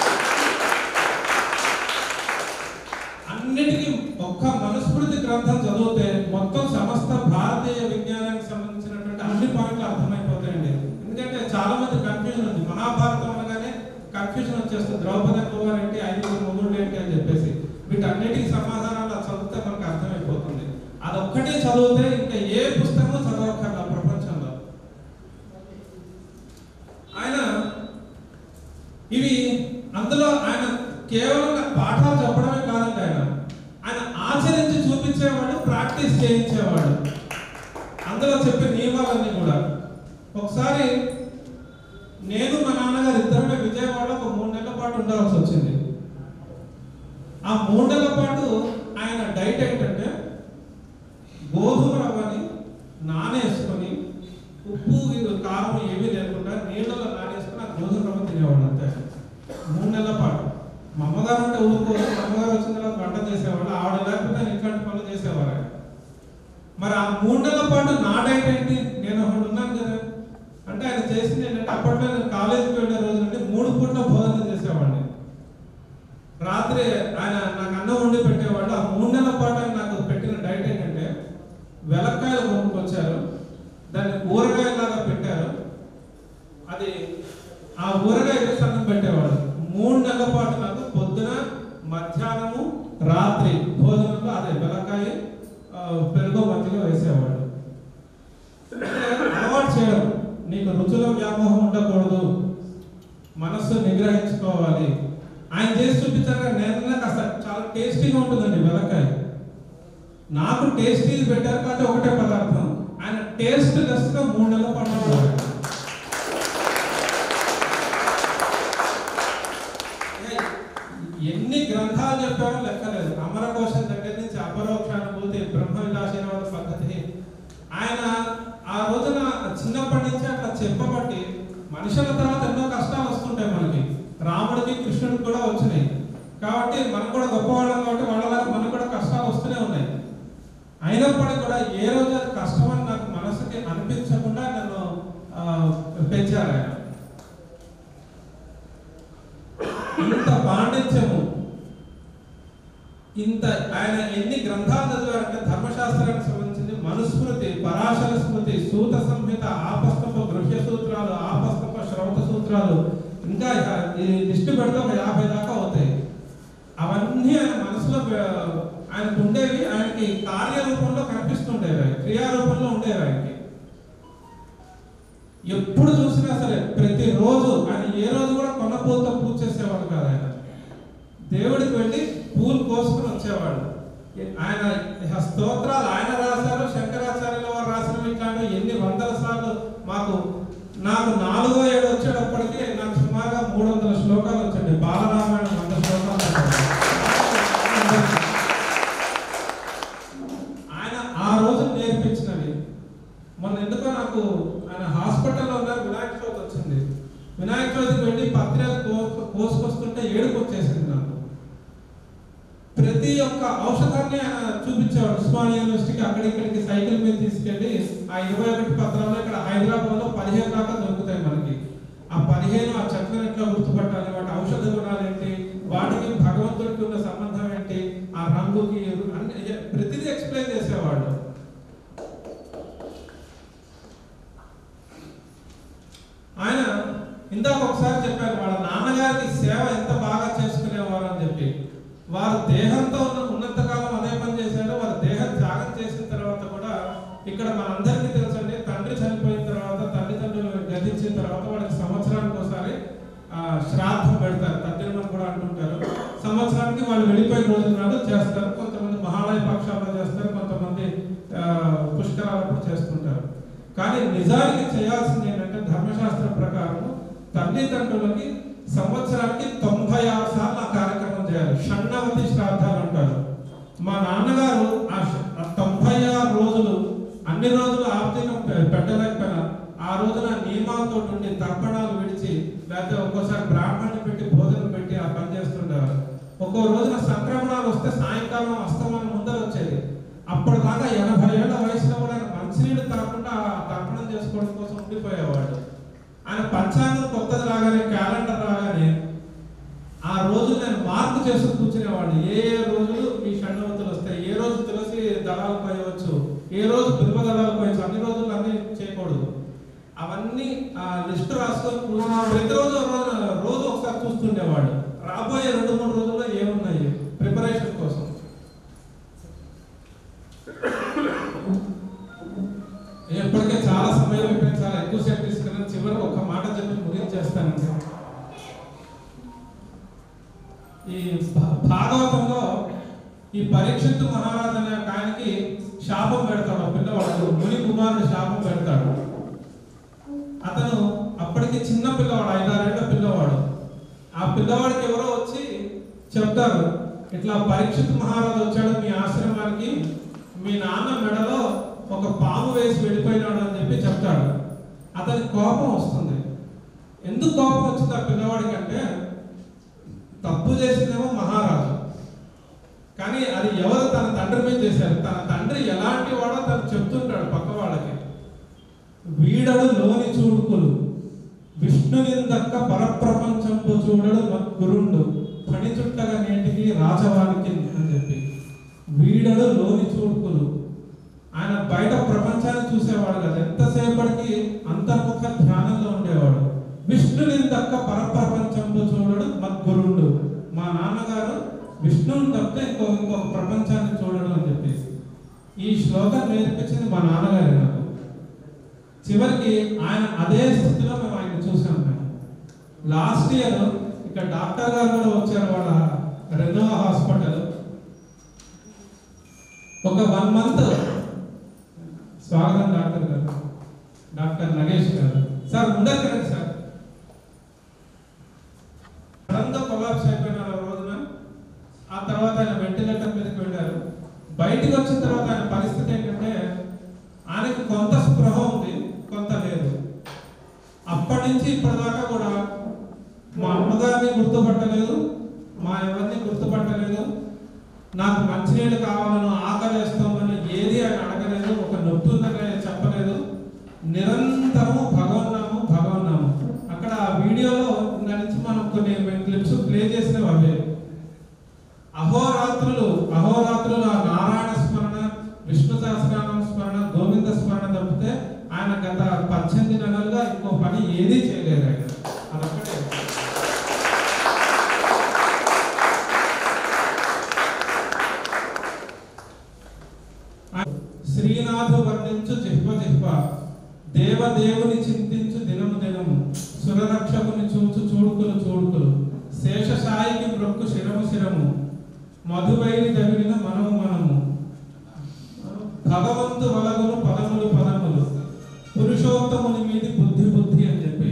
అన్నిటికీ ఒక్క మనుస్మృతి గ్రంథం చదివితే మొత్తం సమస్త భారతీయ విజ్ఞానానికి సంబంధించినటువంటి అన్ని పాయింట్లు అర్థమైపోతాయండి ఎందుకంటే చాలా మంది కన్ఫ్యూజన్ ఉంది మహాభారతం అనగానే కన్ఫ్యూజన్ వచ్చేస్తుంది ద్రౌపది అమ్మవారు ఏంటి ఐదుగురు మొగుళ్ళు ఏంటి అని చెప్పేసి వీటన్నిటికి సమాధానాలు అది చదివితే మనకు అర్థమైపోతుంది అదొక్కటే చదివితే ఇంకా ఏ పుస్తకం చదవక్కర్లా ప్రపంచంలో ఆయన ఇవి అందులో ఆయన కేవలం పాఠాలు చెప్పడమే కాదండి ఆయన ఆయన ఆచరించి చూపించేవాడు ప్రాక్టీస్ చేయించేవాడు అందులో చెప్పే నియమాలన్నీ కూడా ఒకసారి నేను మా నాన్నగారు ఇద్దరమే విజయవాడలో ఒక మూడు నెలల పాటు ఉండాల్సి వచ్చింది ఆ మూడు నెలల పాటు ఆయన డైట్ ఏంటంటే గోధుమ రవ్వని నానేసుకొని ఉప్పు ఇది కారం ఏమీ లేకుండా నీళ్ళలో నానేసుకొని ఆ గోధుమ రవ్వ తినేవాడు అంతే మూడు నెలల పాటు మా అమ్మగారు అంటే ఊరుకోరు మా అమ్మగారు వచ్చిన తర్వాత వంట చేసేవాళ్ళు ఆవిడ లేకపోతే నేను ఇట్లాంటి పనులు చేసేవారు ఆయన. మరి ఆ మూడు నెలల పాటు నా డైట్ ఏంటి నేను ఒకటి ఉన్నాను కదా అంటే ఆయన చేసింది ఏంటంటే అప్పట్లో నేను కాలేజీకి వెళ్ళే రోజు నుండి మూడు పూట్ల భోజనం చేసేవాడిని రాత్రి ఆయన నాకు అన్నం వండి పెట్టేవాళ్ళు ఆ మూడు నెలల పాటు ఆయన నాకు పెట్టిన డైట్ ఏంటంటే వెలక్కాయలు కొనుక్కొచ్చారు దాన్ని ఊరగాయలాగా పెట్టారు అది ఆ ఊరగాయ వేసి అన్నం పెట్టేవాడు మూడు నెలల పాటు నాకు పొద్దున మధ్యాహ్నము రాత్రి భోజనంలో అదే వెలక్కాయ ఆ, పెరుగు మధ్యలో వేసేవాడు అంటే అలవాటు చేయడం నీకు రుచుల వ్యామోహం ఉండకూడదు మనస్సు నిగ్రహించుకోవాలి ఆయన చేసి చూపించారు కానీ నేను నాకు అసలు చాలా టేస్టీగా ఉంటుందండి వెలక్కాయ నాకు టేస్టీ పెట్టారు కాబట్టి ఒకటే పదార్థం ఆయన టేస్ట్ లెస్ గా మూడు నెలల పాటు ఉండేవాడు. ఎన్ని గ్రంథాలు చెప్పామో లెక్కలేదు అమరకోశం దగ్గర నుంచి అపరోక్షానుభూతి బ్రహ్మ విలాసీనవాద పద్ధతి ఆయన ఆ రోజున చిన్నప్పటి నుంచి అట్లా చెప్పబట్టి మనుషుల తర్వాత ఎన్నో కష్టాలు వస్తుంటాయి మనకి రాముడికి కృష్ణుడికి కూడా వచ్చినాయి కాబట్టి మనం కూడా గొప్పవాళ్ళం కాబట్టి వాళ్ళలాగా మనకు కూడా కష్టాలు వస్తూనే ఉన్నాయి అయినప్పటికీ కూడా ఏ రోజు అది కష్టమని నాకు మనసుకి అనిపించకుండా నన్ను ఆ, పెంచారు ఆయన ఇంత పాండిత్యము ఇంత ఆయన ఎన్ని గ్రంథాలు చదివారంటే ధర్మశాస్త్రానికి సంబంధించింది మనుస్మృతి పరాశర స్మృతి సూత సంహిత ఆపస్తప గృహ్య సూత్రాలు ఆపస్తప శ్రౌత సూత్రాలు ఇంకా ఈ లిస్టు పెడితే ఒక యాభై దాకా అవుతాయి అవన్నీ ఆయన మనసులో ఆ, ఆయనకు ఉండేవి ఆయనకి కార్యరూపంలో కనిపిస్తుండేవి అవి, క్రియారూపంలో ఉండేవి ఆయనకి ఎప్పుడు చూసినా సరే ప్రతిరోజు ఆయన ఏ రోజు కూడా కొన్న పూలతో పూజ చేసేవాడు కాదు ఆయన దేవుడికి వెళ్ళి పూలు కోసుకుని వచ్చేవాడు ఆయన స్తోత్రాలు ఆయన రాశారు శంకరాచార్యుల వారు రాసిన ఇట్లాంటివి ఎన్ని వందల సార్లు మాకు నాకు నాలుగో ఏడు వచ్చేటప్పటికి నాకు సుమారుగా మూడు వందల శ్లోకాలు వచ్చండి బాలరామాయణం వంద శ్లోకాలు వచ్చాయి. ఆయన ఆ రోజు నేర్పించినవి మొన్న ఎందుకో నాకు ఆయన హాస్పిటల్లో ఉన్నారు వినాయక చవితి వచ్చింది వినాయక చవితికి వెళ్ళి పత్రికలు కో- కోసుకొస్తుంటే ఏడుపు వచ్చేసింది నాకు ప్రతి ఒక్క ఔషధాన్ని ఆయన చూపించేవాడు ఉస్మానియా యూనివర్సిటీకి అక్కడి ఇక్కడికి సైకిల్ మీద తీసుకెళ్ళి ఆ ఇరవై ఒకటి పత్రాలు ఇక్కడ హైదరాబాద్ లో పదిహేను దాకా దొరుకుతాయి మనకి ఆ పదిహేను ఆ చెట్లను ఎట్లా గుర్తుపట్టాలి వాటి ఔషధ గుణాలు ఏంటి వాటికి భగవంతుడికి ఉన్న సంబంధం ఏంటి ఆ రంగుకి అన్ని ప్రతిదీ ఎక్స్ప్లెయిన్ చేసేవాడు ఆయన ఇందాక ఒకసారి చెప్పారు వాళ్ళ నాన్నగారికి సేవ ఎంత బాగా చేసుకునేవారు అని చెప్పి వారు దేహంతో ఉన్న ఉన్నంతకాలం అదే పని చేశారు వారు దేహం త్యాగం చేసిన తర్వాత కూడా ఇక్కడ మనందరికీ తెలుసండి తండ్రి చనిపోయిన తర్వాత తల్లిదండ్రులు గతించిన తర్వాత వాళ్ళకి సంవత్సరానికి ఒకసారి ఆ, శ్రాద్ధం పెడతారు తద్దినం కూడా అంటుంటారు సంవత్సరానికి వాళ్ళు వెళ్ళిపోయిన రోజు నాడు చేస్తారు కొంతమంది మహాలయ పక్షాల్లో చేస్తారు కొంతమంది ఆ, పుష్కరాలప్పుడు చేస్తుంటారు కానీ నిజానికి చేయాల్సింది ఏంటంటే ధర్మశాస్త్ర ప్రకారం తల్లిదండ్రులకి సంవత్సరానికి తొంభై ఆరు సార్లు ఆ కార్యక్రమం చేయాలి షణ్ణవతి శ్రాద్ధాలు అంటారు మా నాన్నగారు ఆ ష- ఆ తొంభై ఆరు రోజులు అన్ని రోజులు ఆర్థికం పె- పెట్టలేకపోయినా ఆ రోజున నియమాలతో ఉండి తర్పణాలు విడిచి లేకపోతే ఒక్కోసారి బ్రాహ్మణ్ణి పెట్టి భోజనం పెట్టి ఆ పని చేస్తుండేవారు ఒక్కో రోజున సంక్రమణాలు వస్తే సాయంకాలం అస్తమానం ముందర వచ్చేది అప్పటిదాకా ఎనభై ఏళ్ల వయసులో కూడా ఆయన మంచినీళ్ళు తాకుండా ఆ తర్పణం చేసుకోవడం కోసం ఉండిపోయేవాడు ఆయన పంచాంగం కొత్తది రాగానే క్యాలెండర్ రాగానే ఆ రోజు నేను మార్పు చేస్తూ కూర్చునేవాడిని ఏ ఏ రోజులు ఈ షణ్ణవతులు వస్తాయి ఏ రోజు తులసి దళాలు పోయవచ్చు ఏ రోజు బిల్వ దళాలు పోయవచ్చు అన్ని రోజులు అన్ని చేయకూడదు అవన్నీ ఆ లిస్ట్ రాసుకొని కూర్చుని ప్రతిరోజు రోజు రోజు ఒకసారి చూస్తుండేవాడు రాబోయే రెండు మూడు రోజుల్లో ఏమున్నాయి ప్రిపరేషన్ కోసం ఇప్పటికే చాలా సమయం అయిపోయింది చాలా ఎక్కువసేపు తీసుకున్నాను చివరికి ఒక మాట చెప్పి ముగించేస్తానండి ఈ భా- భాగవతంలో ఈ పరీక్షిత్తు మహారాజు అనే ఒక ఆయనకి శాపం పెడతాడు ఆ పిల్లవాడు ముని కుమారుడు శాపం పెడతాడు అతను అప్పటికి చిన్న పిల్లవాడు ఐదారేళ్ల పిల్లవాడు ఆ పిల్లవాడికి ఎవరో వచ్చి చెప్తారు ఇట్లా పరీక్షిత్ మహారాజు వచ్చాడు మీ ఆశ్రమానికి మీ నాన్న మెడలో ఒక పాము వేసి వెళ్ళిపోయినాడు అని చెప్పి చెప్తాడు అతనికి కోపం వస్తుంది ఎందుకు కోపం వచ్చింది ఆ పిల్లవాడికి అంటే తప్పు చేసిందేమో మహారాజు కానీ అది ఎవరు తన తండ్రి మీద చేశారు తన తండ్రి ఎలాంటి వాడో తను చెప్తుంటాడు పక్క వాళ్ళకి వీడడు లోని చూడుకులు విష్ణుని దక్క పరప్రపంచంపు చూడడు గురుండు పని చుట్టగా నేటికి రాజవానికి అని చెప్పి వీడడు లోని చూడుకులు ఆయన బయట ప్రపంచాన్ని చూసేవాడు కదా ఎంతసేపటికి అంతర్ముఖ ధ్యానంలో ఉండేవాడు విష్ణుని దక్క పరప్రపంచంలో చూడడు మద్గురుండు మా నాన్నగారు విష్ణువుని తప్ప ఇంకో ఇంకొక ప్రపంచాన్ని చూడడం అని చెప్పేసి ఈ శ్లోకం నేర్పించింది మా నాన్నగారు నాకు చివరికి ఆయన అదే స్థితిలో మేము ఆయన చూసాం మేము లాస్ట్ ఇయర్ ఇక్కడ డాక్టర్ గారు కూడా వచ్చారు వాళ్ళ రెనోవా హాస్పిటల్ ఒక వన్ మంత్ స్వాగతం doctor garu doctor Nagesh garu sir ఉండరు కదా సార్ సడన్గా కొలాప్స్ అయిపోయినారు ఆ రోజున ఆ తర్వాత ఆయన వెంటిలేటర్ మీదకి వెళ్ళారు బయటికి వచ్చిన తర్వాత ఆయన పరిస్థితి ఏంటంటే ఆయనకి కొంత స్పృహ ఉంది కొంత లేదు అప్పటి నుంచి ఇప్పటిదాకా కూడా మా అమ్మగారిని గుర్తుపట్టలేదు మా ఎవరిని గుర్తుపట్టలేదు నాకు మంచినీళ్ళు కావాలను ఆకలి వేస్తామని ఏది ఆయన అడగలేదు ఒక నొప్పి ఉందని చెప్పలేదు నిరంతరము భగవన్నాము భగవన్నాము అక్కడ ఆ వీడియోలో దాని నుంచి మనం కొన్ని క్లిప్స్ ప్లే చేసినవి అవే అహోరాత్రులు అహోరాత్రులు ఆ నారాయణ స్మరణ విష్ణు సహస్రనామ స్మరణ గోవింద స్మరణ తప్పితే ఆయన గత పద్దెనిమిది నెలలుగా ఇంకో పని ఏదీ చేయలేదు ఆయన అదొక్కటే శ్రీనాథు వర్ణించు జిహ్వ జిహ్వ దేవదేవుని చింతించు దినము దినము సురరక్షకుని చూచు చూడుకులు చూడుకులు శేషసాయికి మ్రొక్కు శిరము శిరము మధువైని తగిలిన మనము మనము భగవంతు వలగులు పదములు పదములు పురుషోత్తముని మీది బుద్ధి బుద్ధి అని చెప్పి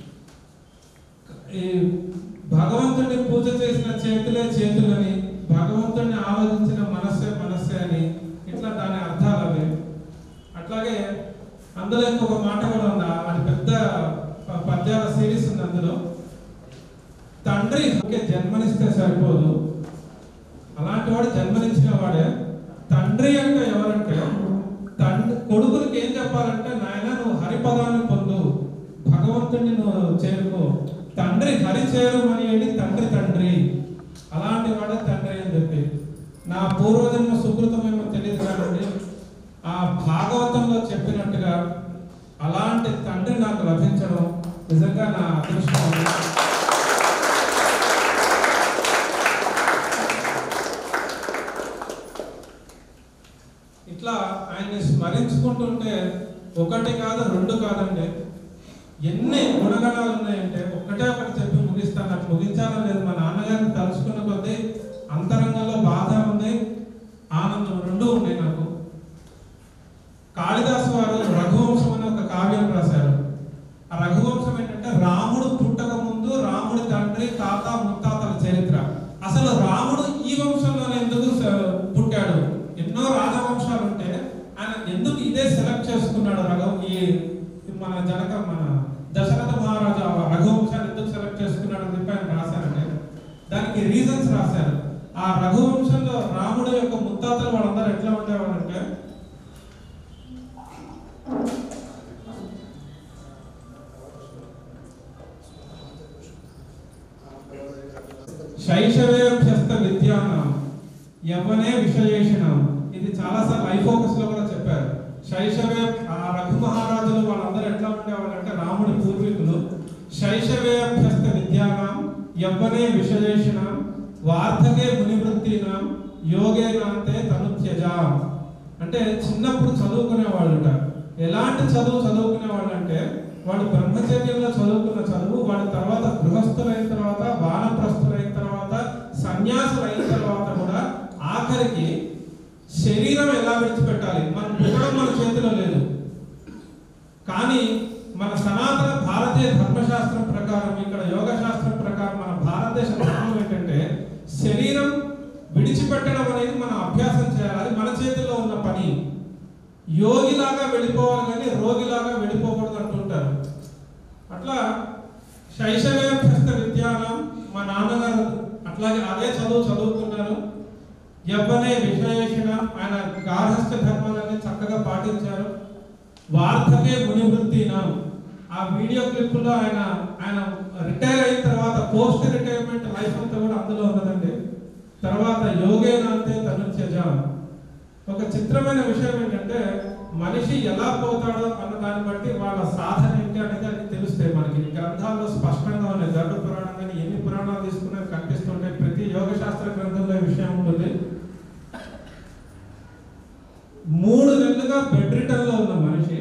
ఈ భగవంతుడిని పూజ చేసిన చేతులే చేతులని భగవంతుడిని ఆలోచించిన మనస్సే మనస్సే అని ఇట్లా దాని అర్థాలు అవి అట్లాగే అందులో ఇంకొక మాట కూడా ఉంది అది పెద్ద ప- పద్యాల సిరీస్ ఉంది అందులో తండ్రి ఒకే జన్మనిస్తే సరిపోదు అలాంటి వాడు జన్మనిచ్చిన వాడే తండ్రి అంటే ఎవరంటే తండ్రి కొడుకులకి ఏం చెప్పాలంటే నాయన నువ్వు హరిపదాన్ని పొందు భగవంతుడిని నువ్వు చేరుకో తండ్రి హరి చేరుమని ఏడి తండ్రి తండ్రి అలాంటి వాడే తండ్రి అని చెప్పి నా పూర్వజన్మ సుకృతమేమో తెలియదు కాబట్టి ఆ భాగవతంలో చెప్పినట్టుగా అలాంటి తండ్రి నాకు లభించడం నిజంగా నా అదృష్టం ఇట్లా ఆయన్ని స్మరించుకుంటుంటే ఒకటి కాదు రెండు కాదండి ఎన్ని గుణగణాలు ఉన్నాయంటే ఒక్కటే ఒకటి చెప్పి ముగిస్తాను నాకు ముగించాలని లేదు మా నాన్నగారిని తలుచుకున్న కొద్దీ అంతరంగంలో బాధ ఉంది ఆనందం రెండు ఉన్నాయి నాకు కాళిదాసు వారు రఘువంశం అనే ఒక కావ్యం రాశారు ఆ రఘువంశం ఏంటంటే రాముడు పుట్టక ముందు రాముడి తండ్రి తాత ముత్తాతల చరిత్ర అసలు రాముడు ఈ వంశంలోనే ఎందుకు స- పుట్టాడు ఎన్నో రాజవంశాలు ఉంటే ఆయన ఎందుకు ఇదే సెలెక్ట్ చేసుకున్నాడు రఘు ఈ ఈ మన జనక మన దశరథ మహారాజు ఆ రఘువంశాన్ని ఎందుకు సెలెక్ట్ చేసుకున్నాడు అని చెప్పి ఆయన రాశారంటే దానికి రీజన్స్ రాశారు ఆ రఘువంశంలో రాముడు యొక్క ముత్తాతలు వాళ్ళందరూ ఎట్లా ఉండేవారంటే శైశవేభ్యస్త విద్యానం యవ్వనే విషయేషణం ఇది చాలాసార్లు ఐ ఫోకస్ లో కూడా చెప్పారు శైశవే ఆ రఘు మహారాజులు వాళ్ళందరూ ఎట్లా ఉండేవాళ్ళు అంటే రాముడి పూర్వీకులు శైశవేభ్యస్త విద్యానాం యవ్వనే విషయేషణం వార్ధకే మునివృత్తినాం యోగేనాంతే తనుత్యజాం అంటే చిన్నప్పుడు చదువుకునే వాళ్ళుట ఎలాంటి చదువు చదువుకునే వాళ్ళు అంటే వాడు బ్రహ్మచర్యంలో చదువుకున్న చదువు వాడు తర్వాత గృహస్థులైన తర్వాత వానప్రస్థులైన తర్వాత సన్యాసులైన తర్వాత కూడా ఆఖరికి శరీరం ఎలా విడిచిపెట్టాలి మనం పుట్టడం మన చేతిలో లేదు కానీ మన సనాతన భారతీయ ధర్మశాస్త్రం ప్రకారం ఇక్కడ యోగ శాస్త్రం ప్రకారం మన భారతదేశ ధర్మం ఏంటంటే శరీరం విడిచిపెట్టడం అనేది మనం అభ్యాసం చేయాలి అది మన చేతిలో ఉన్న పని యోగిలాగా వెళ్ళిపోవాలి కానీ రోగిలాగా వెళ్ళిపోకూడదు అంటుంటారు అట్లా శైశవేభ్యస్త విద్యానం మా నాన్నగారు అట్లాగే అదే చదువు చదువుకున్నారు యవ్వనే విషయేషణ ఆయన గార్హస్థ ధర్మాలన్నీ చక్కగా పాటించారు వార్ధకే మునివృత్తినం ఆ వీడియో క్లిప్ లో ఆయన ఆయన రిటైర్ అయిన తర్వాత పోస్ట్ రిటైర్మెంట్ లైఫ్ అంతా కూడా అందులో ఉన్నదండి తర్వాత యోగేనాంతే తనుత్యజం ఒక చిత్రమైన విషయం ఏంటంటే మనిషి ఎలా పోతాడో అన్న దాన్ని బట్టి వాళ్ళ సాధన ఏంటి అనేది అన్ని తెలుస్తాయి మనకి గ్రంథాల్లో స్పష్టంగా ఉన్నాయి గరుడ పురాణం కానీ ఎన్ని పురాణాలు తీసుకున్నా కనిపిస్తుంటాయి ప్రతి యోగ శాస్త్ర గ్రంథంలో ఈ విషయం ఉంటుంది మూడు నెలలుగా బెడ్ రిటర్న్ లో ఉన్న మనిషి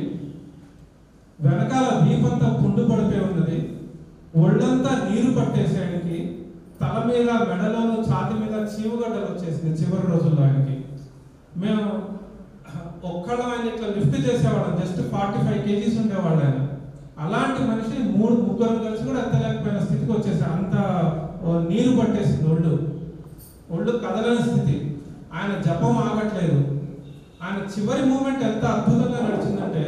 వెనకాల వీపంతా పుండు పడిపోయి ఉన్నది ఒళ్ళంతా నీరు పట్టేసేయడానికి తల మీద మెడలోను ఛాతి మీద చీమగడ్డలు వచ్చేసింది చివరి రోజుల్లో ఆయనకి మేము ఒక్కళ్ళం ఆయన ఇట్లా లిఫ్ట్ చేసేవాళ్ళం జస్ట్ ఫార్టీ ఫైవ్ కేజీస్ ఉండేవాళ్ళు ఆయన అలాంటి మనిషి మూడు ముగ్గురు కలిసి కూడా ఎత్తలేకపోయిన స్థితికి వచ్చేసారు అంత ఓ, నీరు పట్టేసింది ఒళ్ళు ఒళ్ళు కదలని స్థితి ఆయన జపం ఆగట్లేదు ఆయన చివరి మూమెంట్ ఎంత అద్భుతంగా నడిచిందంటే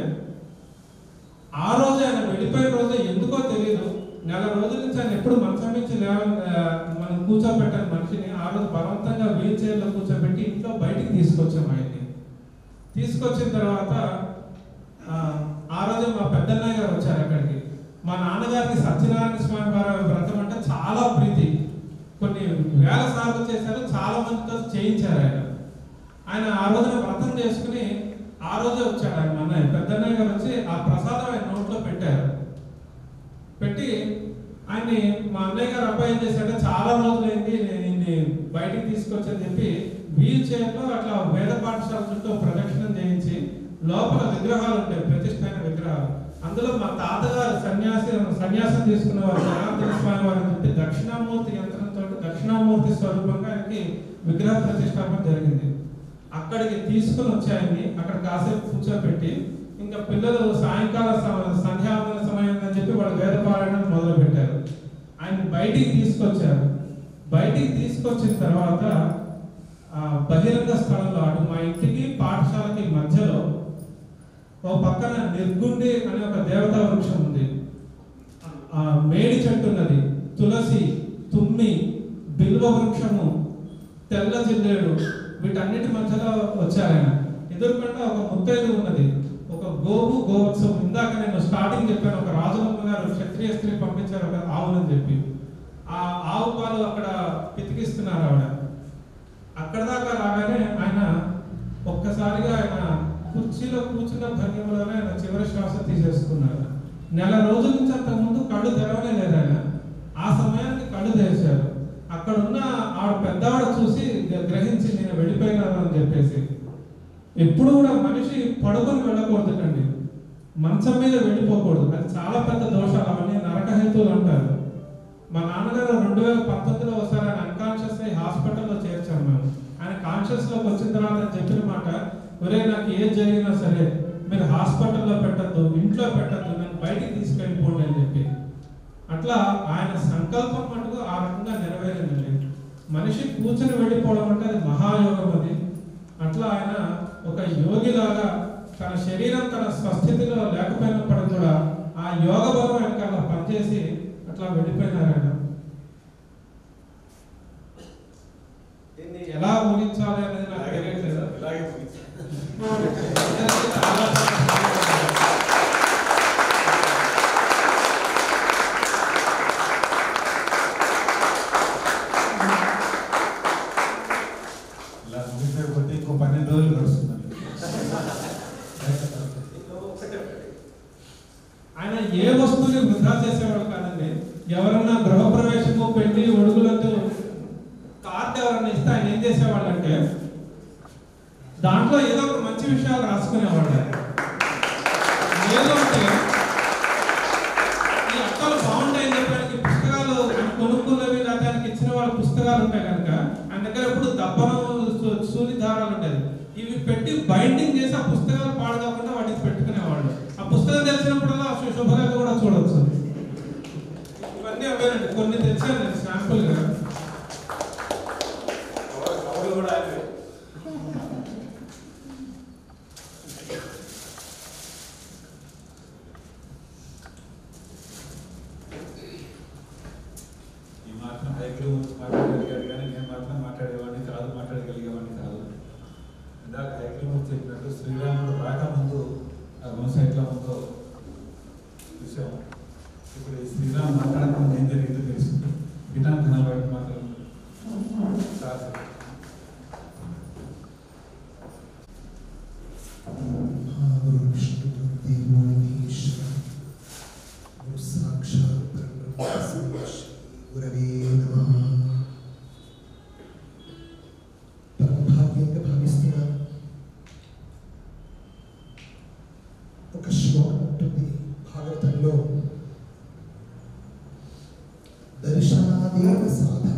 ఆ రోజు ఆయన వెళ్ళిపోయిన రోజు ఎందుకో తెలియదు నెల రోజుల నుంచి ఆయన ఎప్పుడు మంచం నుంచి లేవ ఆ, మనం కూర్చోబెట్టాను మనిషిని ఆ రోజు బలవంతంగా వీల్ చైర్లో కూర్చోబెట్టి ఇంట్లో బయటికి తీసుకొచ్చాం ఆయన్ని తీసుకొచ్చిన తర్వాత ఆ, ఆ రోజు మా పెద్దన్నయ్య గారు వచ్చారు అక్కడికి మా నాన్నగారికి సత్యనారాయణ స్వామి వారి వ్రతం అంటే చాలా ప్రీతి కొన్ని వేల సార్లు చేశారు చాలా మందితో చేయించారు ఆయన ఆయన ఆ రోజున వ్రతం చేసుకుని ఆ రోజే వచ్చాడు ఆయన మా అన్నయ్య పెద్దన్నయ్య గారు వచ్చి ఆ ప్రసాదం ఆయన నోట్లో పెట్టారు పెట్టి ఆయన్ని మా అన్నయ్య గారు అబ్బాయి ఏం చేశాడంటే చాలా రోజులైంది నేను ఇన్ని బయటికి తీసుకొచ్చని చెప్పి వీల్ చైర్ లో అట్లా వేద పాఠశాల చుట్టూ ప్రదక్షిణం చేయించి లోపల విగ్రహాలు ఉంటాయి ప్రతిష్ఠైన విగ్రహాలు అందులో మా తాతగారు సన్యాసి సన్యాసం తీసుకున్న వారు జనార్దన స్వామి వారు అని చెప్పి దక్షిణామూర్తి యంత్రంతో దక్షిణామూర్తి స్వరూపంగా ఆయనకి విగ్రహ ప్రతిష్టాపన జరిగింది అక్కడికి తీసుకుని వచ్చాయని అక్కడ కాసేపు కూర్చోబెట్టి ఇంకా పిల్లలు సాయంకాల సమ- సంధ్యావందన సమయం అని చెప్పి వాళ్ళు వేద పారాయణం మొదలు పెట్టారు ఆయన బయటికి తీసుకొచ్చారు బయటికి తీసుకొచ్చిన తర్వాత ఆ బహిరంగ స్థలంలో అటు మా ఇంటికి పాఠశాలకి మధ్యలో ఓ పక్కన నిర్గుండి అనే ఒక దేవతా వృక్షం ఉంది ఆ మేడి చెట్టు ఉన్నది తులసి తుమ్మి బిల్వ వృక్షము తెల్ల జిల్లేడు వీటన్నిటి మధ్యలో వచ్చారాయన ఎదురుకుండా ఒక ముత్తైదు ఉన్నది ఒక గోవు గోవత్సవం ఇందాక నేను స్టార్టింగ్ చెప్పాను ఒక రాజులమ్మ గారు క్షత్రియ స్త్రీ పంపించారు ఒక ఆవులని చెప్పి ఆ ఆవు పాలు అక్కడ పితికిస్తున్నారు ఆవిడ అక్కడ దాకా రాగానే ఆయన ఒక్కసారిగా ఆయన కుర్చీలో కూర్చున్న భంగిమలోనే ఆయన చివరి శ్వాస తీసేసుకున్నారు నెల రోజుల నుంచి అంతకు ముందు కళ్ళు తెరవనే లేదు ఆయన ఆ సమయానికి కళ్ళు తెరిచారు అక్కడ ఉన్న ఆవిడ పెద్దవాడు చూసి గ- గ్రహించి నేను వెళ్ళిపోయినాను అని చెప్పేసి ఎప్పుడు కూడా మనిషి పడుకొని వెళ్ళకూడదుటండి మంచం మీద వెళ్ళిపోకూడదు అది చాలా పెద్ద దోషాలు అవన్నీ నరకహేతువులు అంటారు మా నాన్నగారు రెండు వేల పంతొమ్మిదిలో ఒకసారి ఆయన అన్కాన్షియస్ అయ్యి హాస్పిటల్లో చేర్చాము మేము ఆయన కాన్షియస్ లోకి వచ్చిన తర్వాత ఆయన చెప్పిన మాట ఒరే నాకు ఏం జరిగినా సరే మీరు హాస్పిటల్లో పెట్టద్దు ఇంట్లో పెట్టద్దు నన్ను బయటికి తీసుకెళ్ళిపోండి అని చెప్పి అట్లా ఆయన సంకల్పం మటుకు ఆ రకంగా నెరవేరిందండి మనిషి కూర్చొని వెళ్ళిపోవడం అంటే అది మహాయోగం అది అట్లా ఆయన ఒక యోగిలాగా తన శరీరం తన స్వస్థితిలో లేకపోయినప్పటికీ కూడా ఆ యోగ బలం ఆయనకు అలా పనిచేసి అట్లా వెళ్ళిపోయినారు ఆయన దీన్ని ఎలా ఊహించాలి అనేది నాకు తెలియట్లేదు ఇలాగే ముగించాలి. దాంట్లో ఏదో ఒక మంచి విషయాలు రాసుకునేవాడు ఆయన. ఏదో అంటే ఈ అక్కలు బాగుంటాయని చెప్పడానికి పుస్తకాలు ఆయన కొనుక్కున్నవి లేకపోతే ఆయనకి ఇచ్చిన వాళ్ళ పుస్తకాలు ఉంటాయి కనుక ఆయన దగ్గర ఎప్పుడు దప్పనం సు- సూది దారాలు ఉంటాయి ఇవి పెట్టి బైండింగ్ చేసి ఆ పుస్తకాలు పాడు కాకుండా వాటికి పెట్టుకునేవాళ్ళు ఆ పుస్తకం తెలిసినప్పుడల్లా ఆ శు- శుభలేఖ కూడా చూడొచ్చు ఇవన్నీ అవేనండి కొన్ని తెచ్చాను శాంపుల్ గా కవర్లు కూడా ఆయనవే. ఈ మాత్రం హైగ్రీ గురించి మాట్లాడగలిగాడు కానీ నేను మాత్రం మాట్లాడేవాడిని కాదు మాట్లాడగలిగేవాడిని కాదు ఇందాక హైగ్రీ గురించి చెప్పినట్టు శ్రీరాముడు రాకముందు ఆ వంశం ఎట్లా ఉందో చూసాం ఇప్పుడు ఈ శ్రీరామ్ మాట్లాడకముందు ఏం జరిగిందో తెలుసు వినాను ధనాలు బయట మాట్లాడు సార్ సార్. ఒక శ్లోకం ఉంటుంది భాగవతంలో దర్శనాదేవ సాధన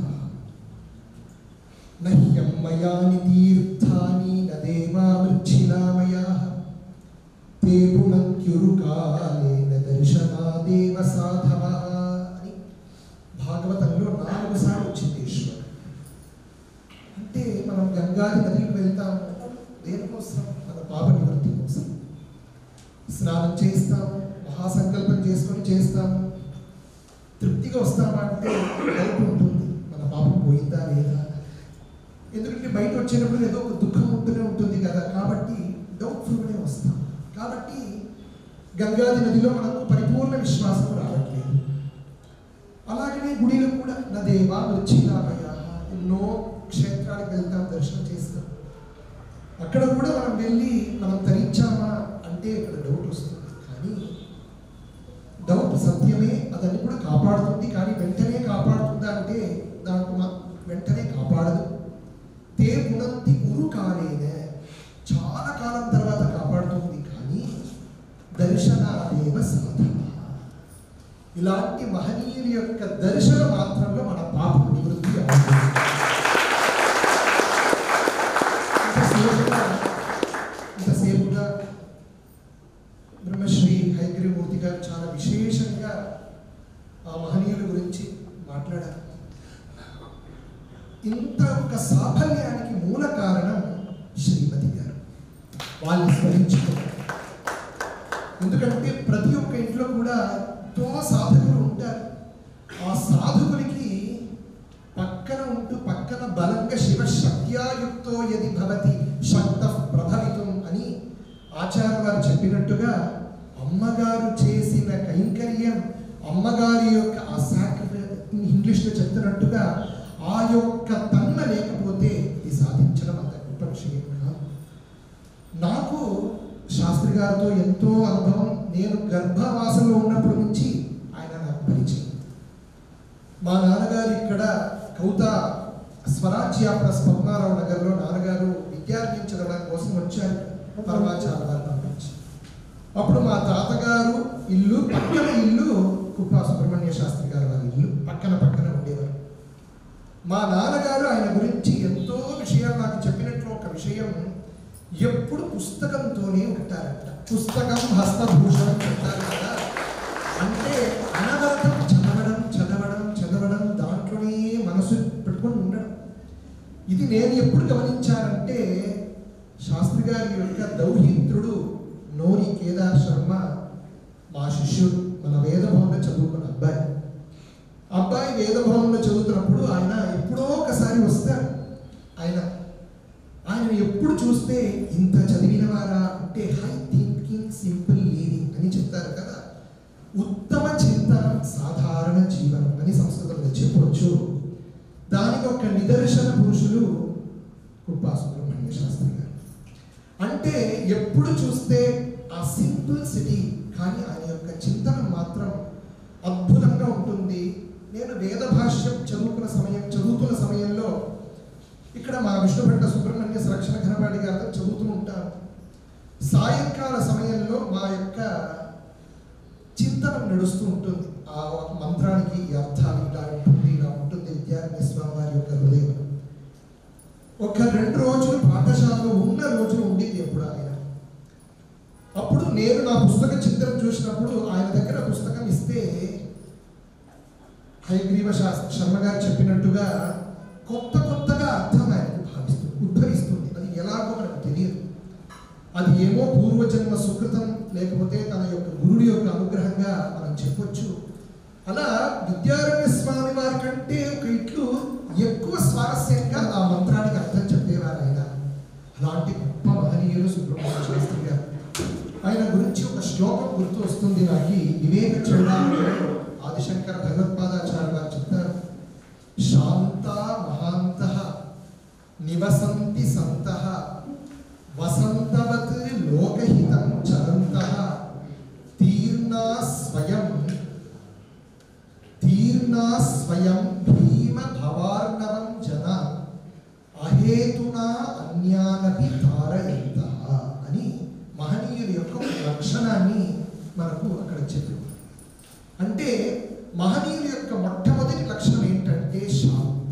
నహ్యమ్మయాని తీర్థాని నదేవామృచ్చినామయా తే పుణత్యురుకాలేన దర్శనాదేవ సాధవ అని భాగవతంలో నాలుగు సార్లు వచ్చింది ఈశ్వరుడు అంటే మనం గంగాది నదికి వెళ్తాము దేనికోసం మన పాప నివృత్తి కోసం స్నానం చేస్తాము మహాసంకల్పం చేసుకొని చేస్తాము తృప్తిగా వస్తామా అంటే డౌట్ ఉంటుంది మన పాపం పోయిందా లేదా ఎందుకంటే బయట వచ్చేటప్పుడు ఏదో ఒక దుఃఖం ఉంటూనే ఉంటుంది కదా కాబట్టి డౌట్ఫుల్గానే వస్తాం కాబట్టి గంగాది నదిలో మనకు పరిపూర్ణ విశ్వాసం రావట్లేదు అలాగనే గుడిలో కూడా నదేవా వృచ్చిరామయ ఎన్నో క్షేత్రాలకు వెళ్తాం దర్శనం చేస్తాం అక్కడ కూడా మనం వెళ్ళి మనం తరించామా అంటే ఇక్కడ డౌట్ వస్తుంది కానీ డౌట్ సత్యమే అదని కూడా కాపాడుతుంది కానీ వెంటనే కాపాడుతుందా అంటే దాంట్లో మా- వెంటనే కాపాడదు తే పునంతి గురు కాలేనే చాలా కాలం తర్వాత కాపాడుతుంది కానీ దర్శనాదేవ సాధన ఇలాంటి మహనీయుల యొక్క దర్శన మాత్రంలో మన పాపం నివృత్తి అవుతుంది ఇంతసేపుగా ఇంతసేపుగా బ్రహ్మశ్రీ హైగ్రీమూర్తి గారు చాలా విశేషంగా ఆ మహనీయుల గురించి మాట్లాడారు ఇంత ఒక సాఫల్యానికి మూల కారణం శ్రీమతి గారు వాళ్ళని స్మరించుకోవాలి ఎందుకంటే ప్రతి ఒక్క ఇంట్లో కూడా ఎంతో సాధకులు ఉంటారు ఆ సాధకులకి పక్కన ఉంటూ పక్కన బలంగా శివ శక్త్యాయుక్తో యది భవతి శక్త ప్రభవితం అని ఆచార్య వారు చెప్పినట్టుగా అమ్మగారు చేసిన కైంకర్యం అమ్మగారి యొక్క ఆ సాక్రిఫైస్ ఇంగ్లీష్లో చెప్తున్నట్టుగా ఆ యొక్క తన్మ లేకపోతే ఇది సాధించడం అంత గొప్ప విషయం కాదు నాకు శాస్త్రి గారితో ఎంతో అనుభవం నేను గర్భవాసంలో ఉన్నప్పటి నుంచి ఆయన నాకు పరిచయం మా నాన్నగారు ఇక్కడ కౌత స్వరాజ్య ప్లస్ పద్మారావు నగర్లో నాన్నగారు విద్యార్థిని చదవడం కోసం వచ్చారు పరమాచార్య వారు పంపించి అప్పుడు మా తాతగారు ఇల్లు పక్కన ఇల్లు కుప్పా సుబ్రహ్మణ్య శాస్త్రి గారు వారి ఇల్లు పక్కన పక్కన ఉండేవారు మా నాన్నగారు ఆయన గురించి ఎంతో విషయాలు నాకు చెప్పినట్లు ఒక విషయం ఎప్పుడు పుస్తకంతోనే ఉంటారంట పుస్తకం హస్తభూషణం చెప్తారు కదా అంటే అనవరతం చదవడం చదవడం చదవడం దాంట్లోనే మనసు పెట్టుకొని ఉండడం ఇది నేను ఎప్పుడు గమనించానంటే శాస్త్రి గారి యొక్క దౌహిత్రుడు నోరి కేదార్ శర్మ మా శిష్యుడు మన వేదభవన్లో చదువుకున్న అబ్బాయి అబ్బాయి వేదభవన్లో చదువుతున్నప్పుడు ఆయన ఎప్పుడో ఒకసారి వస్తారు ఆయన ఆయన ఎప్పుడు చూస్తే ఇంత చదివిన వారా అంటే హై థింకింగ్ సింపుల్ లీవింగ్ అని చెప్తారు కదా ఉత్తమ చింతనం సాధారణ జీవనం అని సంస్కృతంలో చెప్పవచ్చు దానికి ఒక నిదర్శన పురుషులు కుప్పా సుబ్రహ్మణ్య శాస్త్రి గారు అంటే ఎప్పుడు చూస్తే ఆ సింపుల్ సిటీ కానీ ఆయన యొక్క చింతన మాత్రం అద్భుతంగా ఉంటుంది నేను వేద భాష్యం చదువుకున్న సమయం చదువుతున్న సమయంలో ఇక్కడ మా విష్ణుభట్ట సుబ్రహ్మణ్య సుబ్రహ్మణ్య రక్షణ ఘనపాటి గారితో చదువుతూ ఉంటాను సాయంకాల సమయంలో మా యొక్క చింతనం నడుస్తూ ఉంటుంది ఆ ఒక మంత్రానికి ఈ అర్థాలు ఇలా ఉంటుంది ఇలా ఉంటుంది విద్యారణ్య స్వామి వారి యొక్క హృదయం ఒక రెండు రోజులు పాఠశాలలో ఉన్న రోజులు ఉండేది ఎప్పుడు ఆయన అప్పుడు నేను నా పుస్తక చింతన చూసినప్పుడు ఆయన దగ్గర పుస్తకం ఇస్తే హయగ్రీవ శాస్త్ర శర్మ గారు చెప్పినట్టుగా కొత్త కొత్తగా అర్థం ఆయనకు భావిస్తుంది ఉద్భవిస్తుంది అది ఎలాగో మనకు తెలియదు అది ఏమో పూర్వజన్మ సుకృతం లేకపోతే తన యొక్క గురుడి యొక్క అనుగ్రహంగా మనం చెప్పొచ్చు అలా విద్యారణ్య స్వామి వారి కంటే ఒక ఇట్లు ఎక్కువ స్వారస్యంగా ఆ మంత్రానికి అర్థం చెప్పేవారు ఆయన అలాంటి గొప్ప మహనీయులు సుబ్రహ్మణ్య శాస్త్రి గారు ఆయన గురించి ఒక శ్లోకం గుర్తు వస్తుంది నాకు వివేక చూడాలి ఆదిశంకర భగవత్పాదాచార్య వారు చెప్తారు శాంత మహాంత నివసంతి సంత వసంతవత్ లోకహితం చరంత తీర్ణా స్వయం తీర్ణా స్వయం భీమ భవార్ణవం జన అహేతునా అన్యానపి తారయంత అని మహనీయుల యొక్క ఒక లక్షణాన్ని మనకు అక్కడ చెప్పింది అంటే మహనీయుల యొక్క మొట్టమొదటి లక్షణం ఏంటంటే శాంత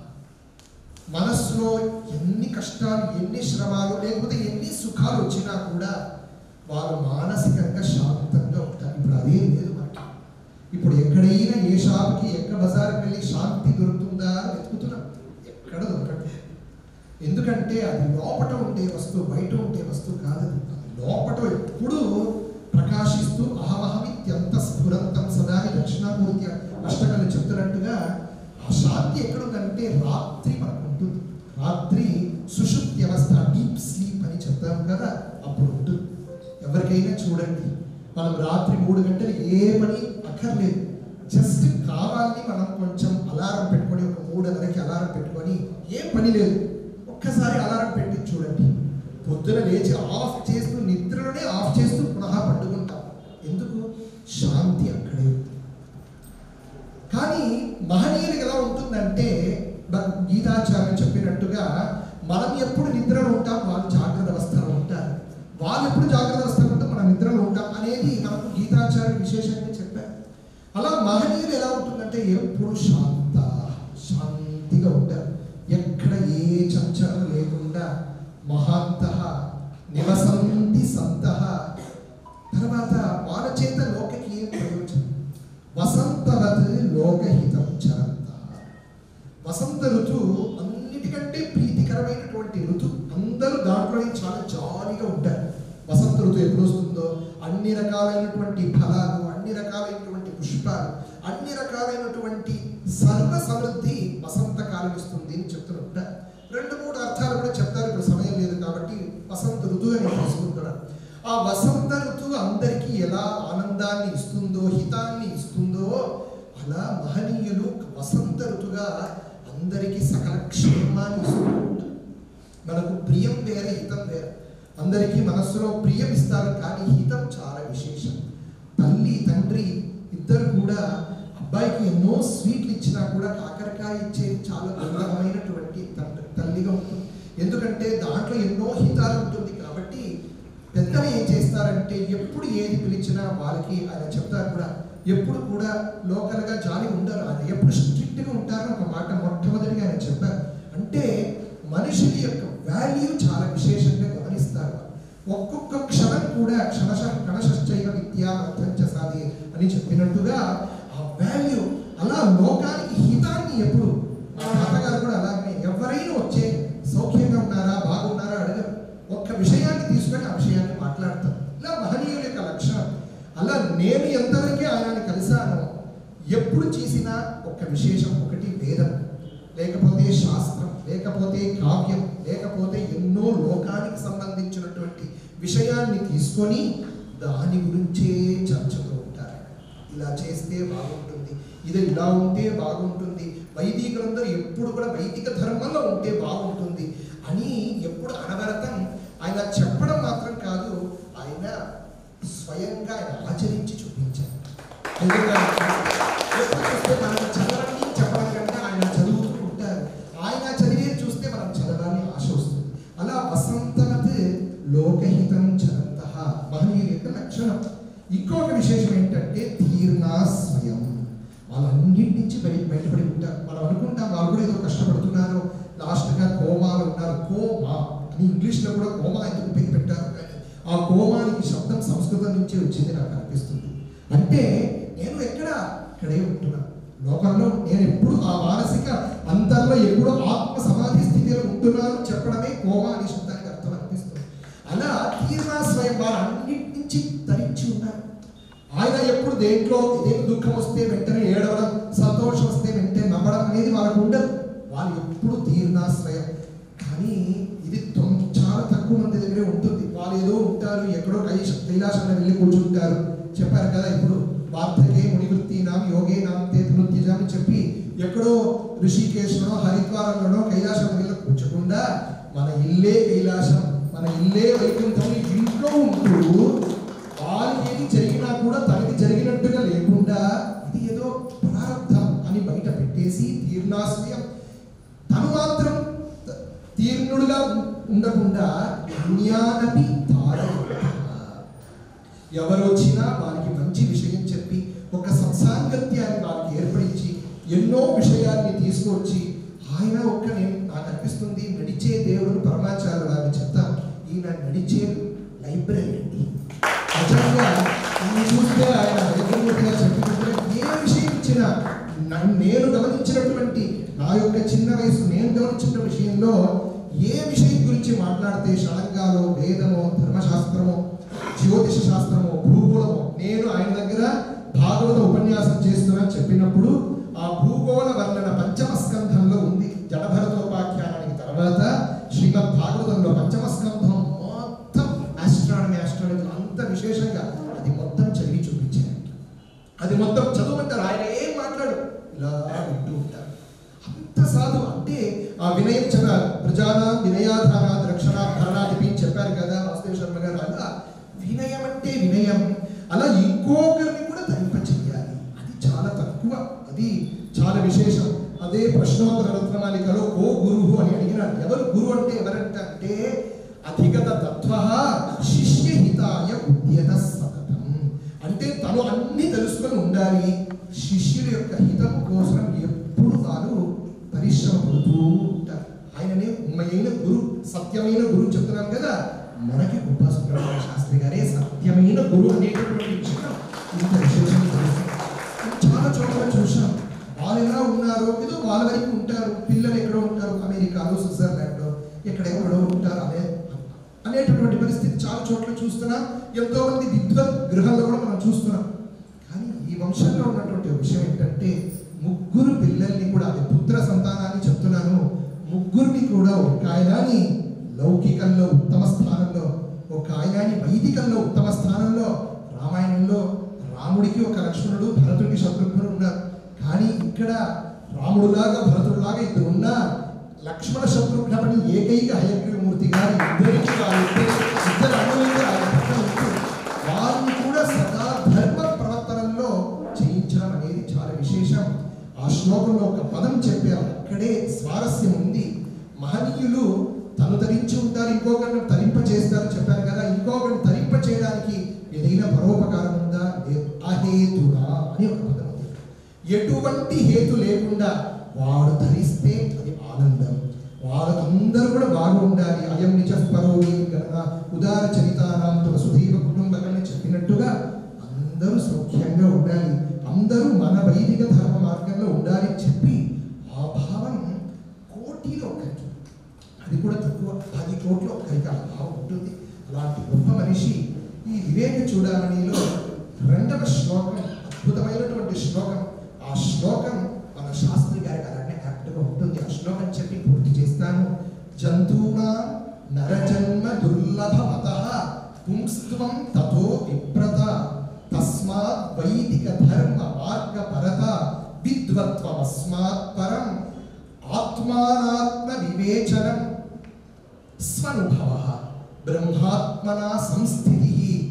మనస్సులో ఎన్ని కష్టాలు ఎన్ని శ్రమాలు లేకపోతే ఎన్ని సుఖాలు వచ్చినా కూడా వారు మానసికంగా శాంతంగా ఉంటారు ఇప్పుడు అదేం లేదు మనకి ఇప్పుడు ఎక్కడైనా ఏ షాప్కి ఎక్కడ బజార్కి వెళ్ళి శాంతి దొరుకుతుందా అని వెతుకుతున్నాం ఎక్కడ దొరకట్లేదు ఎందుకంటే అది లోపట ఉండే వస్తువు బయట ఉండే వస్తువు కాదు అది. అది లోపట ఎప్పుడు ప్రకాశిస్తూ అహమహమిత్యంత స్ఫురంతం సదా అని దక్షిణామూర్తి అష్టకలు చెప్తున్నట్టుగా ఆ శాంతి ఎక్కడుందంటే రాత్రి మనకు ఉంటుంది రాత్రి సుషుప్తి అవస్థ డీప్ స్లీప్ అని చెప్తాం కదా అప్పుడు ఉంటుంది ఎవరికైనా చూడండి మనం రాత్రి మూడు గంటలు ఏ పని అక్కర్లేదు జస్ట్ కావాలని మనం కొంచెం అలారం పెట్టుకొని ఒక మూడున్నరకి అలారం పెట్టుకొని ఏం పని లేదు ఒక్కసారి అలారం పెట్టి చూడండి పొద్దున లేచి ఆఫ్ చేస్తూ నిద్రలోనే ఆఫ్ చేస్తూ పునః పండుకుంటాం ఎందుకు శాంతి అక్కడే ఉంది కానీ మహనీయులకు ఎలా ఉంటుందంటే మన గీతాచార్య చెప్పినట్టుగా మనం ఎప్పుడు నిద్రలో ఉంటాం వాళ్ళు జాగ్రత్త అవస్థలో ఉంటారు వాళ్ళు ఎప్పుడు జాగ్రత్త అవస్థలో ఉంటాం మనం నిద్రలో ఉంటాం అనేది మనకు గీతాచార్య విశేషంగా చెప్పారు అలా మహనీయులు ఎలా ఉంటుందంటే ఎప్పుడు శాంత శాంతిగా ఉంటారు ఎక్కడ ఏ చంచలం లేకుండా మహాంత నివసంతి సంత తర్వాత వాళ్ళ చేత లోకకి ఏం ప్రయోజనం వసంతవత్ లోకహితం చరంత వసంత ఋతువు అన్నిటికంటే ప్రీతికరమైనటువంటి ఋతువు అందరూ దాంట్లో చాలా జాలీగా ఉంటారు వసంత ఋతువు ఎప్పుడు వస్తుందో అన్ని రకాలైనటువంటి ఫలాలు అన్ని రకాలైనటువంటి పుష్పాలు అన్ని రకాలైనటువంటి సర్వ సమృద్ధి వసంత కాలం ఇస్తుంది అని చెప్తున్నట్టు రెండు మూడు అర్థాలు కూడా చెప్తారు ఇప్పుడు సమయం లేదు కాబట్టి వసంత ఋతువు అని తీసుకుంటున్నాను ఆ వసంత ఋతువు అందరికీ ఎలా ఆనందాన్ని ఇస్తుందో హితాన్ని ఇస్తుందో అలా మహనీయులు వసంత ఋతుగా అందరికీ సకల క్షేమాన్ని ఇస్తూ ఉంటారు. మనకు ప్రియం వేరే హితం వేరే అందరికీ మనస్సులో ప్రియం ఇస్తారు కానీ హితం చాలా విశేషం తల్లి తండ్రి ఇద్దరు కూడా అబ్బాయికి ఎన్నో స్వీట్లు ఇచ్చినా కూడా కాకరకాయ ఇచ్చేది చాలా దుర్లభమైనటువంటి తండ్రి తల్లిగా ఉంటుంది ఎందుకంటే దాంట్లో ఎన్నో హితాలు ఉంటుంది కాబట్టి పెద్దలు ఏం చేస్తారంటే ఎప్పుడు ఏది పిలిచినా వాళ్ళకి ఆయన చెప్తారు కూడా ఎప్పుడు కూడా లోకల్గా జాలి ఉండరు ఆయన ఎప్పుడు స్ట్రిక్ట్గా ఉంటారని ఒక మాట మొట్టమొదటిగా ఆయన చెప్పారు అంటే మనుషుల యొక్క వాల్యూ చాలా విశేషంగా గమనిస్తారు ఒక్కొక్క క్షణం కూడా క్షణశ కణశశ్చైవ విద్యా అర్థంచ సాధి అని చెప్పినట్టుగా ఆ వాల్యూ అలా లోకానికి హితాన్ని ఎప్పుడు మా తాతగారు కూడా అలాగే ఎవరైనా వచ్చే సౌఖ్యంగా ఉన్నారా బాగున్నారా అడగరు ఒక్క విషయాన్ని తీసుకొని ఆ విషయాన్ని మాట్లాడతారు ఇలా మహనీయుల యొక్క లక్షణం అలా నేను ఎంతవరకే ఆయనని కలిశానో ఎప్పుడు చేసినా ఒక విశేషం ఒకటి వేదం లేకపోతే శాస్త్రం లేకపోతే కావ్యం లేకపోతే ఎన్నో లోకానికి సంబంధించినటువంటి విషయాన్ని తీసుకొని దాని గురించే చర్చతో ఉంటారు ఇలా చేస్తే బాగుంటుంది ఇది ఇలా ఉంటే బాగుంటుంది వైదికులందరూ ఎప్పుడు కూడా వైదిక ధర్మంలో ఉంటే బాగుంటుంది అని ఎప్పుడు అనవరతం ఆయన చెప్పడం మాత్రం కాదు ఆయన స్వయంగా ఆయన ఆచరించి చూపించారు ఎందుకంటే ఎప్పుడు చూస్తే మనం చదవండి చెప్పడం కంటే ఆయన చదువుతూ ఉంటారు ఆయన చదివేది చూస్తే మనం చదవాలని ఆశ వస్తుంది అన్నిటి నుంచి బయట బయటపడి ఉంటారు మనం అనుకుంటాం వాళ్ళు కూడా ఏదో కష్టపడుతున్నారు లాస్ట్గా కోమాలో ఉన్నారు కోమా అని ఇంగ్లీష్లో కూడా కోమా ఎందుకు పేరు పెట్టారు కానీ ఆ కోమానికి శబ్దం సంస్కృతం నుంచి వచ్చింది నాకు అనిపిస్తుంది అంటే నేను ఎక్కడ ఇక్కడే ఉంటున్నా లోకంలో నేను ఎప్పుడు ఆ మానసిక అంతర్లో ఎప్పుడు ఆత్మ సమాధి స్థితిలో ఉంటున్నాను చెప్పడమే కోమా అనే శబ్దానికి అర్థం అనిపిస్తుంది అలా తీర్నా స్వయం వారు అన్నిటి నుంచి ధరించి ఉన్నారు ఆయన ఎప్పుడు దేంట్లో ఇదేం దుఃఖం వస్తే వెంటనే ఏడవడం సంతోషం వస్తే వెంటనే నవ్వడం అనేది వాళ్ళకు ఉండదు వాళ్ళు ఎప్పుడు తీర్నాశ్రయం కానీ ఇది తొం- చాలా తక్కువ మంది దగ్గరే ఉంటుంది వాళ్ళు ఏదో ఉంటారు ఎక్కడో కైలాస కైలాసంలో వెళ్ళి కూర్చుంటారు చెప్పారు కదా ఇప్పుడు వార్ధకే మునివృత్తి నాం యోగే నాం తే నృత్యజం అని చెప్పి ఎక్కడో ఋషికేశ్లోనో హరిద్వారంలోనో కైలాసం వెళ్ళి కూర్చోకుండా మన ఇల్లే కైలాసం మన ఇల్లే వైకుంఠం ఈ ఇంట్లో ఉంటూ వాళ్ళకి ఏది జరిగినా కూడా తనకి జరిగినట్టుగా లేకుండా ఇది ఏదో ప్రారంధం అని బయట పెట్టేసి తీర్ణాశ్రయం తను మాత్రం త- తీర్ణుడుగా ఉం- ఉండకుండా అన్యానపి తారయత. ఎవరు వచ్చినా వారికి మంచి విషయం చెప్పి ఒక సత్సాంగత్యాన్ని వారికి ఏర్పడించి ఎన్నో విషయాల్ని తీసుకొచ్చి ఆయన ఒక్క నేను నాకు అనిపిస్తుంది నడిచే దేవుడు పరమాచార్య లాగా చెప్తాం ఈయన నడిచే లైబ్రరీ అండి నిజంగా ఈయన చూస్తే ఆయన వైద్యమూర్తిగా చెప్పినట్టుగా ఏ విషయం ఇచ్చినా నన్ను నేను గమనించినటువంటి నా యొక్క చిన్న వయసు నేను గమనించిన విషయంలో ఏ విషయం గురించి మాట్లాడితే షడంగాలో వేదమో ధర్మశాస్త్రమో జ్యోతిష శాస్త్రమో భూగోళమో నేను ఆయన దగ్గర భాగవత ఉపన్యాసం చేస్తున్నా చెప్పినప్పుడు ఆ భూగోళ వర్ణన పంచమ స్కంధంలో ఉంది జడభరతోపాఖ్యానానికి తర్వాత శ్రీమద్ భాగవతంలో పంచమ స్కంధం మొత్తం ఆస్ట్రానమీ ఆస్ట్రానమీ అంత విశేషంగా అది మొత్తం చదివి చూపించారు అది మొత్తం చదవమంటారు ఆయన ఏం మాట్లాడు ఇలా వింటూ ఉంటారు అంత సాధు అంటే ఆ వినయం చద ప్రజాన వినయాధార రక్షణ ధరణాధిపి అని చెప్పారు కదా వాసుదేవ శర్మ గారు అలా వినయం అంటే వినయం అలా ఇంకొకరిని కూడా ధరింప చెయ్యాలి అది చాలా తక్కువ అది చాలా విశేషం అదే ప్రశ్నోత్తర రత్నమాలికలో ఓ గురువు అని అడిగినాడు ఎవరు గురువు అంటే ఎవరంట అంటే అధిగత తత్వ శిష్యహితాయ ఉద్యత సతతం అంటే తను అన్ని తెలుసుకొని ఉండాలి శిష్యుల యొక్క హితం కోసం ఎప్పుడు వారు పరిశ్రమ పడుతూ ఉంటారు ఆయననే ఉమ్మయైన గురు సత్యమైన గురువు చెప్తున్నాం కదా మనకి గొప్ప సుబ్రహ్మణ్య శాస్త్రి గారే సత్యమైన గురువు అనేటటువంటి విషయం ఇంత విశేషంగా తెలుస్తుంది. చాలా చోట్ల చూసాం వాళ్ళు ఎలా ఉన్నారో ఏదో వాళ్ళ వైపు ఉంటారు పిల్లలు ఎక్కడో ఉంటారు అమెరికాలో స్విట్జర్లాండ్లో ఎక్కడెక్కడో ఉంటారు అనే అనేటటువంటి పరిస్థితి చాలా చోట్ల చూస్తున్నాం ఎంతో మంది విద్వత్ గృహాల్లో కూడా మనం చూస్తున్నాం కానీ ఈ వంశంలో ఉన్నటువంటి ఒక విషయం ఏంటంటే ముగ్గురు పిల్లల్ని కూడా అది పుత్ర సంతానాన్ని చెప్తున్నాను ముగ్గురిని కూడా ఒక ఆయనాన్ని లౌకికంలో ఉత్తమ స్థానంలో ఒక ఆయనాన్ని వైదికంలో ఉత్తమ స్థానంలో రామాయణంలో రాముడికి ఒక లక్ష్మణుడు భరతుడికి శత్రుఘ్నుడు ఉన్నారు కానీ ఇక్కడ రాముడులాగా భరతుడులాగా ఇద్దరు ఉన్నా లక్ష్మణ శత్రుఘ్నపడి ఏకైక హయగ్రీవమూర్తి గారు ఇద్దరికి వారు ఇద్దరు ఇద్దరు అణువులుగా ఆయన పక్కన ఉంటూ వారిని కూడా సదా ధర్మ ప్రవర్తనలో చేయించడం అనేది చాలా విశేషం ఆ శ్లోకంలో ఒక పదం చెప్పారు అక్కడే స్వారస్యం ఉంది మహనీయులు తను ధరించి ఉంటారు ఇంకొకరిని తరింప చేస్తారు చెప్పారు కదా ఇంకొకరిని తరింప చేయడానికి ఏదైనా పరోపకారం ఉందా లేదు అహేతురా అని ఒక పదం ఉంది ఎటువంటి హేతు లేకుండా వాడు ధరిస్తే అది ఆనందం వాళ్ళందరూ కూడా బాగుండాలి అయం నిజ పరోవి గణన ఉదార చరితానాంతో సుధీవ కుటుంబకం అని చెప్పినట్టుగా అందరూ సౌఖ్యంగా ఉండాలి అందరూ మన వైదిక ధర్మ మార్గంలో ఉండాలి అని చెప్పి ఆ భావం కోటిలో ఒక్కరికి అది కూడా తక్కువ పది కోట్ల ఒక్కరికి ఆ భావం ఉంటుంది అలాంటి గొప్ప మనిషి ఈ వివేక చూడామణిలో రెండవ శ్లోకం అద్భుతమైనటువంటి శ్లోకం ఆ శ్లోకం మన శాస్త్రి గారికి అలానే యాక్ట్గా ఉంటుంది ఆ శ్లోకం చెప్పి పూర్తి చేస్తాను జంతువునా నరజన్మ దుర్లభమత పుంస్త్వం తతో విప్రత తస్మాత్ వైదిక ధర్మ మార్గ పరత విద్వత్వమస్మాత్ పరం ఆత్మానాత్మ వివేచనం స్వనుభవ బ్రహ్మాత్మనా సంస్థితి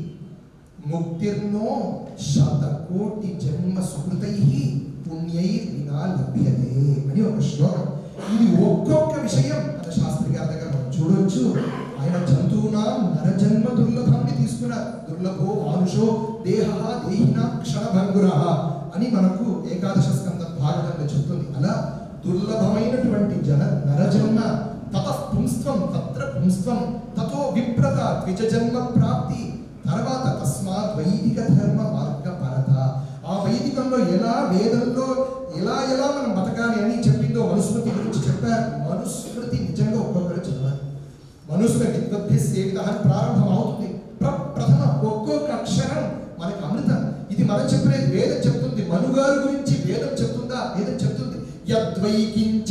ముక్తిర్నో శతకోటి జన్మ సుకృతై పుణ్యై వినా లభ్యతే అని ఒక శ్లోకం ఇది ఒక్కొక్క విషయం మన శాస్త్రి గారి దగ్గర మనం చూడొచ్చు ఆయన జంతువునా నరజన్మ దుర్లభాన్ని తీసుకున్నారు దుర్లభో మానుషో దేహ దేహిన క్షణభంగుర అని మనకు ఏకాదశ స్కందం శ్రీమద్ భాగవతంలో చెప్తుంది అలా దుర్లభమైనటువంటి జన నరజన్మ తత పుంస్త్వం తత్ర పుంస్త్వం తతో విప్రత ద్విజ జన్మ ప్రాప్తి తర్వాత తస్మాత్ వైదిక ధర్మ మార్గ పరత ఆ వైదికంలో ఎలా వేదంలో ఎలా ఎలా మనం బతకాలి అని చెప్పిందో మనుస్మృతి గురించి చెప్పారు మనుస్మృతి నిజంగా ఒక్కొక్కరు చదవాలి మనుస్మృతి విద్వద్భి సేవిత అని ప్రారంభం అవుతుంది ప్ర- ప్రథమ ఒక్కొక్క అక్షరం మనకి అమృతం ఇది మనం చెప్పలేదు వేదం చెప్తుంది మనుగారు గురించి వేదం చెప్తుందా వేదం చెప్తుంది యద్వైకించ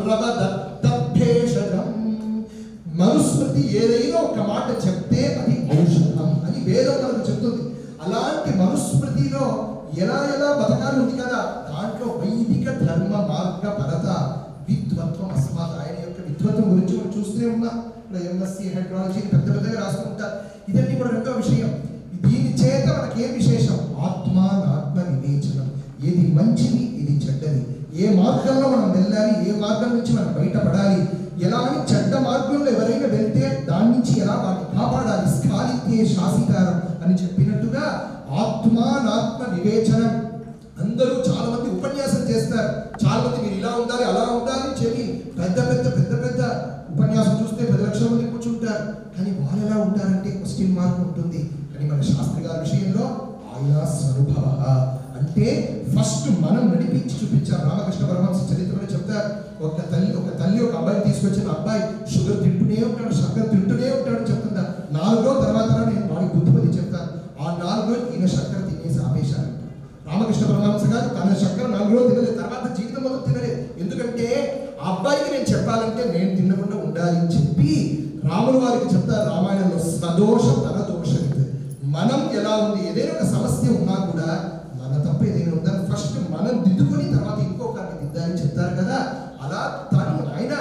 మనురవదత్తభేషజం మనుస్మృతి ఏదైనా ఒక మాట చెప్తే అది ఔషధం అని వేదం మనకు చెప్తుంది అలాంటి మనుస్మృతిలో ఎలా ఎలా బతకాలి ఉంది కదా దాంట్లో వైదిక ధర్మ మార్గ పరత విద్వత్వం అస్మాత్ ఆయన యొక్క విద్వత్వం గురించి మనం చూస్తూనే ఉన్నాం ఇప్పుడు ఎంఎస్సి హైడ్రాలజీ పెద్ద పెద్దగా రాస్తుంటారు ఇదన్నీ కూడా రెండో విషయం దీని చేత మనకేం విశేషం ఆత్మ ఆత్మ వివేచనం ఏది మంచిది ఇది చెడ్డది ఏ మార్గంలో మనం వెళ్ళాలి ఏ మార్గం నుంచి మనం బయటపడాలి ఎలా అని చెడ్డ మార్గంలో ఎవరైనా వెళ్తే దాని నుంచి ఎలా వాటిని కాపాడాలి స్ఖాళిత్యే శాసితారం అని చెప్పినట్టుగా ఆత్మానాత్మ వివేచనం అందరూ చాలా మంది ఉపన్యాసం చేస్తారు చాలా మంది మీరు ఇలా ఉండాలి అలా ఉండాలి అని చెప్పి పెద్ద పెద్ద పెద్ద పెద్ద ఉపన్యాసం చూస్తే పది లక్షల మంది కూర్చుంటారు కానీ వాళ్ళు ఎలా ఉంటారంటే క్వశ్చన్ మార్క్ ఉంటుంది కానీ మన శాస్త్రి గారి విషయంలో ఆయన స్వనుభవ అంటే ఫస్ట్ మనం నడిపించి చూపించారు రామకృష్ణ పరమహంస చరిత్రలో చెప్తారు ఒక తల్లి ఒక తల్లి ఒక అబ్బాయి తీసుకొచ్చిన అబ్బాయి షుగర్ తింటూనే ఉంటాడు షుగర్ తింటూనే ఉంటాడు చెప్తుందా నాలుగో తర్వాత నేను వాడికి బుద్ధిపతి చెప్తాను ఆ నాలుగో ఈయన చక్కెర తినేసి ఆపేశారు రామకృష్ణ పరమహంస గారు తన చక్కెర నాలుగు రోజులు తినలేదు తర్వాత జీవితం మొత్తం తినలేదు ఎందుకంటే ఆ అబ్బాయికి నేను చెప్పాలంటే నేను తినకుండా ఉండాలి అని చెప్పి రాములు వారికి చెప్తారు రామాయణంలో స్వదోష తన దోషం ఇది. మనం ఎలా ఉంది ఏదైనా ఒక సమస్య ఉన్నా కూడా మన తప్పు ఏదైనా ఉందా ఫస్ట్ మనం దిద్దుకొని తర్వాత ఇంకొకరిని దిద్దాలని చెప్తారు కదా అలా తను ఆయన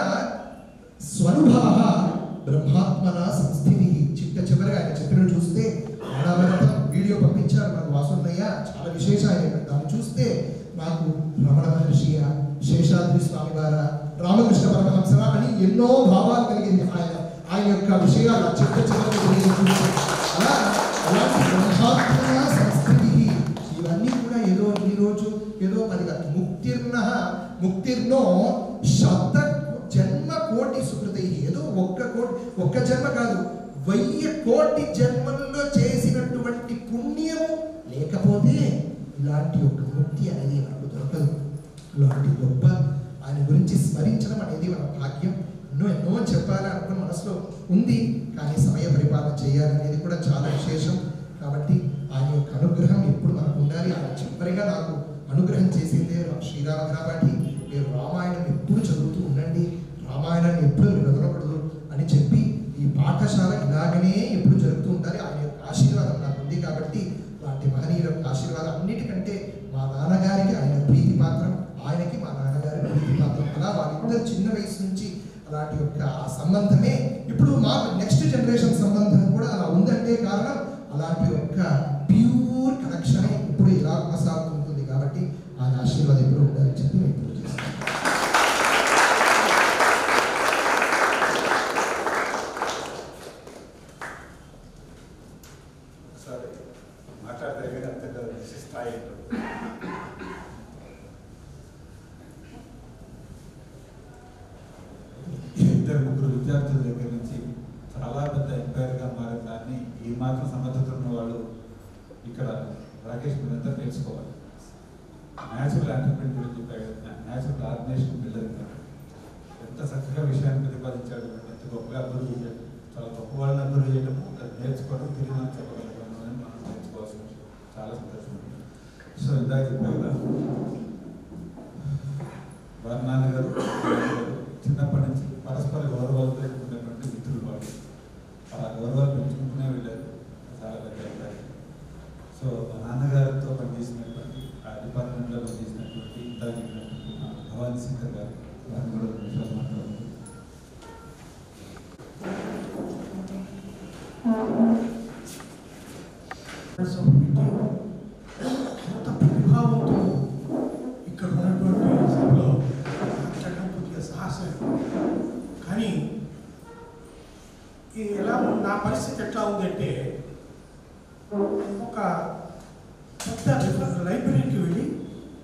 స్వనుభవ బ్రహ్మాత్మన సంస్థితి చిట్ట చివరిగా ఆయన చెప్పిన చూస్తే ఆడావరతం వీడియో పంపించారు మనకు వాసున్నయ్య చాలా విశేషాలు దాన్ని చూస్తే నాకు రమణ మహర్షియ శేషాద్రి స్వామి వార రామకృష్ణ పరమహంసరా అని ఎన్నో భావాలు కలిగింది ఆయన ఆయన యొక్క విషయాలు ఆ చిట్ట చివరికి తెలియజేస్తూ. అలా అలాంటి బ్రహ్మాత్మన సంస్కృతి ఇవన్నీ కూడా ఏదో ఈ రోజు ఏదో పది కాదు. ముక్తిర్న ముక్తిర్నో శత జన్మ కోటి సుకృతి ఏదో ఒక్క కోటి ఒక్క జన్మ కాదు వెయ్యి కోటి జన్మల్లో చేసినటువంటి పుణ్యము లేకపోతే ఇలాంటి ఒక ముక్తి అనేది మనకు దొరకదు ఇలాంటి గొప్ప ఆయన గురించి స్మరించడం అనేది మన భాగ్యం ఎన్నో ఎన్నో చెప్పాలి అనుకున్న మనసులో ఉంది కానీ సమయ పరిపాలన చేయాలనేది కూడా చాలా విశేషం కాబట్టి ఆయన యొక్క అనుగ్రహం ఎప్పుడు మనకు ఉండాలి ఆయన చివరిగా నాకు అనుగ్రహం చేసిందే శ్రీరామ ఘనపాఠి మీరు రామాయణం ఎప్పుడు చదువుతూ ఉండండి రామాయణాన్ని ఎప్పుడు మీరు వదలకూడదు అని చెప్పి ఈ పాఠశాల ఇలాగనే ఎప్పుడు జరుగుతూ ఉండాలి ఆయన యొక్క ఆశీర్వాదం నాకు ఉంది కాబట్టి లాంటి మహనీయుల యొక్క ఆశీర్వాదం అన్నిటికంటే మా నాన్నగారికి ఆయన ప్రీతి పాత్రం ఆయనకి మా నాన్నగారి ప్రీతి పాత్రం అలా వాళ్ళిద్దరు చిన్న వయసు నుంచి అలాంటి యొక్క ఆ సంబంధమే ఇప్పుడు మా నెక్స్ట్ జనరేషన్ సంబంధం కూడా అలా ఉందంటే కారణం అలాంటి యొక్క ప్యూర్ కనెక్షన్ ఇప్పుడు ఇలా కొనసాగుతుంటుంది కాబట్టి ఆయన ఆశీర్వాదం ఎప్పుడు ఉండాలని చెప్పి నేను తెలియజేస్తాను ఒకసారి మాట్లాడితే కానీ అంత కదా స్థాయి ఉంటుంది. ఇద్దరు ముగ్గురు విద్యార్థుల దగ్గర నుంచి చాలా పెద్ద ఎంపైర్గా మారిన దాన్ని ఈ మాత్రం సమర్థత ఉన్న వాళ్ళు ఇక్కడ రాకేష్ మీరంతా తెలుసుకోవాలి న్యాచురల్ ఆంటర్ప్రిన్ గురించి చెప్పాడు న్యాచురల్ ఆర్గనైజేషన్ బిల్డర్ ఎంత చక్కగా విషయాన్ని ప్రతిపాదించాడు ఎంత గొప్పగా అభివృద్ధి చేశాడు చాలా గొప్ప వాళ్ళని అభివృద్ధి చేయడం అది నేర్చుకోవడం తిరిగి మనం చెప్పగలగడం అని మనం నేర్చుకోవాల్సిన విషయం చాలా సంతోషం సో ఇందాక చెప్పాను కదా వారి నాన్నగారు నాన్నగారు చిన్నప్పటి నుంచి పరస్పర గౌరవాలతో ఉన్నటువంటి మిత్రులు వాళ్ళు ఆ గౌరవాలు పెంచుకుంటూనే వెళ్ళారు చాలా పెద్ద అభిప్రాయం సో మా నాన్నగారితో పనిచేసినటువంటి ఆ డిపార్ట్మెంట్లో పనిచేసినటువంటి ఇందాక చెప్పినటువంటి మా భవానీ శంకర్ గారు వారిని కూడా రెండు నిమిషాలు మాట్లాడుతుంది ఎంత ప్రతిభావంతో ఇక్కడ ఉన్నటువంటి సభలో మాట్లాడడం కొద్దిగా సాహసం కానీ ఈ ఎలా నా పరిస్థితి ఎట్లా ఉందంటే ఒక పెద్ద రిఫ- లైబ్రరీకి వెళ్ళి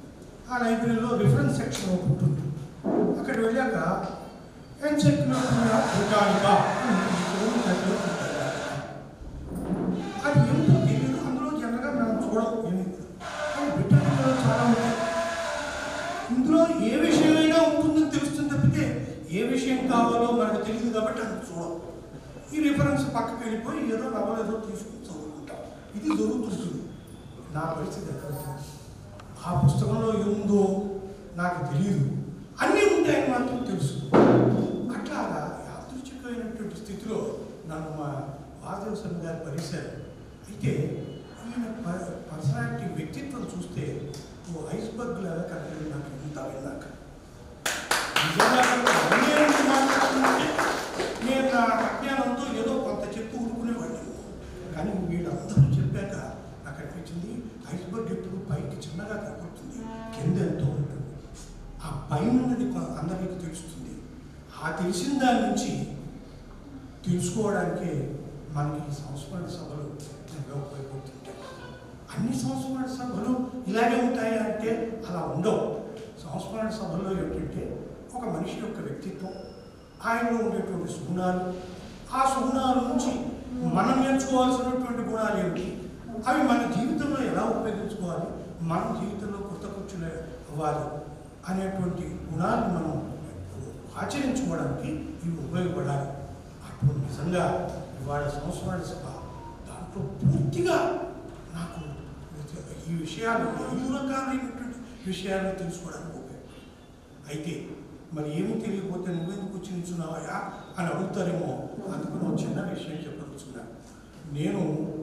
ఆ లైబ్రరీలో రిఫరెన్స్ సెక్షన్ ఒకటి ఉంటుంది అక్కడ వెళ్ళాక ఎన్సైక్లోపీడియా బ్రిటానికా అని ఉంటుంది. తెలుగు చేతిలో పెట్టారు. అది ఏమిటో తెలియదు అందులో జనరల్గా మనం చూడం ఏమి కానీ బ్రిటానికాలో చాలా ఉంటాయి ఇందులో ఏ విషయమైనా ఉంటుందని తెలుస్తుంది తప్పితే ఏ విషయం కావాలో మనకు తెలియదు కాబట్టి అది చూడం ఈ రిఫరెన్స్ పక్కకి వెళ్ళిపోయి ఏదో నవల ఏదో తీసుకుని చదువుకుంటాం ఇది జరుగుతుంటుంది నా పరిస్థితి ఎక్కడ ఉంది? ఆ పుస్తకంలో ఏముందో నాకు తెలియదు అన్నీ ఉంటాయని మాత్రం తెలుసు అట్లాగా యాదృచ్ఛికమైనటువంటి స్థితిలో నన్ను మా వాసుదేవ స్వామి గారు పరిశారు అయితే ఈయన పర్సనాలిటీ వ్యక్తిత్వం చూస్తే ఓ ఐస్బర్గ్ లాగా కనపడింది నాకు ఇంత విన్నాక నిజంగా నేను మాట్లాడుతుంటే నేను నా అజ్ఞానంతో ఏదో కొంత చెప్పు ఊరుకునేవాడిని కానీ వీళ్ళందరూ చెప్పాక నాకు అనిపించింది ఐస్బర్గ్ ఎప్పుడు పైకి చిన్నగా కనపడుతుంది కింద ఎంతో ఉంటుంది ఆ పైన ఉన్నది కొ- అందరికీ తెలుస్తుంది ఆ తెలిసిన దాని నుంచి తెలుసుకోవడానికి మనకి ఈ సంస్మరణ సభలు ఎంతో ఉపయోగపడుతుంటాయి అన్ని సంస్మరణ సభలు ఇలాగే ఉంటాయా అంటే అలా ఉండవు సంస్మరణ సభల్లో ఏంటంటే ఒక మనిషి యొక్క వ్యక్తిత్వం ఆయనలో ఉండేటువంటి సుగుణాలు ఆ సుగుణాల నుంచి మనం నేర్చుకోవాల్సినటువంటి గుణాలు ఏమిటి అవి మన జీవితంలో ఎలా ఉపయోగించుకోవాలి మన జీవితంలో కృతకృత్యులు అవ్వాలి అనేటువంటి గుణాలు మనం ఆచరించుకోవడానికి ఇవి ఉపయోగపడాలి అప్పుడు నిజంగా ఇవాళ సంస్మరణ సభ దాంట్లో పూర్తిగా నాకు ఈ విషయాలు ఐదు రకాలైనటువంటి విషయాలను తెలుసుకోవడానికి ఉపయోగపడింది అయితే మరి ఏమీ తెలియకపోతే నువ్వెందుకు వచ్చి నిల్చున్నావా అని అడుగుతారేమో అందుకు నువ్వు చిన్న విషయం చెప్పదలుచున్నా నేను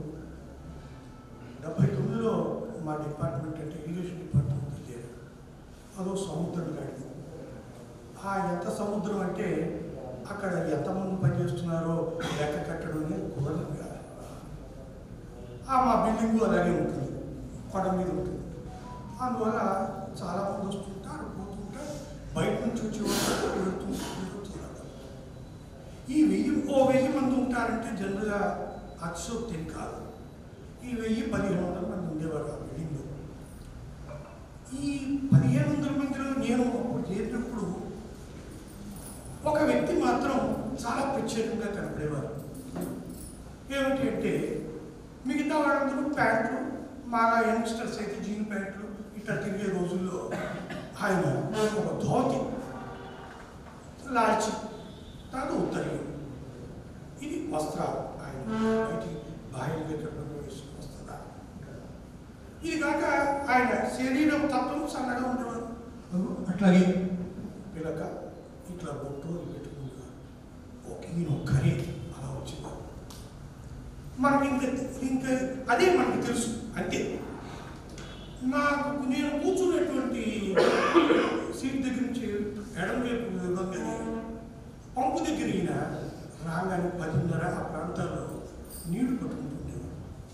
డెబ్బై తొమ్మిదిలో మా డిపార్ట్మెంట్ అంటే ఇరిగేషన్ డిపార్ట్మెంట్ చేరాను అదో సముద్రం గాడి ఆ ఎంత సముద్రం అంటే అక్కడ ఎంతమంది పనిచేస్తున్నారో లెక్క కట్టడం అనేది కుదరదు కాదు. ఆ మా బిల్డింగ్ అలాగే ఉంటుంది కొండ మీద ఉంటుంది అందువల్ల చాలా మంది వస్తుంటారు పోతుంటారు బయట నుంచి వచ్చి వాళ్ళు వెళ్తుంటారు వెళ్తుంటారు. ఈ వెయ్యి ఓ వెయ్యి మంది ఉంటారంటే జనరల్గా అతిశోక్తి ఏం కాదు ఈ వెయ్యి పదిహేను వందల మంది ఉండేవారు ఆ బిల్డింగ్లో ఈ పదిహేను వందల మందిలో నేను అప్పుడు చేరినప్పుడు ఒక వ్యక్తి మాత్రం చాలా ప్రత్యేకంగా కనపడేవారు ఏమిటి అంటే మిగతా వాళ్ళందరూ ప్యాంట్లు మాలా యంగ్స్టర్స్ అయితే జీన్ ప్యాంట్లు ఇట్లా తిరిగే రోజుల్లో ఆయన ఒక ధోతి లాల్చి తాను ఉత్తరీయం ఇది వస్త్రాలు ఆయన బయటి బాహ్యంగా ఎక్కడ వేసుకుని వస్తుందా ఇది కాక ఆయన శరీరం తత్వం సన్నగా ఉండేవారు అదిగో అట్లాగే పిలక ఇట్లా బొట్టు పెట్టుకుంటారు ఓకే ఈయన ఒక్కరే అలా వచ్చేవారు మనకి ఇంకా ఇంకా అదే మనకి తెలుసు అంతే నాకు నేను కూర్చున్నటువంటి సీట్ దగ్గర నుంచి ఎడం వైపు ఇవ్వగానే పంపు దగ్గర ఈయన రాగానే పదిన్నర ఆ ప్రాంతాల్లో నీళ్లు పట్టుకుంటుండేవారు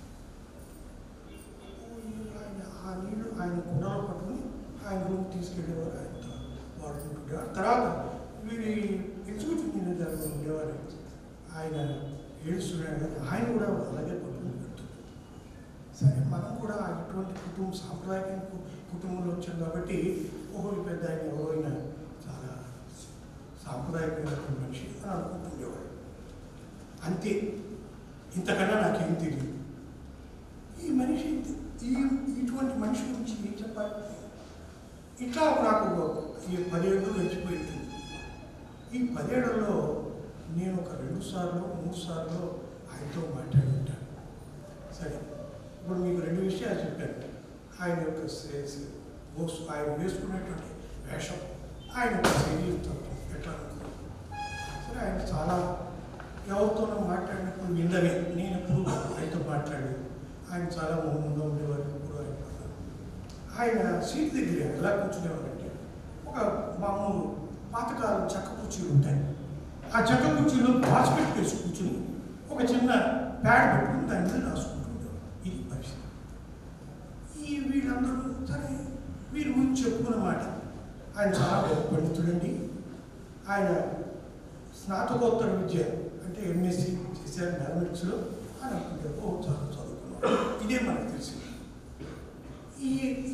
ఆయన ఆ నీళ్లు ఆయన కుండలో పట్టుకుని ఆయన రూమ్ తీసుకెళ్ళేవారు ఆయనతో వాడుకుంటుండేవారు తర్వాత వీరి ఎగ్జిక్యూటివ్ మేనేజర్ ఉండేవారు ఆయన ఏడుస్తున్నాడు కానీ ఆయన కూడా అలాగే పట్టుకుని పెడుతుంది సరే మనం కూడా ఇటువంటి కుటుంబం సాంప్రదాయక కు- కుటుంబంలో వచ్చాం కాబట్టి ఓహో ఈ పెద్ద ఆయన ఎవరో అయినా చాలా సాంప్రదాయకమైనటువంటి మనిషి అని అనుకుంటుండేవాడు అంతే ఇంతకన్నా నాకేం తెలియదు ఈ మనిషి ఈ ఇటువంటి మనిషి గురించి ఏం చెప్పాలి ఇట్లా నాకు ఈ పదేళ్ళు గడిచిపోయింది ఈ పదేళ్లలో నేను ఒక రెండు సార్లు మూడు సార్లు ఆయనతో మాట్లాడి ఉంటాను సరే ఇప్పుడు మీకు రెండు విషయాలు చెప్పాను ఆయన యొక్క సే- సే- మోస్- ఆయన వేసుకునేటువంటి వేషం ఆయన యొక్క శరీర తత్వం ఎట్లా అనుకో సరే ఆయన చాలా ఎవరితోనో మాట్లాడినప్పుడు విందవే నేను ఎప్పుడు ఆయనతో మాట్లాడి ఆయన చాలా మౌనంగా ఉండేవారు ఎప్పుడు ఆయన పక్కన. ఆయన సీట్ దగ్గర ఎలా కూర్చునేవారంటే ఒక మామూలు పాతకాలం చెక్క కుర్చీలు ఉంటాయి ఆ చెక్క కుర్చీలో బాస్కెట్ వేసి కూర్చుని ఒక చిన్న ప్యాడ్ పెట్టుకుని దాని మీద రాసుకుంటుండేవారు ఇది పరిస్థితి ఈ వీళ్ళందరూ సరే వీరి గురించి చెప్పుకున్న మాట ఆయన చాలా గొప్ప పండితుడండి ఆయన స్నాతకోత్తర విద్య అంటే ఎంఎస్సి చేశారు మ్యాథమెటిక్స్లో అని అనుకుంటే ఓ చాలా చదువుకున్నాడు ఇదే మనకు తెలిసింది ఈ ఈ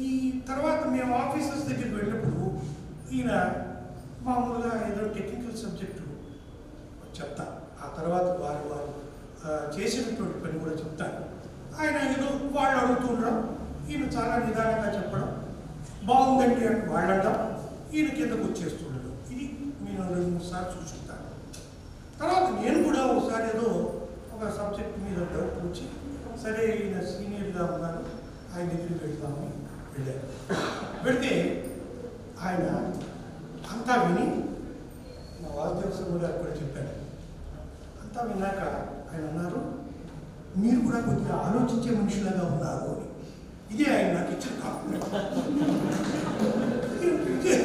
తర్వాత మేము ఆఫీసర్స్ దగ్గరికి వెళ్ళినప్పుడు ఈయన మామూలుగా ఏదో టెక్నికల్ సబ్జెక్టు చెప్తా ఆ తర్వాత వారు వారు ఆ, చేసినటువంటి పని కూడా చెప్తాను ఆయన ఏదో వాళ్ళు అడుగుతుండడం ఈయన చాలా నిదానంగా చెప్పడం బాగుందండి అని వాళ్ళంటాం ఈయన కిందకు వచ్చేస్తుండడం ఇది నేను రెండు మూడు సార్లు చూసుకుంటాను తర్వాత నేను కూడా ఒకసారి ఏదో ఒక సబ్జెక్ట్ మీద డౌట్ వచ్చి సరే ఈయన సీనియర్గా ఉన్నారు ఆయన దగ్గరికి వెళ్తామని వెళ్ళాను వెళితే ఆయన అంతా విని మా వాసుదేవ శర్మ గారు కూడా చెప్పారు అంతా విన్నాక ఆయన అన్నారు మీరు కూడా కొద్దిగా ఆలోచించే మనుషులాగా ఉన్నారు అని ఇదే ఆయన నాకు ఇచ్చిన కాంప్లిమెంట్ ఇదే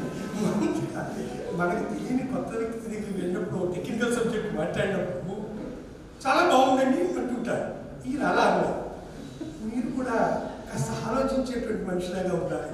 మనకి తెలియని కొత్త వ్యక్తి దగ్గరికి వెళ్ళినప్పుడు టెక్నికల్ సబ్జెక్ట్ మాట్లాడినప్పుడు చాలా బాగుందండి అంటుంటారు ఈయన అలా అన్నారు మీరు కూడా కాస్త ఆలోచించేటువంటి మనుషులాగా ఉంటారు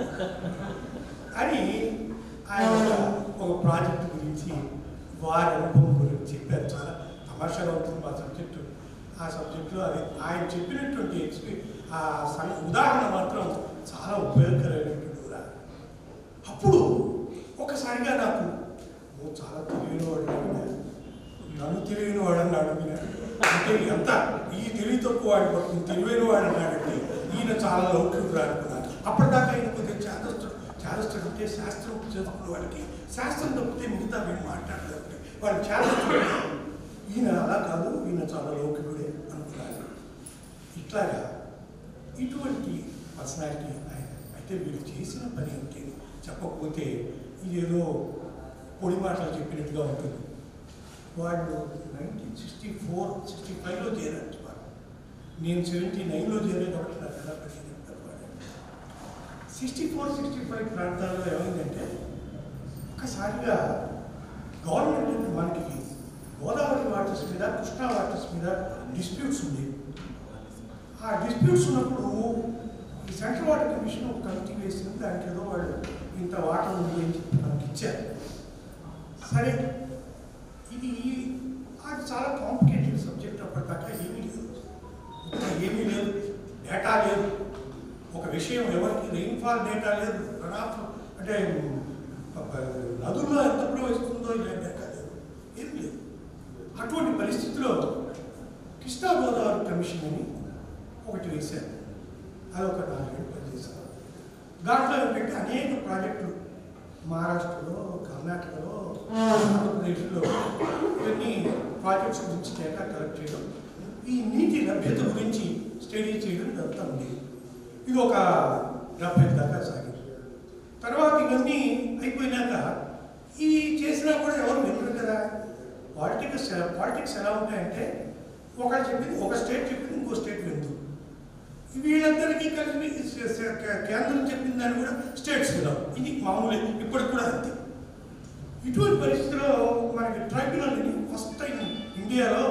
అని ఆయన ఒక- ఒక ప్రాజెక్ట్ గురించి వారి అనుభవం గురించి చెప్పారు చాలా తమాషాగా ఉంటుంది మా సబ్జెక్టు ఆ సబ్జెక్టులో అది ఆయన చెప్పినటువంటి ఎక్స్పీ ఆ సం- ఉదాహరణ మాత్రం చాలా ఉపయోగకరమైనటువంటి ఉదాహరణ అప్పుడు ఒకసారిగా నాకు "ఓ, చాలా తెలియని వాడు అడిగినా నన్ను తెలియని వాడు అన్నాడు అడిగినా అంటే ఎంత ఈ తెలివి తక్కువ వాడు పట్టుకుని తెలివైన వాడు అన్నాడంటే ఈయన చాలా లౌకికుడు అనుకున్నాను అప్పటిదాకా ఈయన కొద్దిగా చేదస్తుడు చేదస్తుడు అంటే శాస్త్రం చదువుకున్న వాడికి శాస్త్రం తప్పితే మిగతా వీళ్ళు మాట్లాడలేదు వాడు చేదస్తుడు ఈయన అలా కాదు ఈయన చాలా లౌకికుడే అనుకున్నాను ఇట్లాగా ఇటువంటి పర్సనాలిటీ ఆయన అయితే వీళ్ళు చేసిన పని ఏంటి చెప్పకపోతే ఇదేదో పొడి మాటలు చెప్పినట్టుగా ఉంటుంది వాళ్ళు నైన్టీన్ సిక్స్టీ ఫోర్ సిక్స్టీ ఫైవ్లో చేరారు వాళ్ళు నేను సెవెంటీ నైన్లో చేరాను కాబట్టి నాకు ఎలా పని చెప్తారు వాళ్ళు సిక్స్టీ ఫోర్ సిక్స్టీ ఫైవ్ ప్రాంతాల్లో ఏమైందంటే ఒక్కసారిగా గవర్నమెంట్ మనకి గోదావరి వాటర్స్ మీద కృష్ణా వాటర్స్ మీద డిస్ప్యూట్స్ ఉండేవి ఆ డిస్ప్యూట్స్ ఉన్నప్పుడు ఈ సెంట్రల్ వాటర్ కమిషన్ ఒక కమిటీ వేసింది దానికి ఏదో వాళ్ళు ఇంత వాటర్ ఉంది అని చెప్పి మనకి ఇచ్చారు సరే ఇది అది చాలా కాంప్లికేటెడ్ సబ్జెక్ట్ అప్పటిదాకా ఏమీ లేదు ఇంకా ఏమీ లేదు డేటా లేదు ఒక విషయం ఎవరికి రెయిన్ఫాల్ డేటా లేదు runoff అంటే ప- ప- నదుల్లో ఎంత ప్రవహిస్తుందో ఇలా డేటా లేదు ఏం లేదు అటువంటి పరిస్థితిలో కృష్ణా గోదావరి కమిషన్ అని ఒకటి వేశారు అది ఒక నాలుగేళ్ళు పనిచేశారు దాంట్లో ఏంటంటే అనేక ప్రాజెక్టులు మహారాష్ట్రలో కర్ణాటకలో ఆంధ్రప్రదేశ్లో ఇవన్నీ ప్రాజెక్ట్స్ గురించి డేటా కలెక్ట్ చేయడం ఈ నీటి లభ్యత గురించి స్టడీ చేయడం ఇదంతా ఉండేది ఇది ఒక డెబ్బై దాకా సాగింది తర్వాత ఇవన్నీ అయిపోయినాక ఇవి చేసినా కూడా ఎవరు వినరు కదా పాలిటిక్స్ పాలిటిక్స్ ఎలా ఉంటాయంటే ఒకటి చెప్పింది ఒక స్టేట్ చెప్పింది ఇంకో స్టేట్ విందు వీళ్ళందరికీ కలిపి స- స- కే- కేంద్రం చెప్పిన దాన్ని కూడా స్టేట్స్ వినాం ఇది మామూలే ఇప్పటికి కూడా అంతే ఇటువంటి పరిస్థితిలో మనకి ట్రైబ్యునల్ అని ఫస్ట్ టైం ఇండియాలో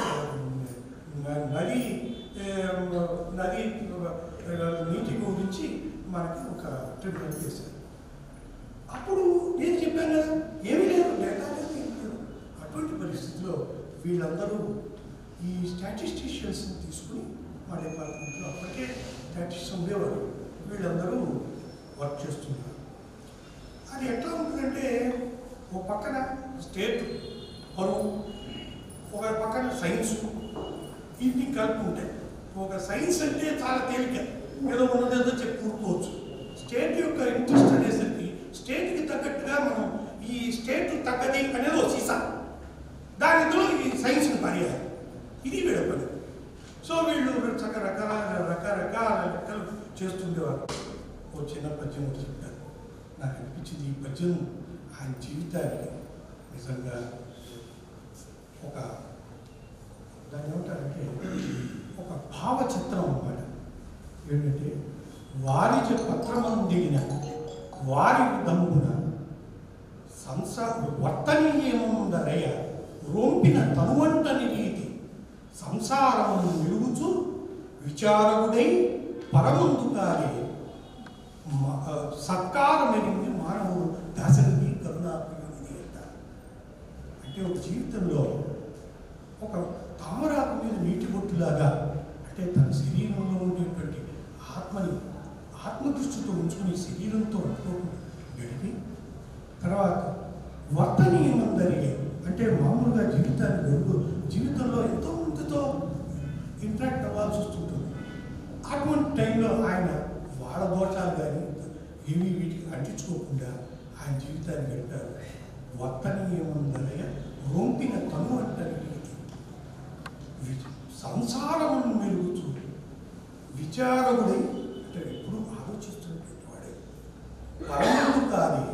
న- నది ఏ, నది ఆ, నీటి గురించి మనకి ఒక ట్రిబ్యునల్ చేశారు అప్పుడు నేను చెప్పాను కదా ఏమీ లేదు డేటా లేదు ఏమీ లేదు అటువంటి పరిస్థితిలో వీళ్ళందరూ ఈ స్టాటిస్టిషియన్స్ని తీసుకుని మా డిపార్ట్మెంట్లో అప్పటికే స్టాటిస్టిక్స్ ఉండేవారు వీళ్ళందరూ వర్క్ చేస్తున్నారు అది ఎట్లా ఉంటుందంటే ఒక పక్కన స్టేట్ పరువు ఒక పక్కన సైన్స్ ఇన్ని కలిపి ఉంటాయి ఒక సైన్స్ అంటే చాలా తేలిక ఏదో ఉన్నదేదో చెప్పి కూరుకోవచ్చు స్టేట్ యొక్క ఇంట్రెస్ట్ అనేసరికి స్టేట్కి తగ్గట్టుగా మనం ఈ స్టేట్ తగ్గది అనేది ఒక సీసా దానిలో ఈ సైన్స్ని పర్యాలి ఇది వీళ్ళ పని సో వీళ్ళు రకరకాల రకరకాల లెక్కలు చేస్తుండేవారు ఓ చిన్న పద్యం ఒకటి చెప్పారు నాకు అనిపించింది ఈ పద్యం ఆయన జీవితానికి నిజంగా ఒక దాన్ని ఏమంటారంటే ఒక భావ చిత్రం అన్నమాట ఏంటంటే వారిజ పత్రమందిన వారి దమ్మున సంసార వర్తనీయముందరయ రొంపిన తనువంటని రీతి సంసారమును నిలుగుచు విచారముడై పరమందుకాలే మ- ఆ, సత్కారమైనది మానవుడు దాసరికి కరుణాప్రియుడిని అంటారు అంటే ఒక జీవితంలో ఒక తామరాకు మీద నీటి బొట్టులాగా అంటే తన శరీరంలో ఉండేటువంటి ఆత్మని ఆత్మదృష్టితో ఉంచుకుని శరీరంతో అనుకోకుండా గడిపి తర్వాత వర్తనీయమందరి అంటే మామూలుగా జీవితాన్ని గడుపు జీవితంలో ఎంతో మందితో ఇంటరాక్ట్ అవ్వాల్సి వస్తుంటుంది అటువంటి టైంలో ఆయన వాళ్ళ దోషాలు కానీ ఇవి వీటికి అంటించుకోకుండా ఆయన జీవితాన్ని గడిపారు వర్తనీయమందరయ్య రొంపిన తను అంటారు సంసారమును మెరుగుచు విచారకుడై అంటే ఎప్పుడు ఆలోచిస్తున్నటువంటి వాడే పరముడు కాని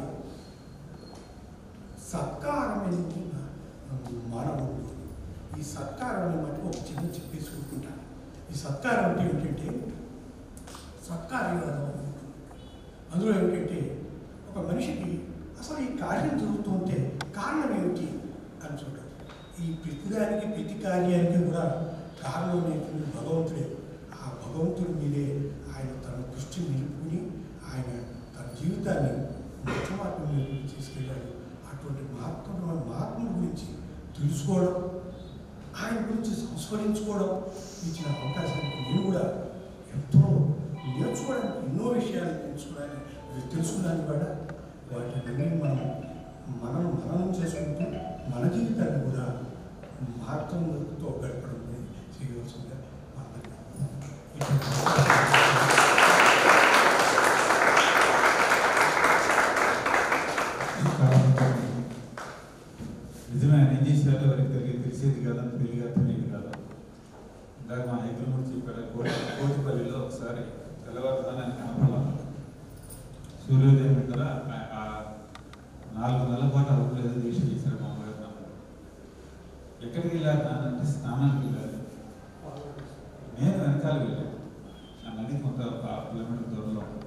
సత్కారం అనేది మానవుడు ఈ సత్కారం అనే మటుకు ఒక చిన్న చెప్పేసుకుంటాను ఈ సత్కారం అంటే ఏంటంటే సత్కార్యవాదం అని ఉంటుంది. అందులో ఏమిటంటే ఒక మనిషికి అసలు ఈ కార్యం జరుగుతుంటే కారణం ఏమిటి అని చూడదు ఈ ప్రతిదానికి ప్రతి కార్యానికి కూడా కారణం అనేటువంటి భగవంతుడే ఆ భగవంతుడి మీదే ఆయన తన దృష్టి నిలుపుకుని ఆయన తన జీవితాన్ని మధ్యమార్గం మీద తీసుకెళ్ళాడు అటువంటి మహాత్ముడు మహాత్ముడి గురించి తెలుసుకోవడం ఆయన గురించి సంస్మరించుకోవడం ఇచ్చిన అవకాశానికి నేను కూడా ఎంతో నేర్చుకోవడానికి ఎన్నో విషయాలు నేర్చుకోవడానికి తెలుసుకున్నాను కూడా వాటిని మనం మనం మననం చేసుకుంటూ మన జీవితాన్ని కూడా మార్గంతో గడపడం అనేది చేయవలసిందిగా నిజమే ఆయన ఏం చేశారో ఎవరికి తెలియదు తెలిసేది కదా తెలియదు తెలియదు కదా ఇందాక మా ఎదురు కూడా చెప్పారు కోటి కోటిపల్లిలో ఒకసారి తెల్లవారుదాన్ని ఆయన కనపడాలి సూర్యోదయం దగ్గర ఆ- ఆ నాలుగు నెలల పాటు అవ్వలేదు దీక్ష చేశారు మా అమ్మగారు నాన్న. ఎక్కడికి వెళ్ళారు నాన్న అంటే స్నానానికి వెళ్ళారు నేను వెనకాల వెళ్ళాను ఆ నది కొంత ఒక హాఫ్ కిలోమీటర్ దూరంలో ఉంది.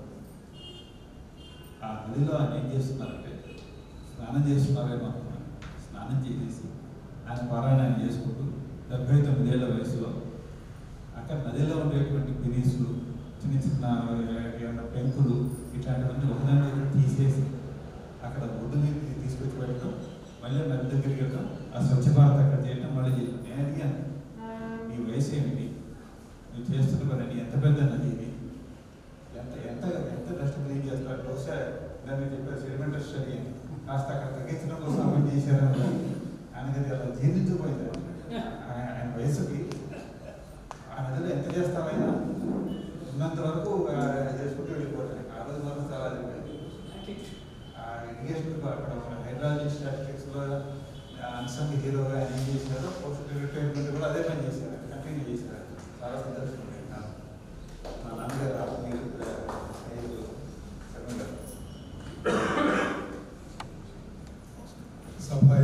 ఆ నదిలో ఆయన ఏం చేస్తున్నారంటే స్నానం చేస్తున్నారేమో అనుకున్నాను స్నానం చేసేసి ఆయన పారాయణం చేసుకుంటూ డెబ్బై తొమ్మిదేళ్ల వయసులో అక్కడ నదిలో ఉండేటువంటి పిరీసులు చిన్న చిన్న ఏమైనా పెంకులు ఇట్లాంటివన్నీ ఒకదాని దగ్గర తీసేసి అక్కడ ఒడ్డుని తీసుకొచ్చి పెట్టడం మళ్ళీ నది దగ్గరికి వెళ్ళడం ఆ స్వచ్ఛ భారత్ అక్కడ చేయడం మళ్ళీ చేయడం నేను అడిగాను నీ వయసు ఏమిటి నువ్వు చేస్తున్న పని ఎంత పెద్ద నది ఇది ఎంత ఎంత ఎంత డస్ట్ క్లీన్ చేస్తారు బహుశా దాన్ని చెప్పారు సెడిమెంటల్ స్టడీ అని కాస్త అక్కడ తగ్గించడం కోసం అవి చేశారని ఆయనకి అది అలా జీర్ణించిపోయింది ఆయన ఆయన వయసుకి ఆ నదిలో ఎంత చేస్తామైనా ఉన్నంత వరకు ఆ చేసుకుంటూ వెళ్ళిపోతాయి ఆ రోజు మాత్రం చాలా జరిగింది ఆ ఇరిగేషన్ అక్కడ మన హైడ్రాలజీ స్టాటిస్టిక్స్లో అన్సంగ్ హీరోగా ఆయన ఏం చేశారో పోస్ట్ రిటైర్మెంట్ కూడా అదే పని చేశారు కంటిన్యూ చేశారు చాలా సందర్శనం మా నాన్నగారు ఆ మీరు స్నేహితులు శర్మ గారు సభాయ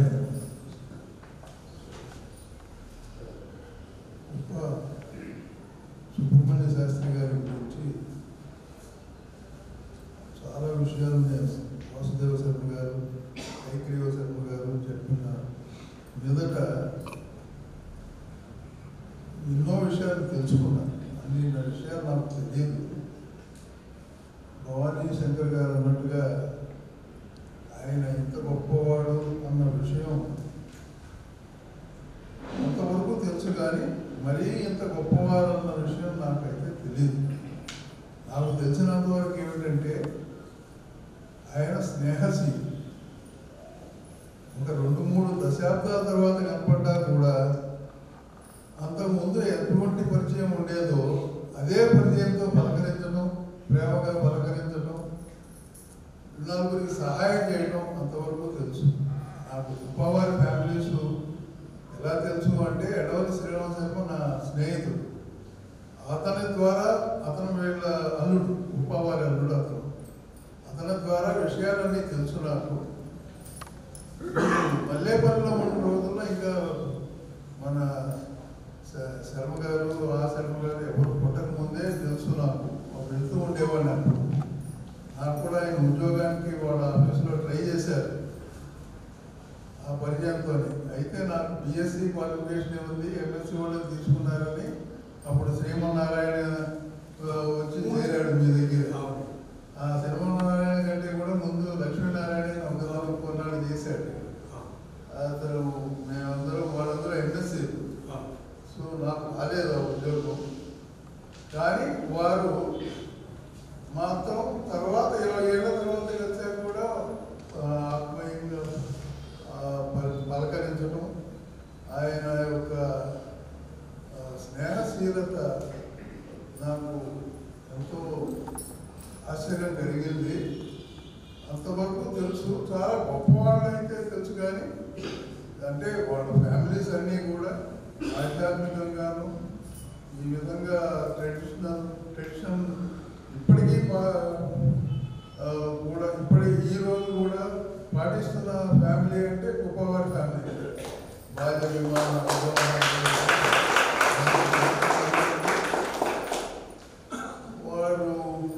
గొప్ప సుబ్రహ్మణ్య శాస్త్రి గారి గురించి చాలా విషయాలు నేను వాసుదేవ శర్మ గారు ఐక్రీవ శర్మ గారు చెప్పిన మీదట ఎన్నో విషయాలు తెలుసుకున్నాను అన్ని విషయాలు నాకు తెలియదు భవానీ శంకర్ గారు అన్నట్టుగా ఆయన ఇంత గొప్పవాడు అన్న విషయం కొంతవరకు తెలుసు కానీ మరీ ఇంత గొప్పవారు అన్న విషయం నాకైతే తెలియదు నాకు తెలిసినంత వరకు ఏమిటంటే ఆయన స్నేహశీలి ఒక రెండు మూడు దశాబ్దాల తర్వాత కనపడ్డా కూడా అంతకుముందు ఎటువంటి పరిచయం ఉండేదో అదే పరిచయంతో పలకరించడం ప్రేమగా పలకరించడం నలుగురికి సహాయం చేయడం అంతవరకు తెలుసు నాకు ఉప్పవారి ఫ్యామిలీస్ ఎలా తెలుసు అంటే ఎడవలి శ్రీరామ శర్మ నా స్నేహితుడు అతని ద్వారా అతను వీళ్ళ అల్లుడు ఉప్పవారి అల్లుడు అతను అతని ద్వారా విషయాలన్నీ తెలుసు నాకు మల్లేపల్లిలో ఉన్న రోజుల్లో ఇంకా మన శ- శర్మ గారు ఆ శర్మ గారు ఎవరు పుట్టక ముందే తెలుసు నాకు వెళ్తూ ఉండేవాడిని అప్పుడు నాకు కూడా ఆయన ఉద్యోగానికి వాళ్ళ ఆఫీసులో ట్రై చేశారు ఆ పరిచయంతో అయితే నాకు బిఎస్సి క్వాలిఫికేషన్ ఉంది ఎంఎస్సి వాళ్ళు తీసుకున్నారని అప్పుడు శ్రీమన్నారాయణ ఆ, వచ్చి చేరాడు మీ దగ్గర ఆ శ్రీమన్నారాయణ కంటే కూడా ముందు లక్ష్మీనారాయణ ఒకసారి కొన్నాడు చేశాడు అతను మేమందరం వాళ్ళందరూ ఎంఎస్సి సో నాకు రాలేదు ఆ ఉద్యోగం కానీ వారు మా ఆయన యొక్క ఆ, స్నేహశీలత నాకు ఎంతో ఆశ్చర్యం కలిగింది అంతవరకు తెలుసు చాలా గొప్పవాళ్ళు అయితే తెలుసు కానీ అంటే వాళ్ళ ఫ్యామిలీస్ అన్నీ కూడా ఆధ్యాత్మికంగాను ఈ విధంగా ట్రెడిషనల్ ట్రెడిషన్ ఇప్పటికీ పా- ఆ, కూడా ఇప్పటి ఈ రోజు కూడా పాటిస్తున్న ఫ్యామిలీ అంటే గొప్పవారి ఫ్యామిలీ బాల్య వివాహ వారు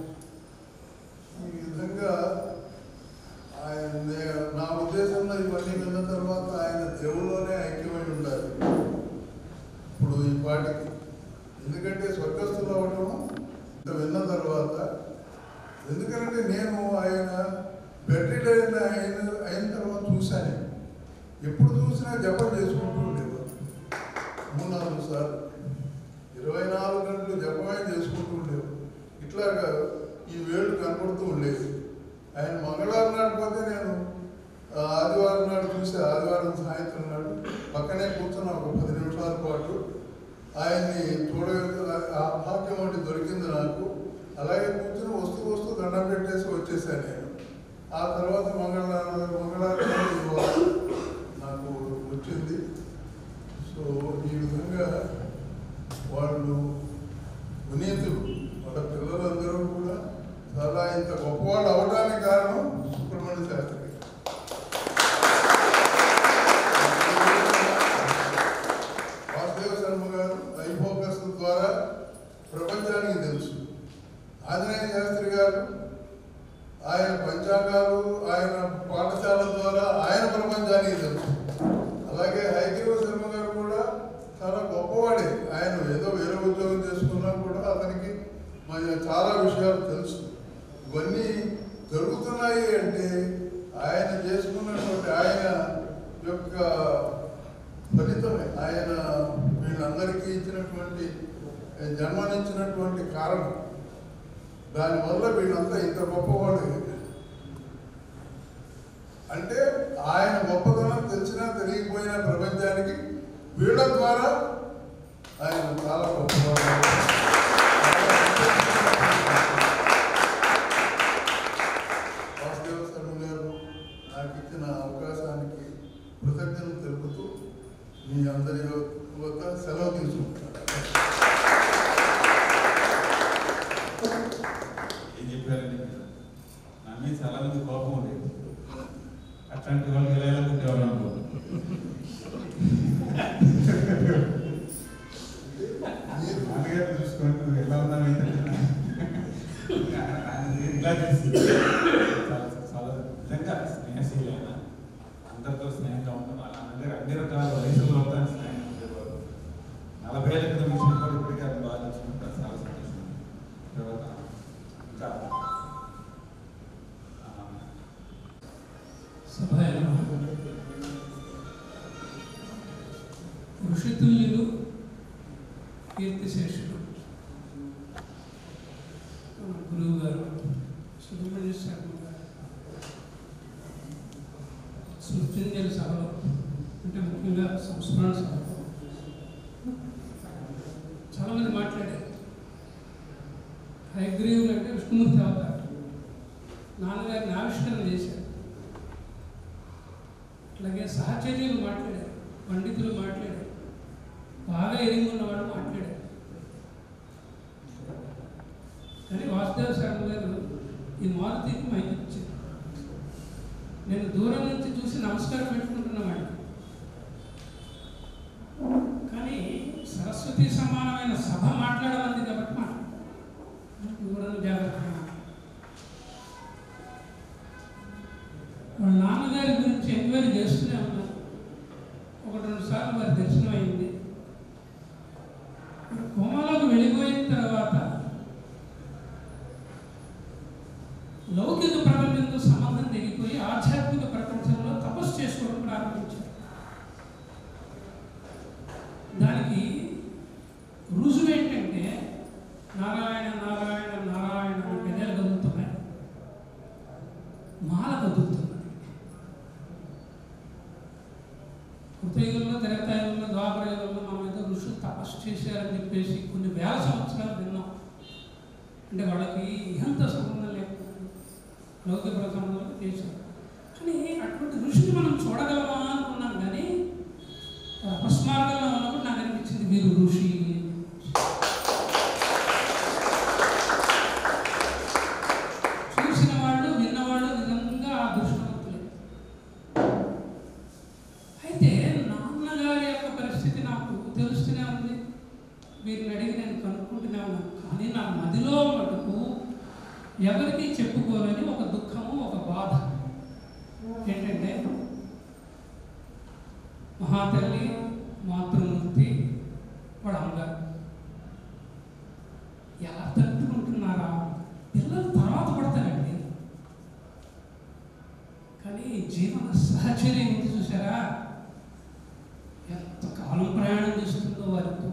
ఈ విధంగా ఆయన నే- నా ఉద్దేశంలో ఇవన్నీ విన్న తర్వాత ఆయన దేవుల్లోనే ఐక్యమై ఉండాలి ఇప్పుడు ఈ పాటికి ఎందుకంటే స్వర్గస్థులు అవడం ఇంత విన్న తర్వాత ఎందుకంటే నేను ఆయన బెడ్ అయిన అయిన అయిన తర్వాత చూశాను ఎప్పుడు చూసినా జపం చేసుకుంటూ ఉండేవారు మూడు నాలుగు సార్లు ఇరవై నాలుగు గంటలు జపమే చేసుకుంటూ ఉండేవారు ఇట్లాగా ఈ వేళ్ళు కనపడుతూ ఉండేది ఆయన మంగళవారం నాడు పోతే నేను ఆ, ఆదివారం నాడు చూసి ఆదివారం సాయంత్రం నాడు పక్కనే కూర్చున్న ఒక పది నిమిషాల పాటు ఆయన్ని చూడగలిగిన ఆ భాగ్యం ఒకటి దొరికింది నాకు అలాగే కూర్చుని వస్తూ వస్తూ దండం పెట్టేసి వచ్చేసాను నేను ఆ తర్వాత మంగళవారం మంగళవారం నాడు ఈ వారం నాకు వచ్చింది సో ఈ విధంగా వాళ్ళు పునీతులు వాళ్ళ పిల్లలందరూ కూడా చాలా ఇంత గొప్పవాళ్ళు అవడానికి కారణం సుబ్రహ్మణ్య శాస్త్రి వాసుదేవ శర్మ గారు ఐ ఫోకస్ ద్వారా ప్రపంచానికి తెలుసు ఆంజనేయ శాస్త్రి గారు ఆయన పంచాంగాలు ఆయన పాఠశాల ద్వారా ఆయన ప్రపంచానికి తెలుసు అలాగే హైగ్రీవ శర్మ గారు కూడా చాలా గొప్పవాడే ఆయన ఏదో వేరే ఉద్యోగం చేసుకున్నా కూడా అతనికి మన చాలా విషయాలు తెలుసు ఇవన్నీ జరుగుతున్నాయి అంటే ఆయన చేసుకున్నటువంటి ఆయన యొక్క ఫలితమే ఆయన వీళ్ళందరికీ ఇచ్చినటువంటి జన్మనిచ్చినటువంటి కారణం దానివల్ల వీళ్ళంతా ఇంత గొప్పవాడు అంటే ఆయన గొప్పతనం తెలిసినా తెలియకపోయినా ప్రపంచానికి వీళ్ళ ద్వారా ఆయన చాలా గొప్పవాడు వాసుదేవ శర్మ గారు నాకు ఇచ్చిన అవకాశానికి కృతజ్ఞతలు తెలుపుతూ మీ అందరి వద్ద సెలవు తీసుకుంటాను ఏం చెప్పారండి మీరు? నా మీద చాలా మంది కోపం ఉండేది అట్లాంటి వాళ్ళకి ఎలా ఎలా పుట్టేవాళ్ళు అనుకో మీరు నాన్నగారు చూసుకొని నువ్వు ఎలా ఉన్నావు ఏంటంటే ఇలా చేసి చాలా చాలా నిజంగా స్నేహశీలైన అందరితో స్నేహంగా ఉంటాం అలా అంటే అన్ని రకాల వయసులో ఉంటాను స్నేహంగా ఉండేవారు నలభై ఏళ్ళ క్రితం విషయం కూడా ఇప్పటికీ అది బాగా చూసుకుంటారు చాలా సంతోషం తర్వాత ఇంకా ఆ, సభాయ ఋషితుల్యులు కీర్తిశేషులు మన గురువు గారు సుబ్రహ్మణ్య శర్మ గారు సృష్టింజల సభలో అంటే ముఖ్యంగా సంస్మరణ సభలో చాలామంది మాట్లాడారు హయగ్రీవులు అంటే విష్ణుమూర్తి అవతారం నాన్నగారిని ఆవిష్కరణ చేశారు అలాగే సహచర్యులు మాట్లాడారు పండితులు మాట్లాడారు బాగా ఎదిగున్న వాళ్ళు మాట్లాడారు కానీ వాసుదేవ శర్మ గారు ఈ మారుతికి మైకి ఇచ్చారు నేను దూరం నుంచి చూసి నమస్కారం పెట్టుకుంటున్నవాడిని కానీ సరస్వతి సమానమైన సభ మాట్లాడమంది కాబట్టి మాట్లాడు కూడా జాగ్రత్తగా మాట్లాడు. వాళ్ళ నాన్నగారి గురించి ఎంక్వైరీ చేస్తూనే ఉన్నాను ఒకటి రెండు సార్లు వారి దర్శనం అయింది మరి కోమాలోకి వెళ్ళిపోయిన తర్వాత లౌకిక ప్రపంచంతో సంబంధం తెగిపోయి ఆధ్యాత్మిక ప్రపంచంలో తపస్సు చేసుకోవడం ప్రారంభించారు దానికి రుజువు ఏంటంటే నారాయణ నారాయణ నారాయణ అని పెద్దలు కదులుతున్నాయి మాల కదులుతున్నది కృతయుగంలో త్రేతాయుగంలో మహాప్రయోగంలో మనం ఏదో ఋషులు తపస్సు చేశారని చెప్పేసి కొన్ని వేల సంవత్సరాలు విన్నాం అంటే వాళ్ళకి ఎంత సంబంధం లేకుండా లౌకిక ప్రసంగంలో చేశారు కానీ అటువంటి ఋషిని మనం చూడగలమా అనుకున్నాం కానీ అపస్మార్గంలో ఉన్నప్పుడు నాకు అనిపించింది మీరు ఋషి చూసిన వాళ్ళు విన్నవాళ్ళు నిజంగా ఆ దృష్టవంతులే అయితే నాన్నగారి యొక్క పరిస్థితి నాకు తెలుస్తూనే ఉంది వీరిని అడిగి నేను కనుక్కుంటూనే ఉన్నాను కానీ నా మదిలో మటుకు ఎవరికి చెప్పుకోలేని ఒక దుఃఖము ఒక బాధ ఏంటంటే మహాతల్లి మాతృమూర్తి వాళ్ళ అమ్మగారు ఎలా తట్టుకుంటున్నారా పిల్లలు తర్వాత పడతారండి కానీ జీవన సహచర్యం ఉంది చూసారా ఎంత కాలం ప్రయాణం చేస్తుందో వారితో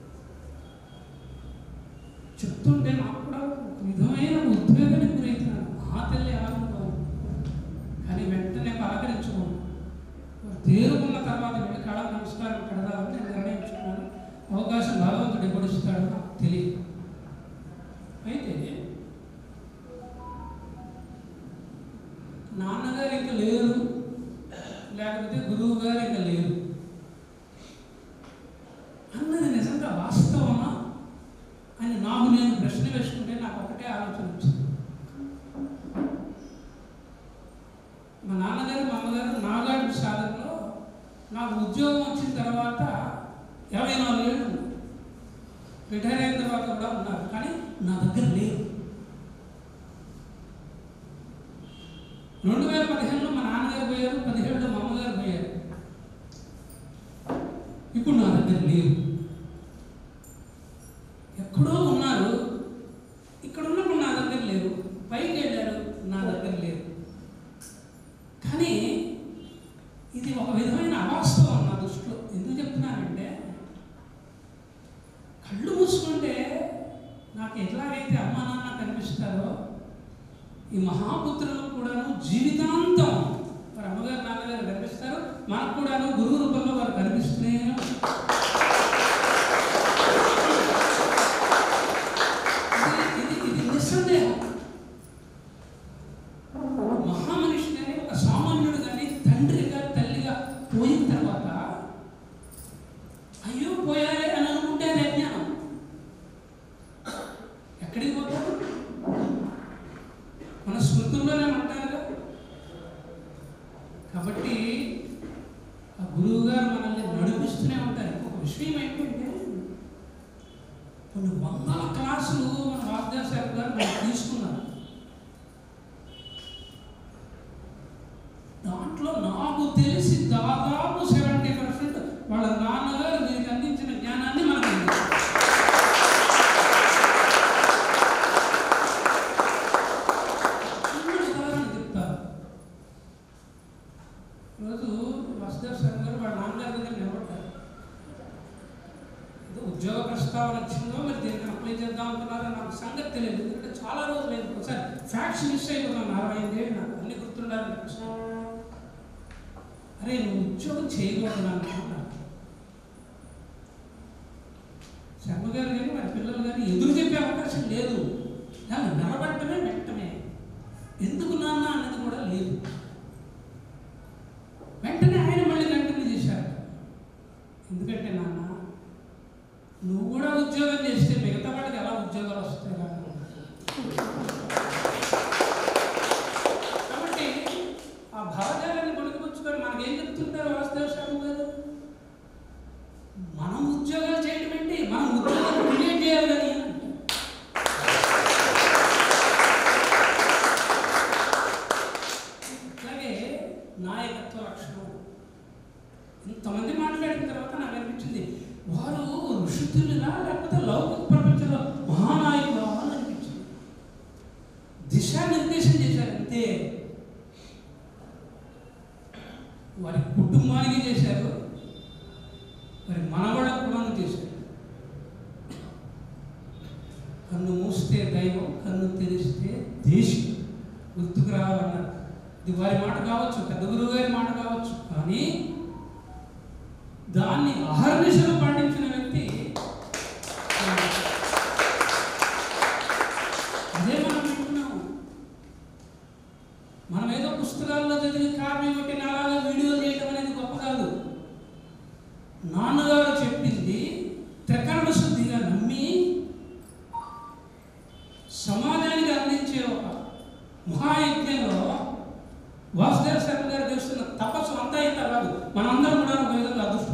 చెప్తుంటే నాకు కూడా ఒక విధమైన ఉద్వేగానికి గురవుతున్నాను మా తల్లి ఎలా ఉందో కానీ వెంటనే పలకరించుకోండి తేరుకున్న తర్వాత వెళ్ళి కాళ్ళ నమస్కారం పెడదామని నేను నిర్ణయించుకున్నాను అవకాశం భగవంతుడు ఎప్పుడు ఇస్తాడో నాకు తెలియదు అయితే నాన్నగారు ఇంకా లేరు లేకపోతే గురువు గారు ఇంకా లేరు అన్నది నిజంగా వాస్తవమా అని నాకు నేను ప్రశ్న వేసుకుంటే నాకు ఒకటే ఆలోచన వచ్చింది మా నాన్నగారు మా అమ్మగారు నాగార్జున సాగర్లో నాకు ఉద్యోగం వచ్చిన తర్వాత ఇరవై నాలుగు ఏళ్ళు ఉన్నారు. రిటైర్ అయిన తర్వాత కూడా ఉన్నారు కానీ నా దగ్గర లేరు రెండు వేల పదిహేనులో మా నాన్నగారు పోయారు పదిహేడులో మా అమ్మగారు పోయారు ఇప్పుడు నా దగ్గర లేరు ఎక్కడో ఉన్నారు ఇక్కడ ఉన్నప్పుడు నా దగ్గర లేరు పైకి వెళ్ళారు నా దగ్గర లేరు కానీ ఇది ఒక విధమైన అవాస్తవం నా దృష్టిలో ఎందుకు చెప్తున్నానంటే కళ్ళు మూసుకుంటే నాకు ఎట్లాగైతే అమ్మా నాన్న కనిపిస్తారో ఈ మహాపుత్రులకు కూడాను జీవితాంతం వారి అమ్మగారు నాన్నగారు కనిపిస్తారు మనకు కూడాను గురువు రూపంలో వారు కనిపిస్తూనే ఉంటారు. ఇది ఇది ఇది నిస్సందేహం మహామనిషి కానీ ఒక సామాన్యుడు కానీ తండ్రిగా తల్లిగా పోయిన తర్వాత అయ్యో పోయారే అని అనుకుంటే అది అజ్ఞానం ఎక్కడికి పోతారు మన స్మృతుల్లోనే ఉంటారుగా కాబట్టి ఆ గురువు గారు మనల్ని నడిపిస్తూనే ఉంటారు ఇంకొక విషయం ఏంటంటే కొన్ని వందల క్లాసులు మన వాగ్దాసారి గారు మనకు తీసుకున్నారు దాంట్లో నాకు తెలిసి దాదాపు సెవెంటీ పర్సెంట్ వాళ్ళ నాన్నగారు వీరికి అందించిన జ్ఞానాన్ని మనకు అందించారు చిన్న ఉదాహరణ చెప్తాను రోజు వసుదేవ్ సార్ గారు వాళ్ళ నాన్నగారి దగ్గర నిలబడ్డారు ఏదో ఉద్యోగ ప్రస్తావన వచ్చిందో మరి దీనికి అప్లై చేద్దాం అనుకున్నారో నాకు సంగతి తెలియదు ఎందుకంటే చాలా రోజులు లేదు ఒకసారి ఫ్యాక్ట్స్ మిస్ అయిపోతున్నాను అరవై ఐదు ఏళ్ళు నాకు అన్ని గుర్తుండాలని అనిపిస్తుంది. అరే నువ్వు ఉద్యోగం చేయకూడదు అన్నా శర్మ గారు కానీ వారి పిల్లలు కానీ ఎదురు చెప్పే అవకాశం లేదు దాన్ని నిలబడటమే వెంటనే ఎందుకు నాన్న అన్నది కూడా లేదు వెంటనే ఆయన మళ్ళీ కంటిన్యూ చేశారు ఎందుకంటే నాన్న నువ్వు కూడా ఉద్యోగం చేస్తే మిగతా వాళ్ళకి ఎలా ఉద్యోగాలు వస్తాయి రా? కాబట్టి ఆ భావజాలాన్ని కొనుక్కొచ్చుకొని మనకేం చెప్తుంటారు వాసుదేవ శర్మ గారు మనం ఉద్యోగాలు చేయడం ఏంటి మనం ఉద్యోగాలు క్రియేట్ చేయాలి కానీ అని అంటారు. అట్లాగే నాయకత్వ లక్షణం ఇంతమంది మాట్లాడిన తర్వాత నాకు అనిపించింది వారు ఋషితులుగా లేకపోతే లౌకిక ప్రపంచంలో మహానాయకులు అని అనిపించింది దిశానిర్దేశం చేశారు అంతే వారి కుటుంబానికి చేశారు మరి మనవాళ్ళకు కూడా చేశారు కన్ను మూస్తే దైవం కన్ను తెరిస్తే దేశం గుర్తుకు రావాలన్నారు ఇది వారి మాట కావచ్చు పెద్ద గురువు గారి మాట కావచ్చు కానీ దాన్ని అహర్నిశలు పాటించిన వ్యక్తి అదే మనం వింటున్నాము మనం ఏదో పుస్తకాల్లో చదివి కాపీ కొట్టి నాలాగా వీడియోలు చేయడం అనేది గొప్ప కాదు నాన్నగారు చెప్పింది తెక్కన శుద్ధిగా నమ్మి సమాజానికి అందించే ఒక మహాయజ్ఞంలో వాసుదేవ శర్మ గారు చేస్తున్న తపస్సు అంతా ఇంత కాదు మనందరం కూడా ఒక విధంగా అదృష్టం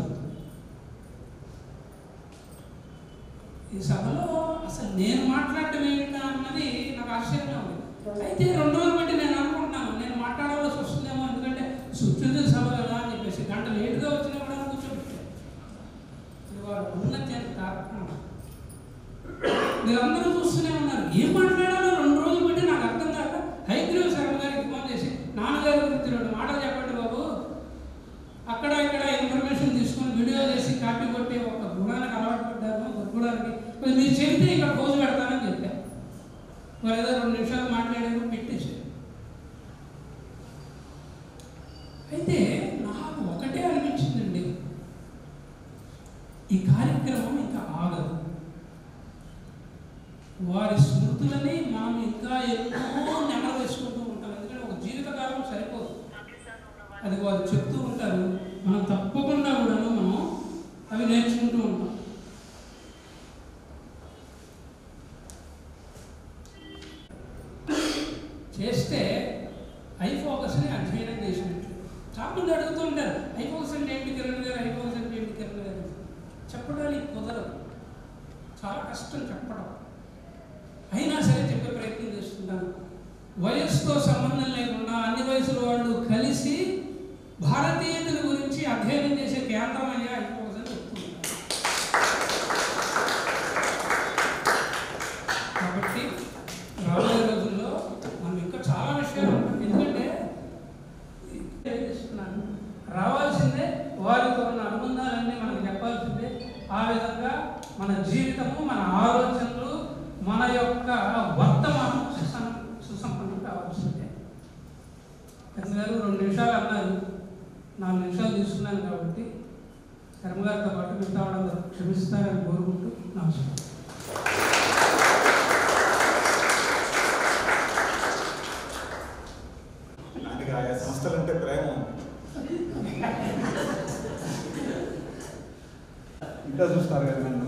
ఈ సభలో అసలు నేను మాట్లాడటం ఏమిటా అన్నది నాకు ఆశ్చర్యంగా ఉంది అయితే రెండు రోజులు బట్టి నేను అనుకుంటున్నాను నేను మాట్లాడవలసి వస్తుందేమో ఎందుకంటే సుచరిత సభ కదా అని చెప్పేసి గంట లేటుగా వచ్చినా కూడా కూర్చోబెట్టాను ఇది వారు ఉన్నతి అని కారణం మీరందరూ చూస్తూనే ఉన్నారు ఏం మాట్లాడాలో రెండు రోజులు బట్టి నాకు అర్థం కాక హైగ్రీవ్ శర్మ గారికి ఫోన్ చేసి నాన్నగారి గురించి రెండు మాటలు చెప్పండి బాబు అక్కడ ఇక్కడ ఇన్ఫర్మేషన్ తీసుకొని వీడియో చేసి కాపీ కొట్టి ఒక గుణానికి అలవాటు పడ్డాను దుర్గుణానికి మరి మీరు చెబితే ఇక్కడ పోజు పెడతానని చెప్పాను మరి ఏదో రెండు నిమిషాలు మాట్లాడారు పెట్టేశారు అయితే నాకు ఒకటే అనిపించిందండి ఈ కార్యక్రమం ఇంకా ఆగదు వారి స్మృతులని మనం ఇంకా ఎన్నో నెమరు వేసుకుంటూ ఉంటాం ఎందుకంటే ఒక జీవితకాలం సరిపోదు అది వారు చెప్తూ ఉంటారు మనం తప్పకుండా కూడాను మనం అవి నేర్చుకుంటూ ఉంటాం చేస్తే ఐ ఫోకస్ని అధ్యయనం చేసినట్లు చాలా మంది అడుగుతూ ఉంటారు ఐ ఫోకస్ అంటే ఏంటి కిరణ్ గారు ఐ ఫోకస్ అంటే ఏంటి కిరణ్ గారు చెప్పడానికి కుదరదు చాలా కష్టం చెప్పడం అయినా సరే చెప్పే ప్రయత్నం చేస్తుంటాను వయస్సుతో సంబంధం లేకుండా అన్ని వయసుల వాళ్ళు కలిసి భారతీయతల గురించి అధ్యయనం చేసే కేంద్రం అయ్యా అయిపోదని చెప్తున్నారు కాబట్టి రాబోయే రోజుల్లో మనం ఇంకా చాలా విషయాలు ఉంటాయి ఎందుకంటే తెలియజేస్తున్నాను రావాల్సిందే వారితో ఉన్న అనుబంధాలన్నీ మనకు చెప్పాల్సిందే ఆ విధంగా మన జీవితము మన ఆలోచనలు మన యొక్క వర్తమానం సుసం సుసంపన్నం కావాల్సిందే పెద్ద గారు రెండు నిమిషాలు అన్నారు నాలుగు నిమిషాలు తీసుకున్నాను కాబట్టి శర్మగారితో పాటు మిగతా వాళ్ళందరూ క్షమిస్తారని కోరుకుంటూ నమస్కారం ఆయనకి ఆయా సంస్థలంటే ప్రేమ ఉంది. ఇంకా చూస్తారు కదా నన్ను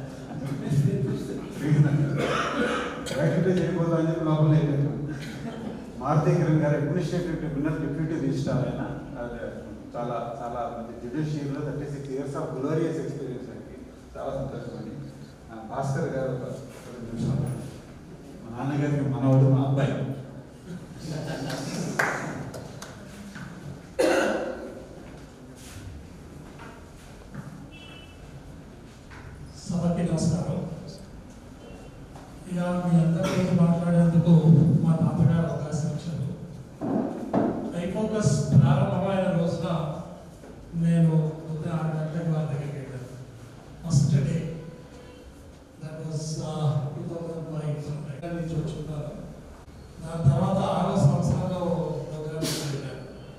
రైట్ చేయబోతా అని చెప్పి లోపల అయిపోయాను మారుతి కిరణ్ గారు అడ్మినిస్ట్రేటివ్ ట్రిబ్యునల్ డిప్యూటీ రిజిస్ట్రార్ ఆయన అదే చాలా చాలా మంచి జ్యుడిషియర్లో thirty six years of glorious experience అండి చాలా సంతోషం అండి ఆ, భాస్కర్ గారు ఒక రెండు నిమిషాలు మా నాన్నగారికి మనవడు మా అబ్బాయి సభకి నమస్కారం ఇక మీ అందరితో మాట్లాడేందుకు మా తాతగారు అవకాశం ఇచ్చారు ఐఫోకస్ ప్రారంభమైన రోజున నేను ఉదయం ఆరు గంటలకు వారి దగ్గరికి వెళ్ళాను first day that was two thousand five నుంచి వచ్చున్నారు దాని తర్వాత ఆరో సంవత్సరంలో ప్రోగ్రామ్కి వెళ్ళాను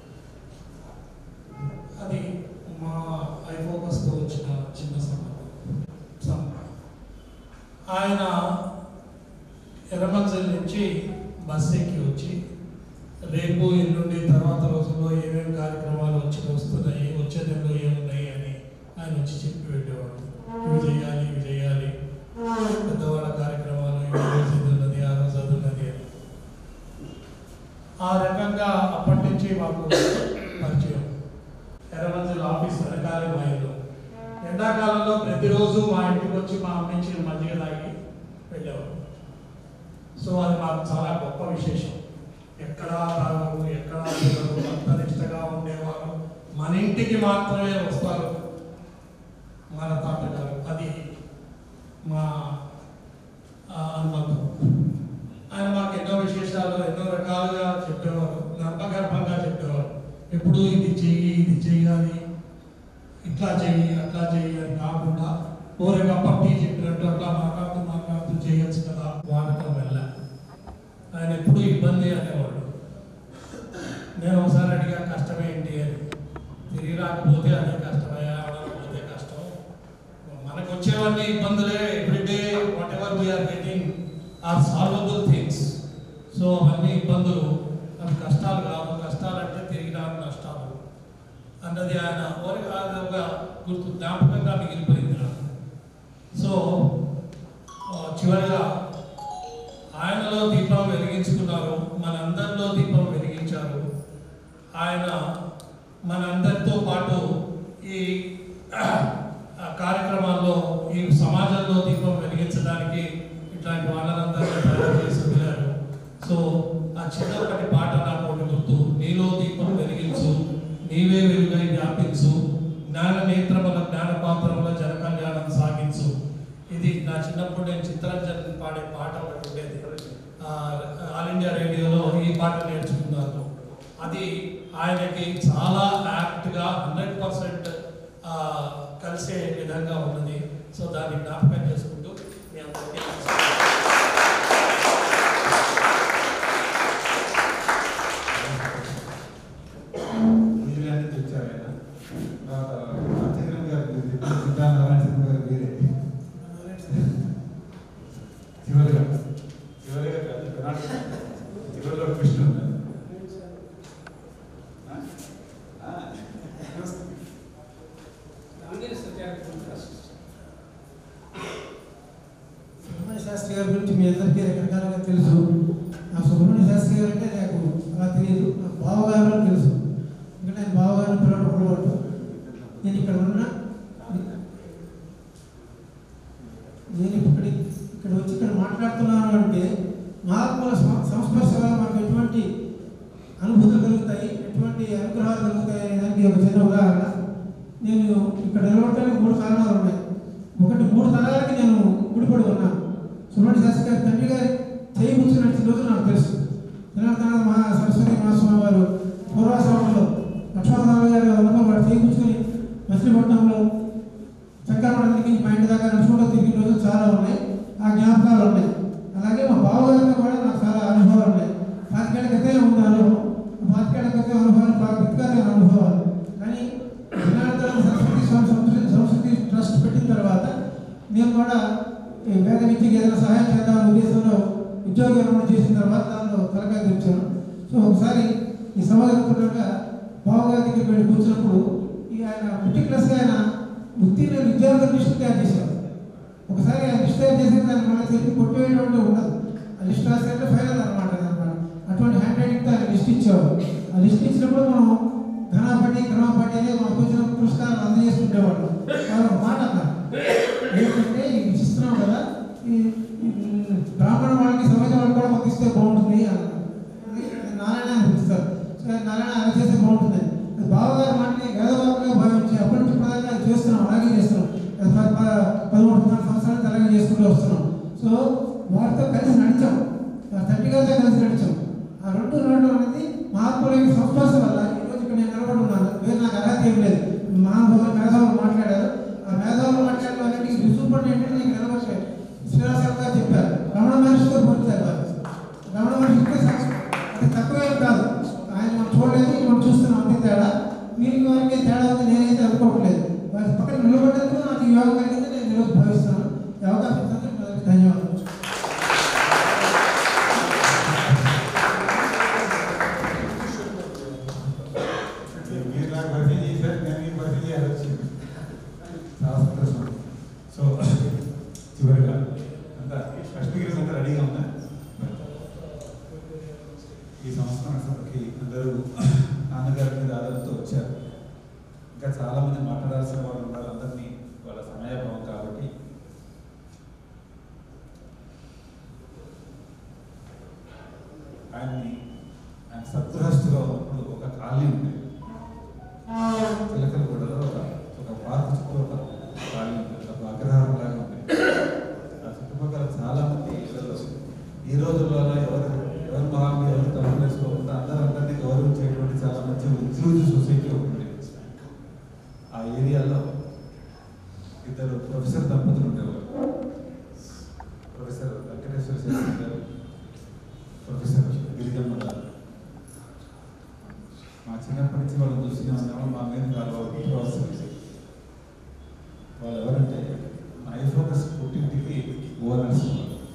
అది మా ఐఫోకస్తో వచ్చిన చిన్న సంబంధం సం- ఆయన ఎర్రమంచల్ నుంచి బస్ ఎక్కి వచ్చి రేపు ఎల్లుండి తర్వాత రోజుల్లో ఏమేమి కార్యక్రమాలు వచ్చి వస్తున్నాయి వచ్చే నెలలో ఏమున్నాయి అని ఆయన వచ్చి చెప్పి పెట్టేవాడు ఇవి చేయాలి ఇవి చేయాలి పెద్దవాళ్ళ కార్యక్రమాలు ఈ రోజు ఇది ఉన్నది ఆ రోజు అది ఉన్నది అని ఆ రకంగా అప్పటి నుంచి మాకు పరిచయం ఎర్రమంజల్ ఆఫీస్ వెనకాలే మా ఇల్లు ఎండాకాలంలో ప్రతిరోజు మా ఇంటికి వచ్చి మా అమ్మ ఇచ్చిన మజ్జిగ తాగి వెళ్ళేవారు సో అది మాకు చాలా గొప్ప విశేషం ఎక్కడా తాగరు ఎక్కడా తినరు అంత నిష్టగా ఉండేవారు మన ఇంటికి మాత్రమే వస్తారు మన తాతగారు అది మా ఆ, అనుబంధం ఆయన మాకు ఎన్నో విశేషాలు ఎన్నో రకాలుగా చెప్పేవారు నమ్మగర్భంగా చెప్పేవారు ఎప్పుడు ఇది చెయ్యి ఇది చెయ్యాలి ఇట్లా చెయ్యి అట్లా చెయ్యి అని కాకుండా ఊరగా పప్పి చెప్పినట్టు అట్లా మాట్లాడుతూ మాట్లాడుతూ చేయొచ్చు కదా వాడటం వల్ల ఆయన ఎప్పుడు ఇబ్బంది అనేవాడు నేను ఒకసారి అడిగా కష్టమేంటి అని తిరిగి రాకపోతే అదే కష్టమయ్యా వచ్చేవన్నీ ఇబ్బందులే everyday whatever we are getting are solvable things so అవన్నీ ఇబ్బందులు అవి కష్టాలు కావు కష్టాలు అంటే తిరిగి రాని నష్టాలు అన్నది ఆయన ఓరి- అది ఒక గుర్తు జ్ఞాపకంగా మిగిలిపోయింది నాకు సో ఆ, చివరిగా ఆయనలో దీపం వెలిగించుకున్నారు మనందరిలో దీపం వెలిగించారు ఆయన మనందరితో పాటు ఈ ఆ, కార్యక్రమాల్లో ఈ సమాజంలో దీపం వెలిగించడానికి ఇట్లాంటి వాళ్ళందరినీ తయారు చేసి వదిలారు సో ఆ చిన్నప్పటి పాట నాకు ఒకటి గుర్తు నీలో దీపం వెలిగించు నీవే వెలుగై వ్యాపించు జ్ఞాన నేత్రముల జ్ఞాన పాత్రముల జన కళ్యాణం సాగించు ఇది నా చిన్నప్పుడు నేను చిత్రంజన్ పాడే పాట ఒకటి ఉండేది ఆ, ఆల్ ఇండియా రేడియోలో ఈ పాట నేర్చుకున్నాను అది ఆయనకి చాలా యాప్ట్గా హండ్రెడ్ పర్సెంట్ కలిసే విధంగా ఉన్నది సో దాన్ని జ్ఞాపకం చేసుకుంటూ మీ అందరికీ నమస్కారం. పూజలన్నీ తెచ్చారు ఆయన తర్వాత కార్తీకరం గారు మీరు చెప్పిన సీతారామరాయణ శర్మ గారు మీరే చివరిగా చివరిగా కాదు పెనాల్టీ చివరిలో ట్విస్ట్ ఉంది ఆ? ఆ. ఆంజనేయ సత్యాగ్రహం ట్రస్ట్ సుబ్రహ్మణ్య శాస్త్రి గారి గురించి మీ అందరికీ రకరకాలుగా తెలుసు ఆ సుబ్రహ్మణ్య శాస్త్రి గారు అంటే నాకు అలా తెలియదు నా బావగారు అని తెలుసు ఎందుకంటే నేను బావగారిని పిల్లలు ఉండవట్టు నేను ఇక్కడ ఉన్న నేను ఇక్కడ ఇక్కడ వచ్చి ఇక్కడ మాట్లాడుతున్నాను అంటే మహాత్ముల సం- సంస్పర్శ వల్ల మనకు ఎటువంటి అనుభూతులు కలుగుతాయి ఎటువంటి అనుగ్రహాలు కలుగుతాయి అనే దానికి ఒక చిన్న ఉదాహరణ నేను ఇక్కడ నిలబడటానికి మూడు కారణాలు ఉన్నాయి ఒకటి మూడు తరాలకి నేను ముడిపడి ఉన్నాను సుబ్రహ్మణ్య శాస్త్రి గారి తండ్రి గారి చేయి కూర్చున్నట్టు రోజు నాకు తెలుసు తెలంగాణ మహా సరస్వతి మహాస్వామి వారు పూర్వాశ్రమంలో లక్ష్మణరావు గారు అనుభవం వాడు చేయి కూర్చుని మచిలీపట్నంలో చక్రమణ తిరిగి మా ఇంటి దాకా నడుచుకుంటూ తిరిగిన రోజులు చాలా ఉన్నాయి ఆ జ్ఞాపకాలు ఉన్నాయి అలాగే మా బావగారితో కూడా నాకు చాలా అనుభవాలు ఉన్నాయి పాతికేళ్ల క్రితమే ఉంది అనుభవం ఆ పాతికేళ్ల క్రితం అనుభవాలు బాగా వ్యక్తిగతమైన అనుభవాలు కానీ జనార్దన సరస్వతి స్వామి సంస్కృతి సంస్కృతి ట్రస్ట్ పెట్టిన తర్వాత నేను కూడా ఈ వేద విద్యకి ఏదైనా సహాయం చేద్దామనే ఉద్దేశంలో ఉద్యోగ విరమణ చేసిన తర్వాత దానిలో తలకాయ తెచ్చాను సో ఒకసారి ఈ సభ జరుగుతుండగా బావగారి దగ్గరికి వెళ్ళి కూర్చున్నప్పుడు ఈ ఆయన పర్టికులర్స్గా ఆయన ఉత్తీర్ణ విద్యార్థుల లిస్టు తయారు చేశారు ఒకసారి ఆ లిస్ట్ తయారు చేసిన దాన్ని మళ్ళీ చెప్పి కొట్టేయడం ఉండదు ఆ లిస్ట్ రాసేంటే ఫైనల్ అనమాట అనమాట అటువంటి హ్యాండ్ రైటింగ్తో ఆయన లిస్ట్ ఇచ్చేవారు ఆ లిస్ట్ ఇచ్చినప్పుడు మనం ఘనాపాటి క్రమపాటి అనేది మనకు వచ్చిన పురస్కారాలు అందజేస్తుండేవాళ్ళు వాళ్ళు ఒక మాట అన్నారు ఏంటంటే ఇది ఇస్తున్నాం కదా ఈ ఈ బ్రాహ్మణ వాళ్ళకి సమాజం వాళ్ళకి కూడా మాకు ఇస్తే బాగుంటుంది అన్నారు అది నారాయణ అని పిలుస్తారు సో ఆయన నారాయణ అలా చేస్తే బాగుంటుంది అది బావగారి మాటని వేదవాకుగా భావించి అప్పటి నుంచి ప్రధానంగా అది చేస్తున్నాం అలాగే చేస్తున్నాం అది ప- ప- పదమూడు పద్నాలుగు సంవత్సరాల నుంచి అలాగే చేసుకుంటూ వస్తున్నాం సో వారితో కలిసి నడిచాం వారి తండ్రి గారితో కలిసి నడిచాం ఆ రెండు రెండు అనేది మహాత్ముల యొక్క సంస్పర్శ వల్ల ఈరోజు ఇక్కడ నేను నిలబడి ఉన్నాను వేరే నాకు అర్హత ఏం లేదు మహాభోగం మేధావులు మాట్లాడారు ఆ మేధావులు మాట్లాడిన వాళ్ళకి రుజువు పడిన ఏంటంటే నీకు నిలబడలేదు శ్రీరాశాలు గారు చెప్పారు రమణ మహర్షితో పోల్చారు వారు రమణ మహర్షికి సా- అది తక్కువేం కాదు ఆయన మనం చూడలేదు ఇది మనం చూస్తున్నాం అంతే తేడా వీరికి వారికి తేడా ఉంది నేనైతే అనుకోవట్లేదు వారి పక్కన నిలబడేందుకు నాకు ఈ యోగం కలిగింది నేను ఈరోజు భావిస్తున్నాను ఈ అవకాశం ఇచ్చినందుకు మీ అందరికీ ధన్యవాదాలు మీరు నాకు పరిచయం చేశారు నేను మీకు పరిచయం చేయాలి వచ్చింది చాలా సంతోషం సో చివరిగా అంతా కష్టగిరి అంతా రెడీగా ఉందా ఈ సంవత్సరం అసలుకి అందరూ నాన్నగారి మీద ఆధారంతో వచ్చారు ఇంకా చాలా మంది మాట్లాడాల్సిన వాళ్ళు ఉన్నారు అందరినీ వాళ్ళ సమయాభావం కాబట్టి ఆయన్ని ఆయన సద్గృహస్థుగా ఉన్నప్పుడు ఒక కాలనీ ఉండేది చిలకల కూడా ఒక ఒక పార్క్ చుట్టూ ఒక ఖాళీ ఉంది ఒక అగ్రహారం లాగా ఉంది ఆ చుట్టుపక్కల చాలా మంది ఇళ్ళలో ఈ రోజుల్లో ఎవరు ఎవరు మహాత్ములు ఎవరు తప్పు చేసుకోకుండా అందరూ అందరినీ గౌరవించేటువంటి చాలా మంచి ఇంక్లూజివ్ సొసైటీ ఒకటి ఉండేది ఆ ఏరియాలో ఇద్దరు ప్రొఫెసర్ దంపతులు ఉండేవారు ప్రొఫెసర్ వెంకటేశ్వర శాస్త్రి గారు ప్రొఫెసర్ గిరిజమ్మ గారు మా చిన్నప్పటి నుంచి వాళ్ళు చూస్తూనే ఉన్నాము మా మీద వాళ్ళు వస్తుంది వాళ్ళు ఎవరంటే నా యశోద సిస్టర్స్ పుట్టింటికి ఓనర్స్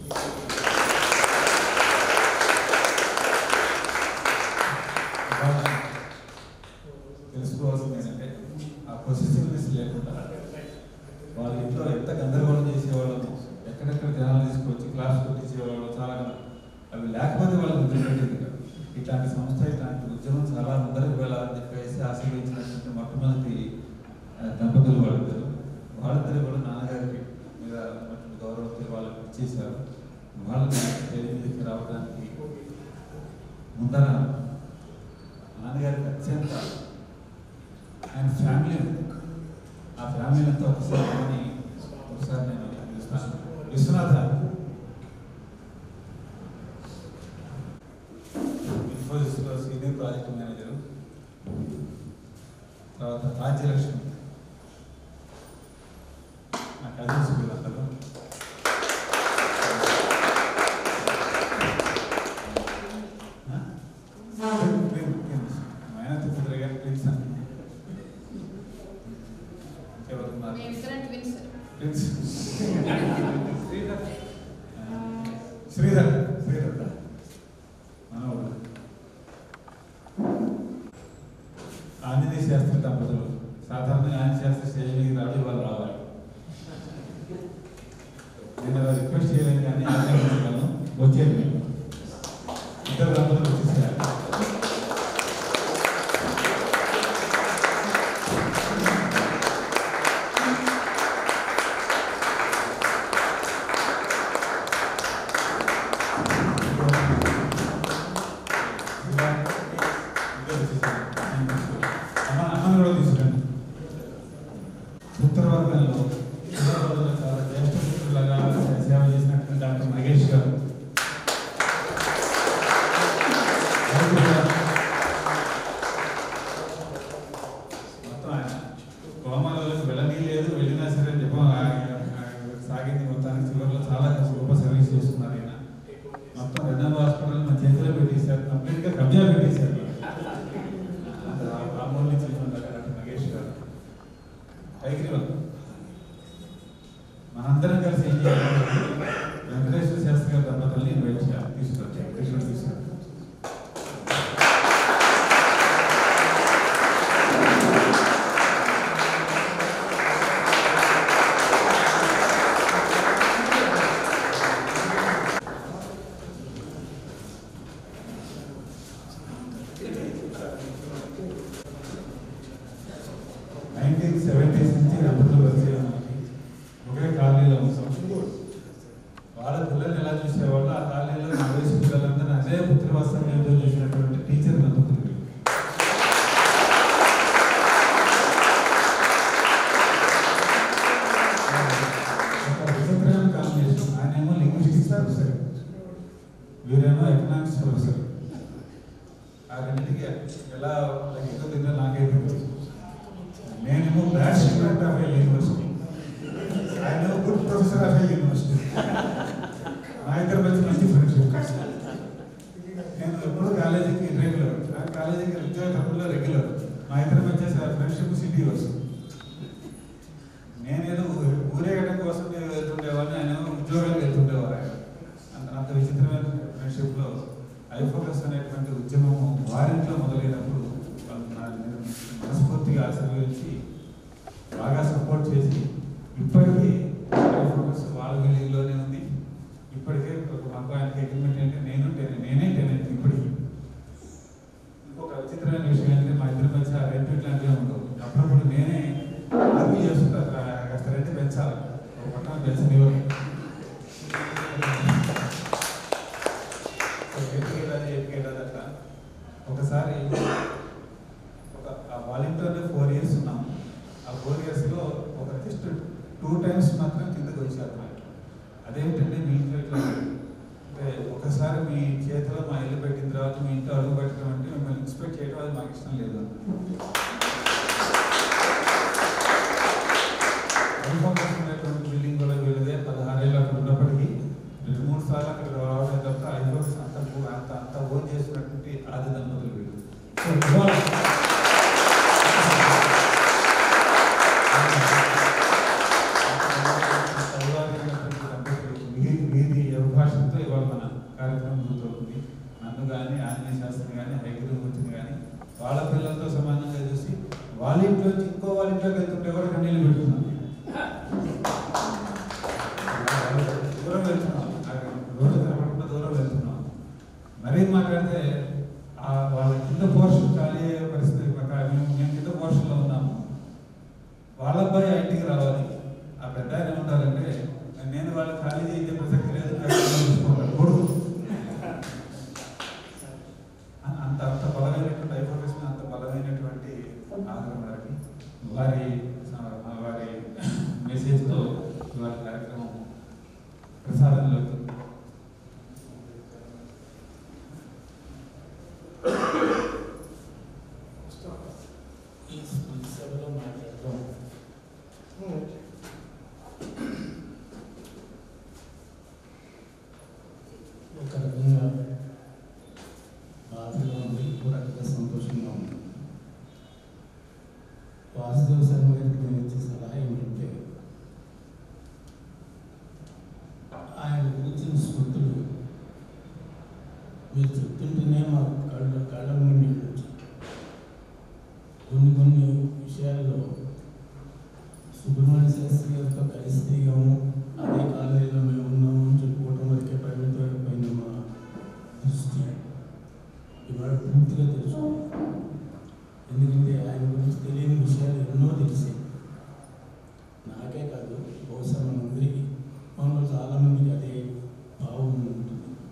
తెలుసుకోవాల్సింది ఏంటంటే ఆ పొసిసివ్నెస్ లేకుండా వాళ్ళ ఇంట్లో ఎంత గందరగోళం చేసేవాళ్ళము ఎక్కడెక్కడ జనాలు తీసుకొచ్చి క్లాస్ కొట్టించేవాళ్ళు చాలా అవి లేకపోతే వాళ్ళకి గుర్తుపెట్టేది కాదు. ఇట్లాంటి సంస్థ ఇట్లాంటి ఉద్యమం చాలా ముందరకు వెళ్ళాలని చెప్పేసి ఆశీర్వదించినటువంటి మొట్టమొదటి ఆ, దంపతులు వాళ్ళిద్దరు వాళ్ళిద్దరు కూడా నాన్నగారికి మీద ఉన్నటువంటి గౌరవంతో వాళ్ళకి ఇచ్చేశారు వాళ్ళని తెలివికి రావడానికి ముందర నాన్నగారికి అత్యంత ఆయన ఫ్యామిలీ ఉంది ఆ ఫ్యామిలీ అంతా ఒకసారి అని ఒకసారి నేను పిలుస్తాను విశ్వనాథ ఇన్ఫోసిస్లో సీనియర్ ప్రాజెక్ట్ మేనేజర్ తర్వాత రాజ్యలక్ష్మి నా కజిన్స్ వీళ్ళందరూ ఆ? Twin- twin- twins. మా ఆయన తిప్పుతారు కానీ ట్విన్స్ అని ఎవరు ఉన్నారు? మేమిద్దరం ట్విన్స్ ట్విన్స్. శ్రీధర్ శ్రీధర్ మనవాడు ఆంజనేయ శాస్త్రి దంపతులు సాధారణంగా ఆంజనేయ శాస్త్రి స్టేజ్ మీద రాడు వాళ్ళు రావాలి నేను అలా రిక్వెస్ట్ చేయలేను కానీ ఆంజనేయ వచ్చేది నేను. ఇద్దరు దంపతులు వచ్చేసారు అమ్మ అమ్మను కూడా తీసుకురండి ఉత్తరవర్గంలో ఉత్తరవర్గంలో చాలా జ్యేష్ఠ మిత్రులుగా సేవ చేసినటువంటి డాక్టర్ మహేష్ గారు వారు కూడా మొత్తం ఆయన కోమాలోకి వెళ్ళనీ లేదు వెళ్ళినా సరే జపం ఆ- ఆ- సాగింది మొత్తానికి చివరిలో చాలా గొప్ప సర్వీస్ చేస్తున్నారు ఆయన మొత్తం రెండవ హాస్పిటల్ మన చేతిలో పెట్టేశారు కంప్లీట్ గా కబ్జా పెట్టేశారు రామోల్ నుంచి డాక్టర్ నగేష్ గారు హైగ్రీవన్ మనందరం కలిసి ఏం చేయాలి వెంకటేశ్వర శాస్త్రి గారి దంపతుల్ని ఇన్వైట్ చేయాలి తీసుకురండి వెంకటేశ్వర తీసుకురండి నైన్టీన్ సెవెంటీస్ నుంచి దంపతులు కలిసి ఒకే కాలనీలో ఉంటాం వాళ్ళ పిల్లల్ని ఎలా చూసేవాళ్ళు ఆ కాలనీలో నా వయసు పిల్లలందరూ అదే పుత్రవాత్సల్యంతో చూసినటువంటి టీచర్ దంపతులు వీళ్ళు. ఒక విచిత్రమైన కాంబినేషన్ ఆయనేమో లింగ్విస్టిక్స్ ప్రొఫెసర్ వీరేమో ఎకనామిక్స్ ప్రొఫెసర్ ఆ రెండింటికి ఎలా లెక్క తిన్నా నాకే తెలియదు నేనేమో bad student of L university ఆయన good professor of L university మా ఇద్దరు మధ్య మంచి ఫ్రెండ్షిప్ నేను ఎప్పుడు కాలేజీకి రెగ్యులర్ ఆ కాలేజీకి ఉద్యోగ తప్పుల్లో రెగ్యులర్ మా ఇద్దరి మధ్య ఫ్రెండ్షిప్ సిటీ వస్తుంది నేనేదో ఊ- ఊరేగడం కోసం నేను వెళ్తుండేవాడిని ఆయన ఉద్యోగానికి వెళ్తుండేవారు ఆయన అంత అంత విచిత్రమైన ఫ్రెండ్షిప్లో ఐఫోకస్ అనేటువంటి ఉద్యమం వారింట్లో మొదలైనప్పుడు వాళ్ళు నా నేను మనస్ఫూర్తిగా ఆశీర్వదించి బాగా సపోర్ట్ చేసి ఇప్పటికీ ఐఫోకస్ వాళ్ళ విలీలోనే ఉంది ఇప్పటికే ఒక మాకు ఆయనకి అగ్రిమెంట్ ఏంటంటే నేను టెన్ నేనే టెనెంట్ ఇప్పటికీ ఇంకొక విచిత్రమైన విషయం ఏంటంటే మా ఇద్దరి మధ్య రెంట్ ఇట్లాంటివి ఉండవు అప్పుడప్పుడు నేనే ఆర్మీ చేస్తుంటా కాస్త రెంట్ పెంచాలి ఒక పట్టణం పెంచనివ్వరు ఎత్తుకెళ్ళాలి ఎత్తుకెళ్ళాలి అట్లా ఒకసారి ఒక ఆ వాలంటీర్లో ఫోర్ ఇయర్స్ ఉన్నాం ఆ ఫోర్ ఇయర్స్లో ఒక జస్ట్ టూ టైమ్స్ మాత్రం కిందకి వచ్చారు అదేంటంటే మీ ఇంట్లో ఇట్లా అంటే ఒకసారి మీ చేతిలో మా ఇల్లు పెట్టిన తర్వాత మీ ఇంట్లో అడుగు పెట్టడం అంటే మిమ్మల్ని ఎక్స్పెక్ట్ చేయడం అది మాకు ఇష్టం లేదు అనుభవం బిల్డింగ్ కూడా వీళ్ళదే పదహారేళ్ళు అక్కడ ఉన్నప్పటికీ రెండు మూడు సార్లు అక్కడ రావడం తప్ప ఐఫోన్స్ అంత అంత అంత ఓన్ చేసినటువంటి ఆది దంపతులు వీళ్ళు సో ఇవాళ తరువాతి శాస్త్రి గారితో కలిసి దిగాము అదే కాలేజీలో మేము ఉన్నాము అని చెప్పుకోవటం వరకే పరిమితమైపోయింది మా దృష్టి ఇవాళ పూర్తిగా తెలుసు ఎందుకంటే ఆయన గురించి తెలియని విషయాలు ఎన్నో తెలిసాయి నాకే కాదు బహుశా మనందరికీ మనలో చాలామందికి అదే భావం ఉంటుంది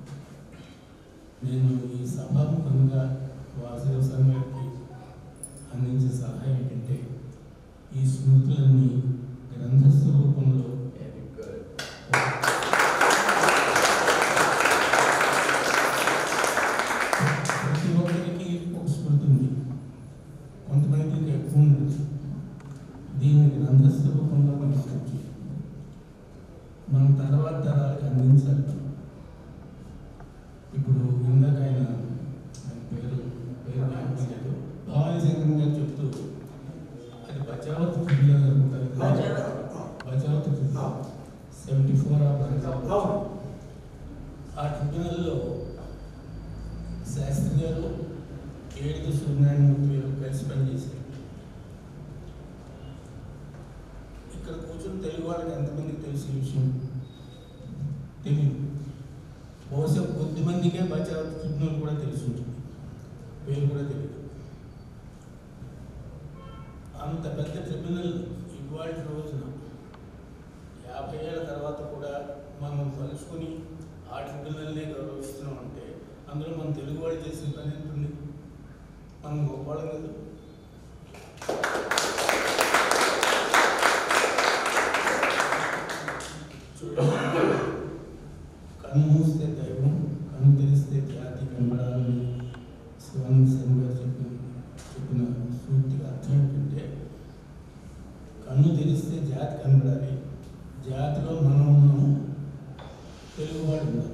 నేను ఈ సభాముఖంగా వాసుదేవ స్వామి గారికి అందించే సలహా ఏంటంటే ఈ స్మృతులన్నీ గ్రంథస్థ రూపంలో ప్రతి ఒక్కరికి ఒక స్మృతి ఉంది కొంతమందికి ఎక్కువ ఉంటుంది దీన్ని గ్రంథస్థ రూపంలో తీసుకొచ్చి మనం తర్వాత తరాలకు అందించాలి ఇప్పుడు ఇందాక ఆయన ఆయన పేరు పేరు జ్ఞాపకం లేదు భవానీ శంకర్ గారు చెప్తూ అది బచావత్ ఫిల్లా అనుకుంటారు బచావత్ ఫిల్లా సెవెంటీ ఫోర్ ఆఫ్ ఆ ట్రిబ్యునల్లో శాస్త్రి గారు ఏడు సూర్యనారాయణమూర్తి గారు కలిసి పనిచేశారు ఇక్కడ కూర్చొని తెలుగు వాళ్ళకి ఎంతమందికి తెలిసిన విషయం తెలియదు బహుశా కొద్ది మందికే బచావత్ ట్రిబ్యునల్ కూడా తెలిసి ఉంటుంది పేరు కూడా తెలియదు అంత పెద్ద ట్రిబ్యునల్ ఇవాళ రోజున యాభై ఏళ్ళ తర్వాత కూడా మనం తలుచుకుని ఆ ట్రిబ్యునల్నే గౌరవిస్తున్నాం అంటే అందులో మన తెలుగు వాళ్ళు చేసిన పని ఎంత ఉంది మనం గొప్పవాళ్ళం కదా చూడండి కన్ను మూస్తే దైవం కన్ను తెరిస్తే జాతి కనబడాలని శివానంద శర్మ గారు చెప్పిన చెప్పిన సూక్తికి అర్థం ఏంటంటే కన్ను తెరిస్తే జాతి కనబడాలి జాతిలో మనం ఉన్నాము తెలుగువాడు ఉన్నారు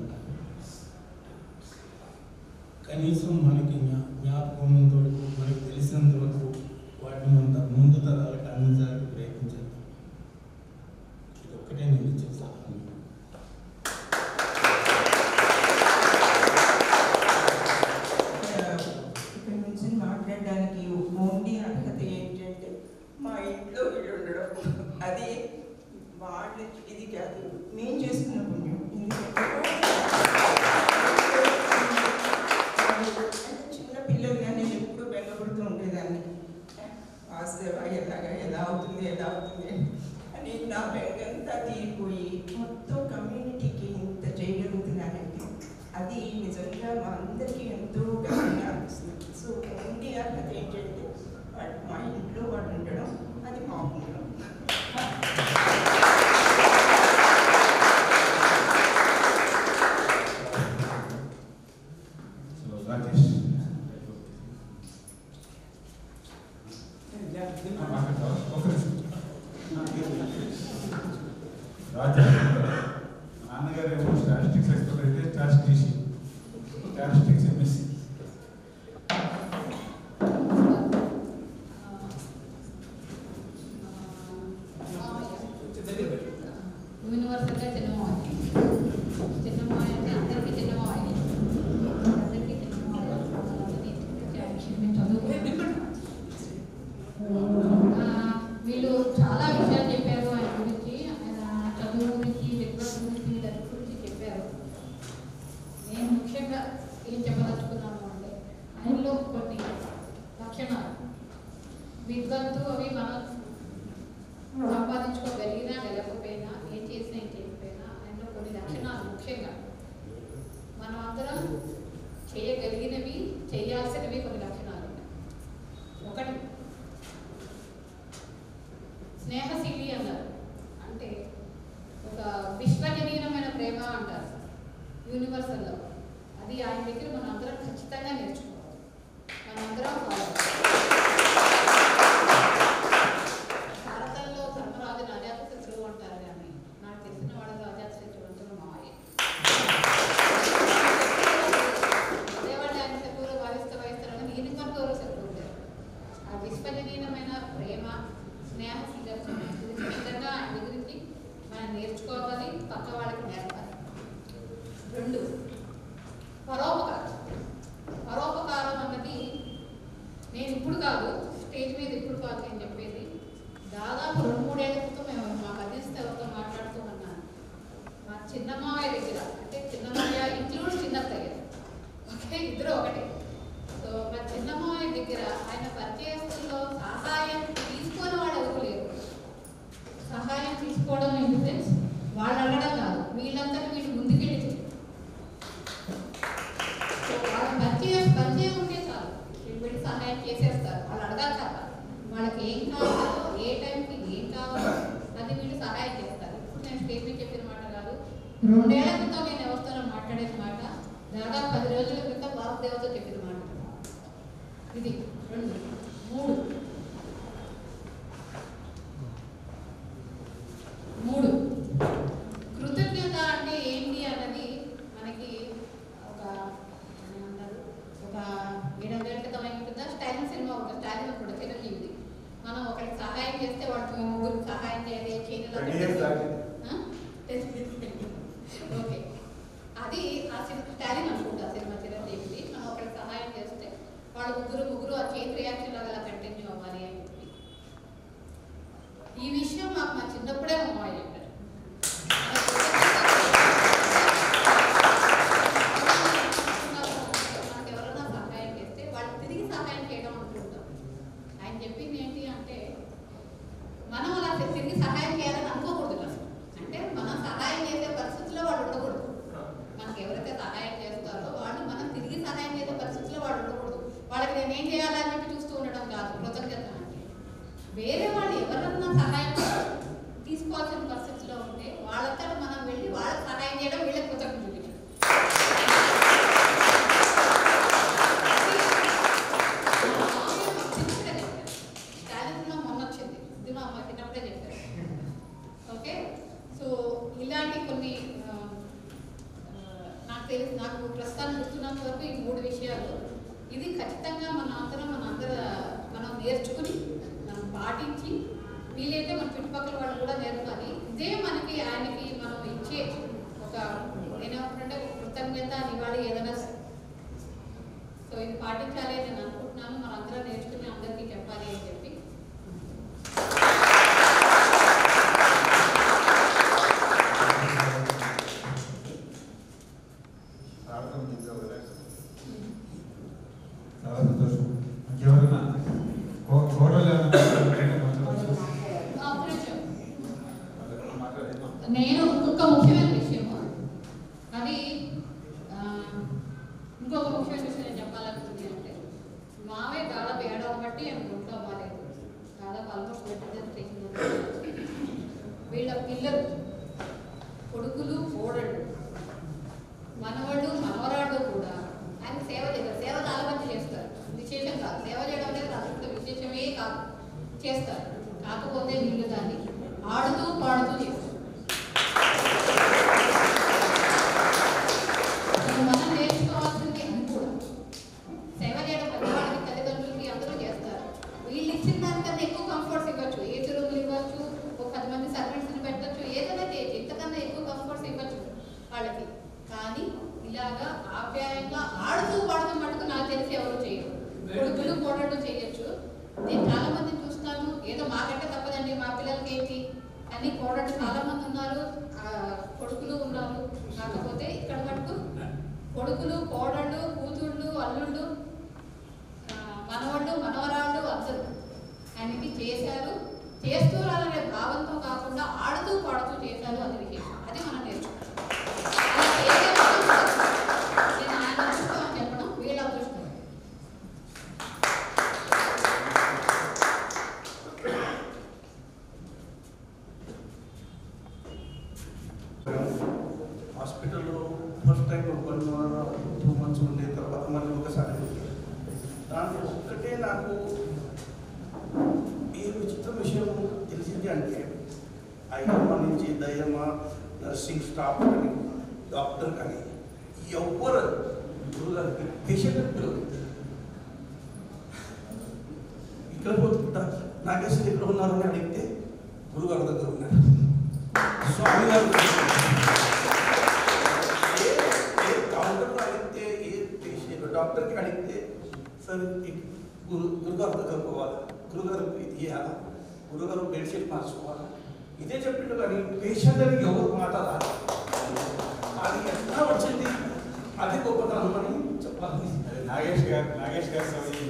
కనీసం మనకి జ్ఞా- జ్ఞాపకం ఉన్నంత వరకు మనకి తెలిసినంత వరకు వాటిని మనం త- ముందు తరాలకు అందించడానికి ప్రయత్నించాలి ఇది ఒక్కటే నేను ఇచ్చే సలహా మీకు. ఇక్కడ నుంచి మాట్లాడడానికి ఓన్లీ అర్హత ఏంటంటే మా ఇంట్లో వీళ్ళు ఉండడం అది వాళ్ళు ఇది కాదు మేము చేసుకున్న పుణ్యం ఎందుకంటే చిన్న పిల్లలుగా నేను ఎప్పుడు బెంగపడుతూ ఉండేదాన్ని వాసుదేవ ఎలాగా ఎలా అవుతుంది ఎలా అవుతుంది అని. అని నా బెంగంతా తీరిపోయి మొత్తం కమ్యూనిటీకి ఇంత చేయగలుగుతున్నానంటే అది నిజంగా మా అందరికీ ఎంతో గర్వంగా అనిపిస్తుంది సో ఓన్లీ అర్హత ఏంటంటే వాడు మా ఇంట్లో వాడు ఉండడం అది మా పుణ్యం సో రాకేష్ ఒక నిమిషం. రాజా నాన్నగారు ఏమో స్టాటిస్టిక్స్ ఎక్స్పర్ట్ అయితే స్టాటిస్టిక్స్ స్టాటిస్టిక్స్ ఎంఎస్సి యూనివర్సల్గా చిన్నమావయ్య చిన్నమావయ్య అంటే అందరికీ చిన్నమావయ్య అందరికీ చిన్నమావయ్య చదువు ఆ, వీళ్ళు చాలా విషయాలు చెప్పారు ఆయన గురించి ఆయన చదువు గురించి విద్వాన్ గురించి దాని గురించి చెప్పారు నేను ముఖ్యంగా ఏం చెప్పదలుచుకున్నాను అంటే ఆయనలో కొన్ని లక్షణాలు విద్వత్తు అవి మనం సంపాదించుకోగలిగినా వెళ్ళకపోయినా ఏం చేసినా ఏం చేయకపోయినా ఆయనలో కొన్ని లక్షణాలు ముఖ్యంగా మనం అందరం చేయగలిగినవి చేయాల్సినవి కొన్ని లక్షణాలు ఉన్నాయి ఒకటి స్నేహశీలి అన్నారు అంటే ఒక విశ్వజనీయమైన ప్రేమ అంటారు యూనివర్సల్లో అది ఆయన దగ్గర మనం అందరం ఖచ్చితంగా నేర్చుకోవాలి మనందరం follow భారతంలో ధర్మరాజును అజాత శత్రువు అంటారు కానీ నాకు తెలిసిన వాళ్ళలో అజాత శత్రువు అంటారు మావయ్య అదే వాళ్ళు ఆయన శత్రువులు భావిస్తూ భావిస్తారు కానీ ఈయనకి మనకు ఎవరో శత్రువు ఉంటారు ఆ విశ్వజనీయమైన ప్రేమ స్నేహశీలత్వం ఇది ఖచ్చితంగా ఆయన గురించి మనం నేర్చుకోవాలి పక్క వాళ్ళకి నేర్పాలి రెండు పరోపకారం పరోపకారం అన్నది నేను ఇప్పుడు కాదు సహాయం చేస్తారు ఇప్పుడు నేను స్టేజ్ మీద చెప్పిన మాట కాదు రెండేళ్ల క్రితం నేను ఎవరితోనో మాట్లాడిన మాట దాదాపు పది రోజుల క్రితం వాసుదేవతో చెప్పిన మాట ఇది రెండు మూడు మూడు కృతజ్ఞత అంటే ఏంటి అన్నది మనకి ఒక ఏమంటారు ఒక ఏడెనిమిదేళ్ల క్రితం అయిపోతుందా స్టాలిన్ సినిమా ఒక స్టాలిన్ కూడా చిరంజీవిది మనం ఒకరికి సహాయం చేస్తే వాడికి మేము ముగ్గురికి సహాయం చేయాలి చైనలో Twenty years దాటింది. ఓకే అది ఆ సినిమా స్టాలిన్ అనుకుంటా ఆ సినిమా చిరంజీవిది మనం ఒకరికి సహాయం చేస్తే వాళ్ళు ముగ్గురు ముగ్గురు ఆ చైన్ రియాక్షన్ లాగా కంటిన్యూ అవ్వాలి అని చెప్పి ఈ విషయం మాకు మా చిన్నప్పుడే మా మామయ్య చెప్పారు మనకు ఎవరైనా సహాయం చేస్తే వాళ్ళు తిరిగి సహాయం చేయడం అనుకుంటాం ఆయన చెప్పింది ఏంటి అంటే మనం అలా తిరిగి సహాయం చేయాలని అనుకోకూడదు అసలు అంటే మనం సహాయం చేసే పరిస్థితిలో వాళ్ళు ఉండకూడదు మనకి ఎవరైతే సహాయం చేస్తారో వాళ్ళు మనం తిరిగి సహాయం చేసే పరిస్థితిలో వాళ్ళు ఉండకూడదు వాళ్ళకి నేను ఏం చేయాలని చెప్పి చూస్తూ ఉండడం కాదు కృతజ్ఞత అంటే వేరే వాళ్ళు ఎవరన్నా సహాయం తీసుకోవాల్సిన పరిస్థితిలో ఉంటే వాళ్ళతో మనం వెళ్ళి వాళ్ళకి సహాయం చేయడం వీళ్ళకి కృతజ్ఞత చూపించడం స్టాలిన్లో మొన్న వచ్చింది ఇది మా అమ్మ చిన్నప్పుడే చెప్పారు ఓకే సో ఇలాంటి కొన్ని ఆ, ఆ, నాకు తెలిసి నాకు ప్రస్తుతానికి గుర్తున్నంత వరకు ఈ మూడు విషయాలు ఇది ఖచ్చితంగా మన అందరం మన అందర మనం నేర్చుకుని మనం పాటించి వీలైతే మన చుట్టుపక్కల వాళ్ళు కూడా నేర్పాలి ఇదే మనకి ఆయనకి మనం ఇచ్చే ఒక నేనేమంటే ఒక కృతజ్ఞత నివాళి ఏదైనా సో ఇది పాటించాలి అని నేను అనుకుంటున్నాను మనందరం నేర్చుకుని అందరికీ చెప్పాలి అని చెప్పి ప్రార్థన చేసేవారు చాలా సంతోషం ఇంకెవరైనా కో- కోడలు ఏమైనా మాట్లాడవచ్చు? ఆ, ఒక్క నిమిషం. నేను ఇంకొక ముఖ్యమైన విషయము అది ఆ, ఇంకొక ముఖ్యమైన విషయం నేను చెప్పాలనుకుంది అంటే మావే దాదాపు ఏడవ బట్టి ఆయన ఒంట్లో బాగాలేదు దాదాపు ఆల్మోస్ట్ వీళ్ళ పిల్లలు కొడుకులు కోడళ్ళు మనవాళ్ళు మనవరాళ్ళు కూడా ఆయన సేవ చేస్తారు సేవ చాలా మంది చేస్తారు విశేషం కాదు సేవ చేయడం అనేది అసలు విశేషమే కాదు చేస్తారు కాకపోతే వీళ్ళు దాన్ని ఆడుతూ పాడుతూ చేస్తారు ఇది మనం నేర్చుకోవాల్సింది అది కూడా సేవ చేయడం పెద్దవాళ్ళకి తల్లిదండ్రులకి అందరూ చేస్తారు వీళ్ళు ఇచ్చిన దానికన్నా ఎక్కువ కంఫర్ట్స్ ఇవ్వచ్చు ఏసీ రూములు ఇవ్వచ్చు ఒక పది మంది సర్వెంట్స్ని పెట్టచ్చు ఏదైనా చేయొచ్చు ఇంతకన్నా ఎక్కువ కంఫర్ట్స్ ఇవ్వచ్చు వాళ్ళకి కానీ ఇలాగా ఆప్యాయంగా ఆడుతూ పాడుతూ మటుకు నాకు తెలిసి ఎవరు చేయరు కొడుకులు కోడళ్ళు చేయొచ్చు నేను చాలా మందిని చూస్తాను ఏదో మాకంటే తప్పదండి మా పిల్లలకి ఏంటి అని కోడళ్ళు చాలా మంది ఉన్నారు ఆ, కొడుకులు ఉన్నారు కాకపోతే ఇక్కడ మటుకు కొడుకులు కోడళ్ళు కూతుళ్ళు అల్లుళ్ళు ఆ, మనవాళ్ళు మనవరాళ్ళు అందరూ ఆయనకి చేశారు చేస్తూ రాలనే భావంతో కాకుండా ఆడుతూ పాడుతూ చేశారు అది విశేషం అది మనం నేర్చుకోవాలి అలా చేయలేకపోతే నేను ఆయన అదృష్టం అని చెప్పడం వీళ్ళ అదృష్టం హాస్పిటల్లో ఫస్ట్ టైం ఒక వన్ టూ మంత్స్ ఉండే తర్వాత మళ్ళీ ఒకసారి దాంట్లో ఒక్కటే నాకు ఈ విచిత్ర విషయం తెలిసింది అంటే ఐఎమ్మ నుంచి దయ్యమ్మ నర్సింగ్ స్టాఫ్ కానీ డాక్టర్ కానీ ఎవ్వరు గురుగారికి పేషెంట్ పిలవదు ఇక్కడ పోతుంటా నాగేశ్వరి ఇక్కడ ఉన్నారని అడిగితే గురుగారి దగ్గర ఉన్నారు స్వామి గారు ఏ- ఏ కౌంటర్లో అడిగితే ఏ పేషెంట్ డాక్టర్కి అడిగితే సార్ ఈ గురు గురుగారు దగ్గర పోవాలి గురుగారు ఇది చేయాలా గురుగారు బెడ్షీట్ మార్చుకోవాలా ఇదే చెప్పిండు కానీ పేషెంట్ అని ఎవరు మాట రాదు అది ఎట్లా వచ్చింది అది గొప్పతనం అని చెప్పాలి నాగేష్ గారు నాగేష్ గారు సౌజన్యం.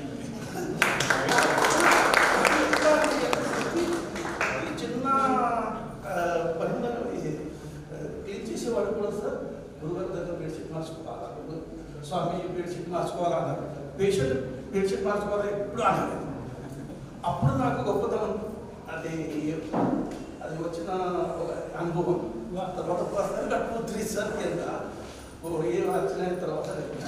ఈ చిన్న ఆ, పనిలో క్లీన్ చేసేవాడు కూడా సార్ గురుగారి దగ్గర బెడ్షీట్ మార్చుకోవాలా స్వామి బెడ్షీట్ మార్చుకోవాలా అన్నారు పేషెంట్ బెడ్షీట్ మార్చుకోవాలా ఎప్పుడు అనలేదు అప్పుడు నాకు గొప్పతనం అది అది వచ్చిన అనుభవం తర్వాత పర్సనల్గా టూ త్రీ సార్ కింద ఓ ఏం వచ్చిన తర్వాత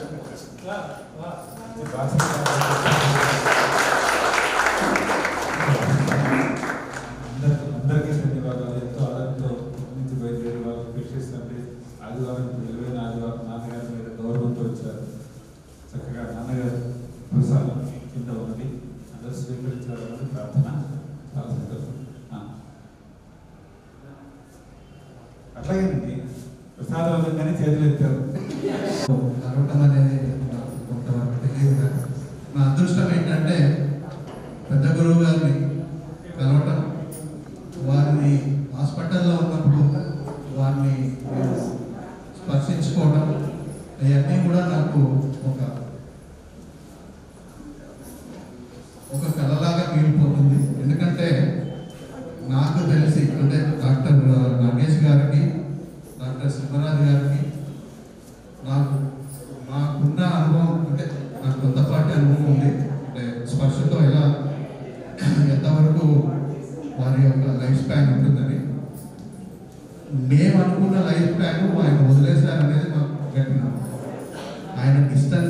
అందరికీ అందరికీ ధన్యవాదాలు ఎంతో ఆదరణతో నుంచి బయలుదేరి వాళ్ళు కృషి చేస్తుంటే ఆదివారం విలువైన ఆదివారం నాన్నగారి మీద గౌరవంతో వచ్చారు చక్కగా నాన్నగారు ప్రసాదం కింద ఉన్నది అందరూ స్వీకరించాలని ప్రార్థన చాలా సంతోషం ఆ. అట్లాగేనండి ప్రసాదం వదలగానే చేతులు ఎత్తారు కలవటం అనేది నాకు కొంతవరకు తెలియదు కానీ నా అదృష్టం ఏంటంటే పెద్ద గురువు గారిని కలవటం వారిని హాస్పిటల్లో ఉన్నప్పుడు వారిని నేను స్పర్శించుకోవడం అవన్నీ కూడా నాకు ఒక ఒక కళలాగా మిగిలిపోతుంది ఎందుకంటే నాకు తెలిసి అంటే డాక్టర్ నాగేష్ గారికి డాక్టర్ సింహరాజ్ గారికి నాకు నాకున్న అనుభవం అంటే నాకు కొంతపాటి అనుభవం ఉంది అంటే స్పర్శతో ఎలా ఎంతవరకు వారి యొక్క లైఫ్ స్పాన్ ఉంటుందని మేము అనుకున్న లైఫ్ స్పాన్ ఆయన వదిలేశారనేది మాకు గట్టి నమ్మకం. ఆయనకి ఇష్టం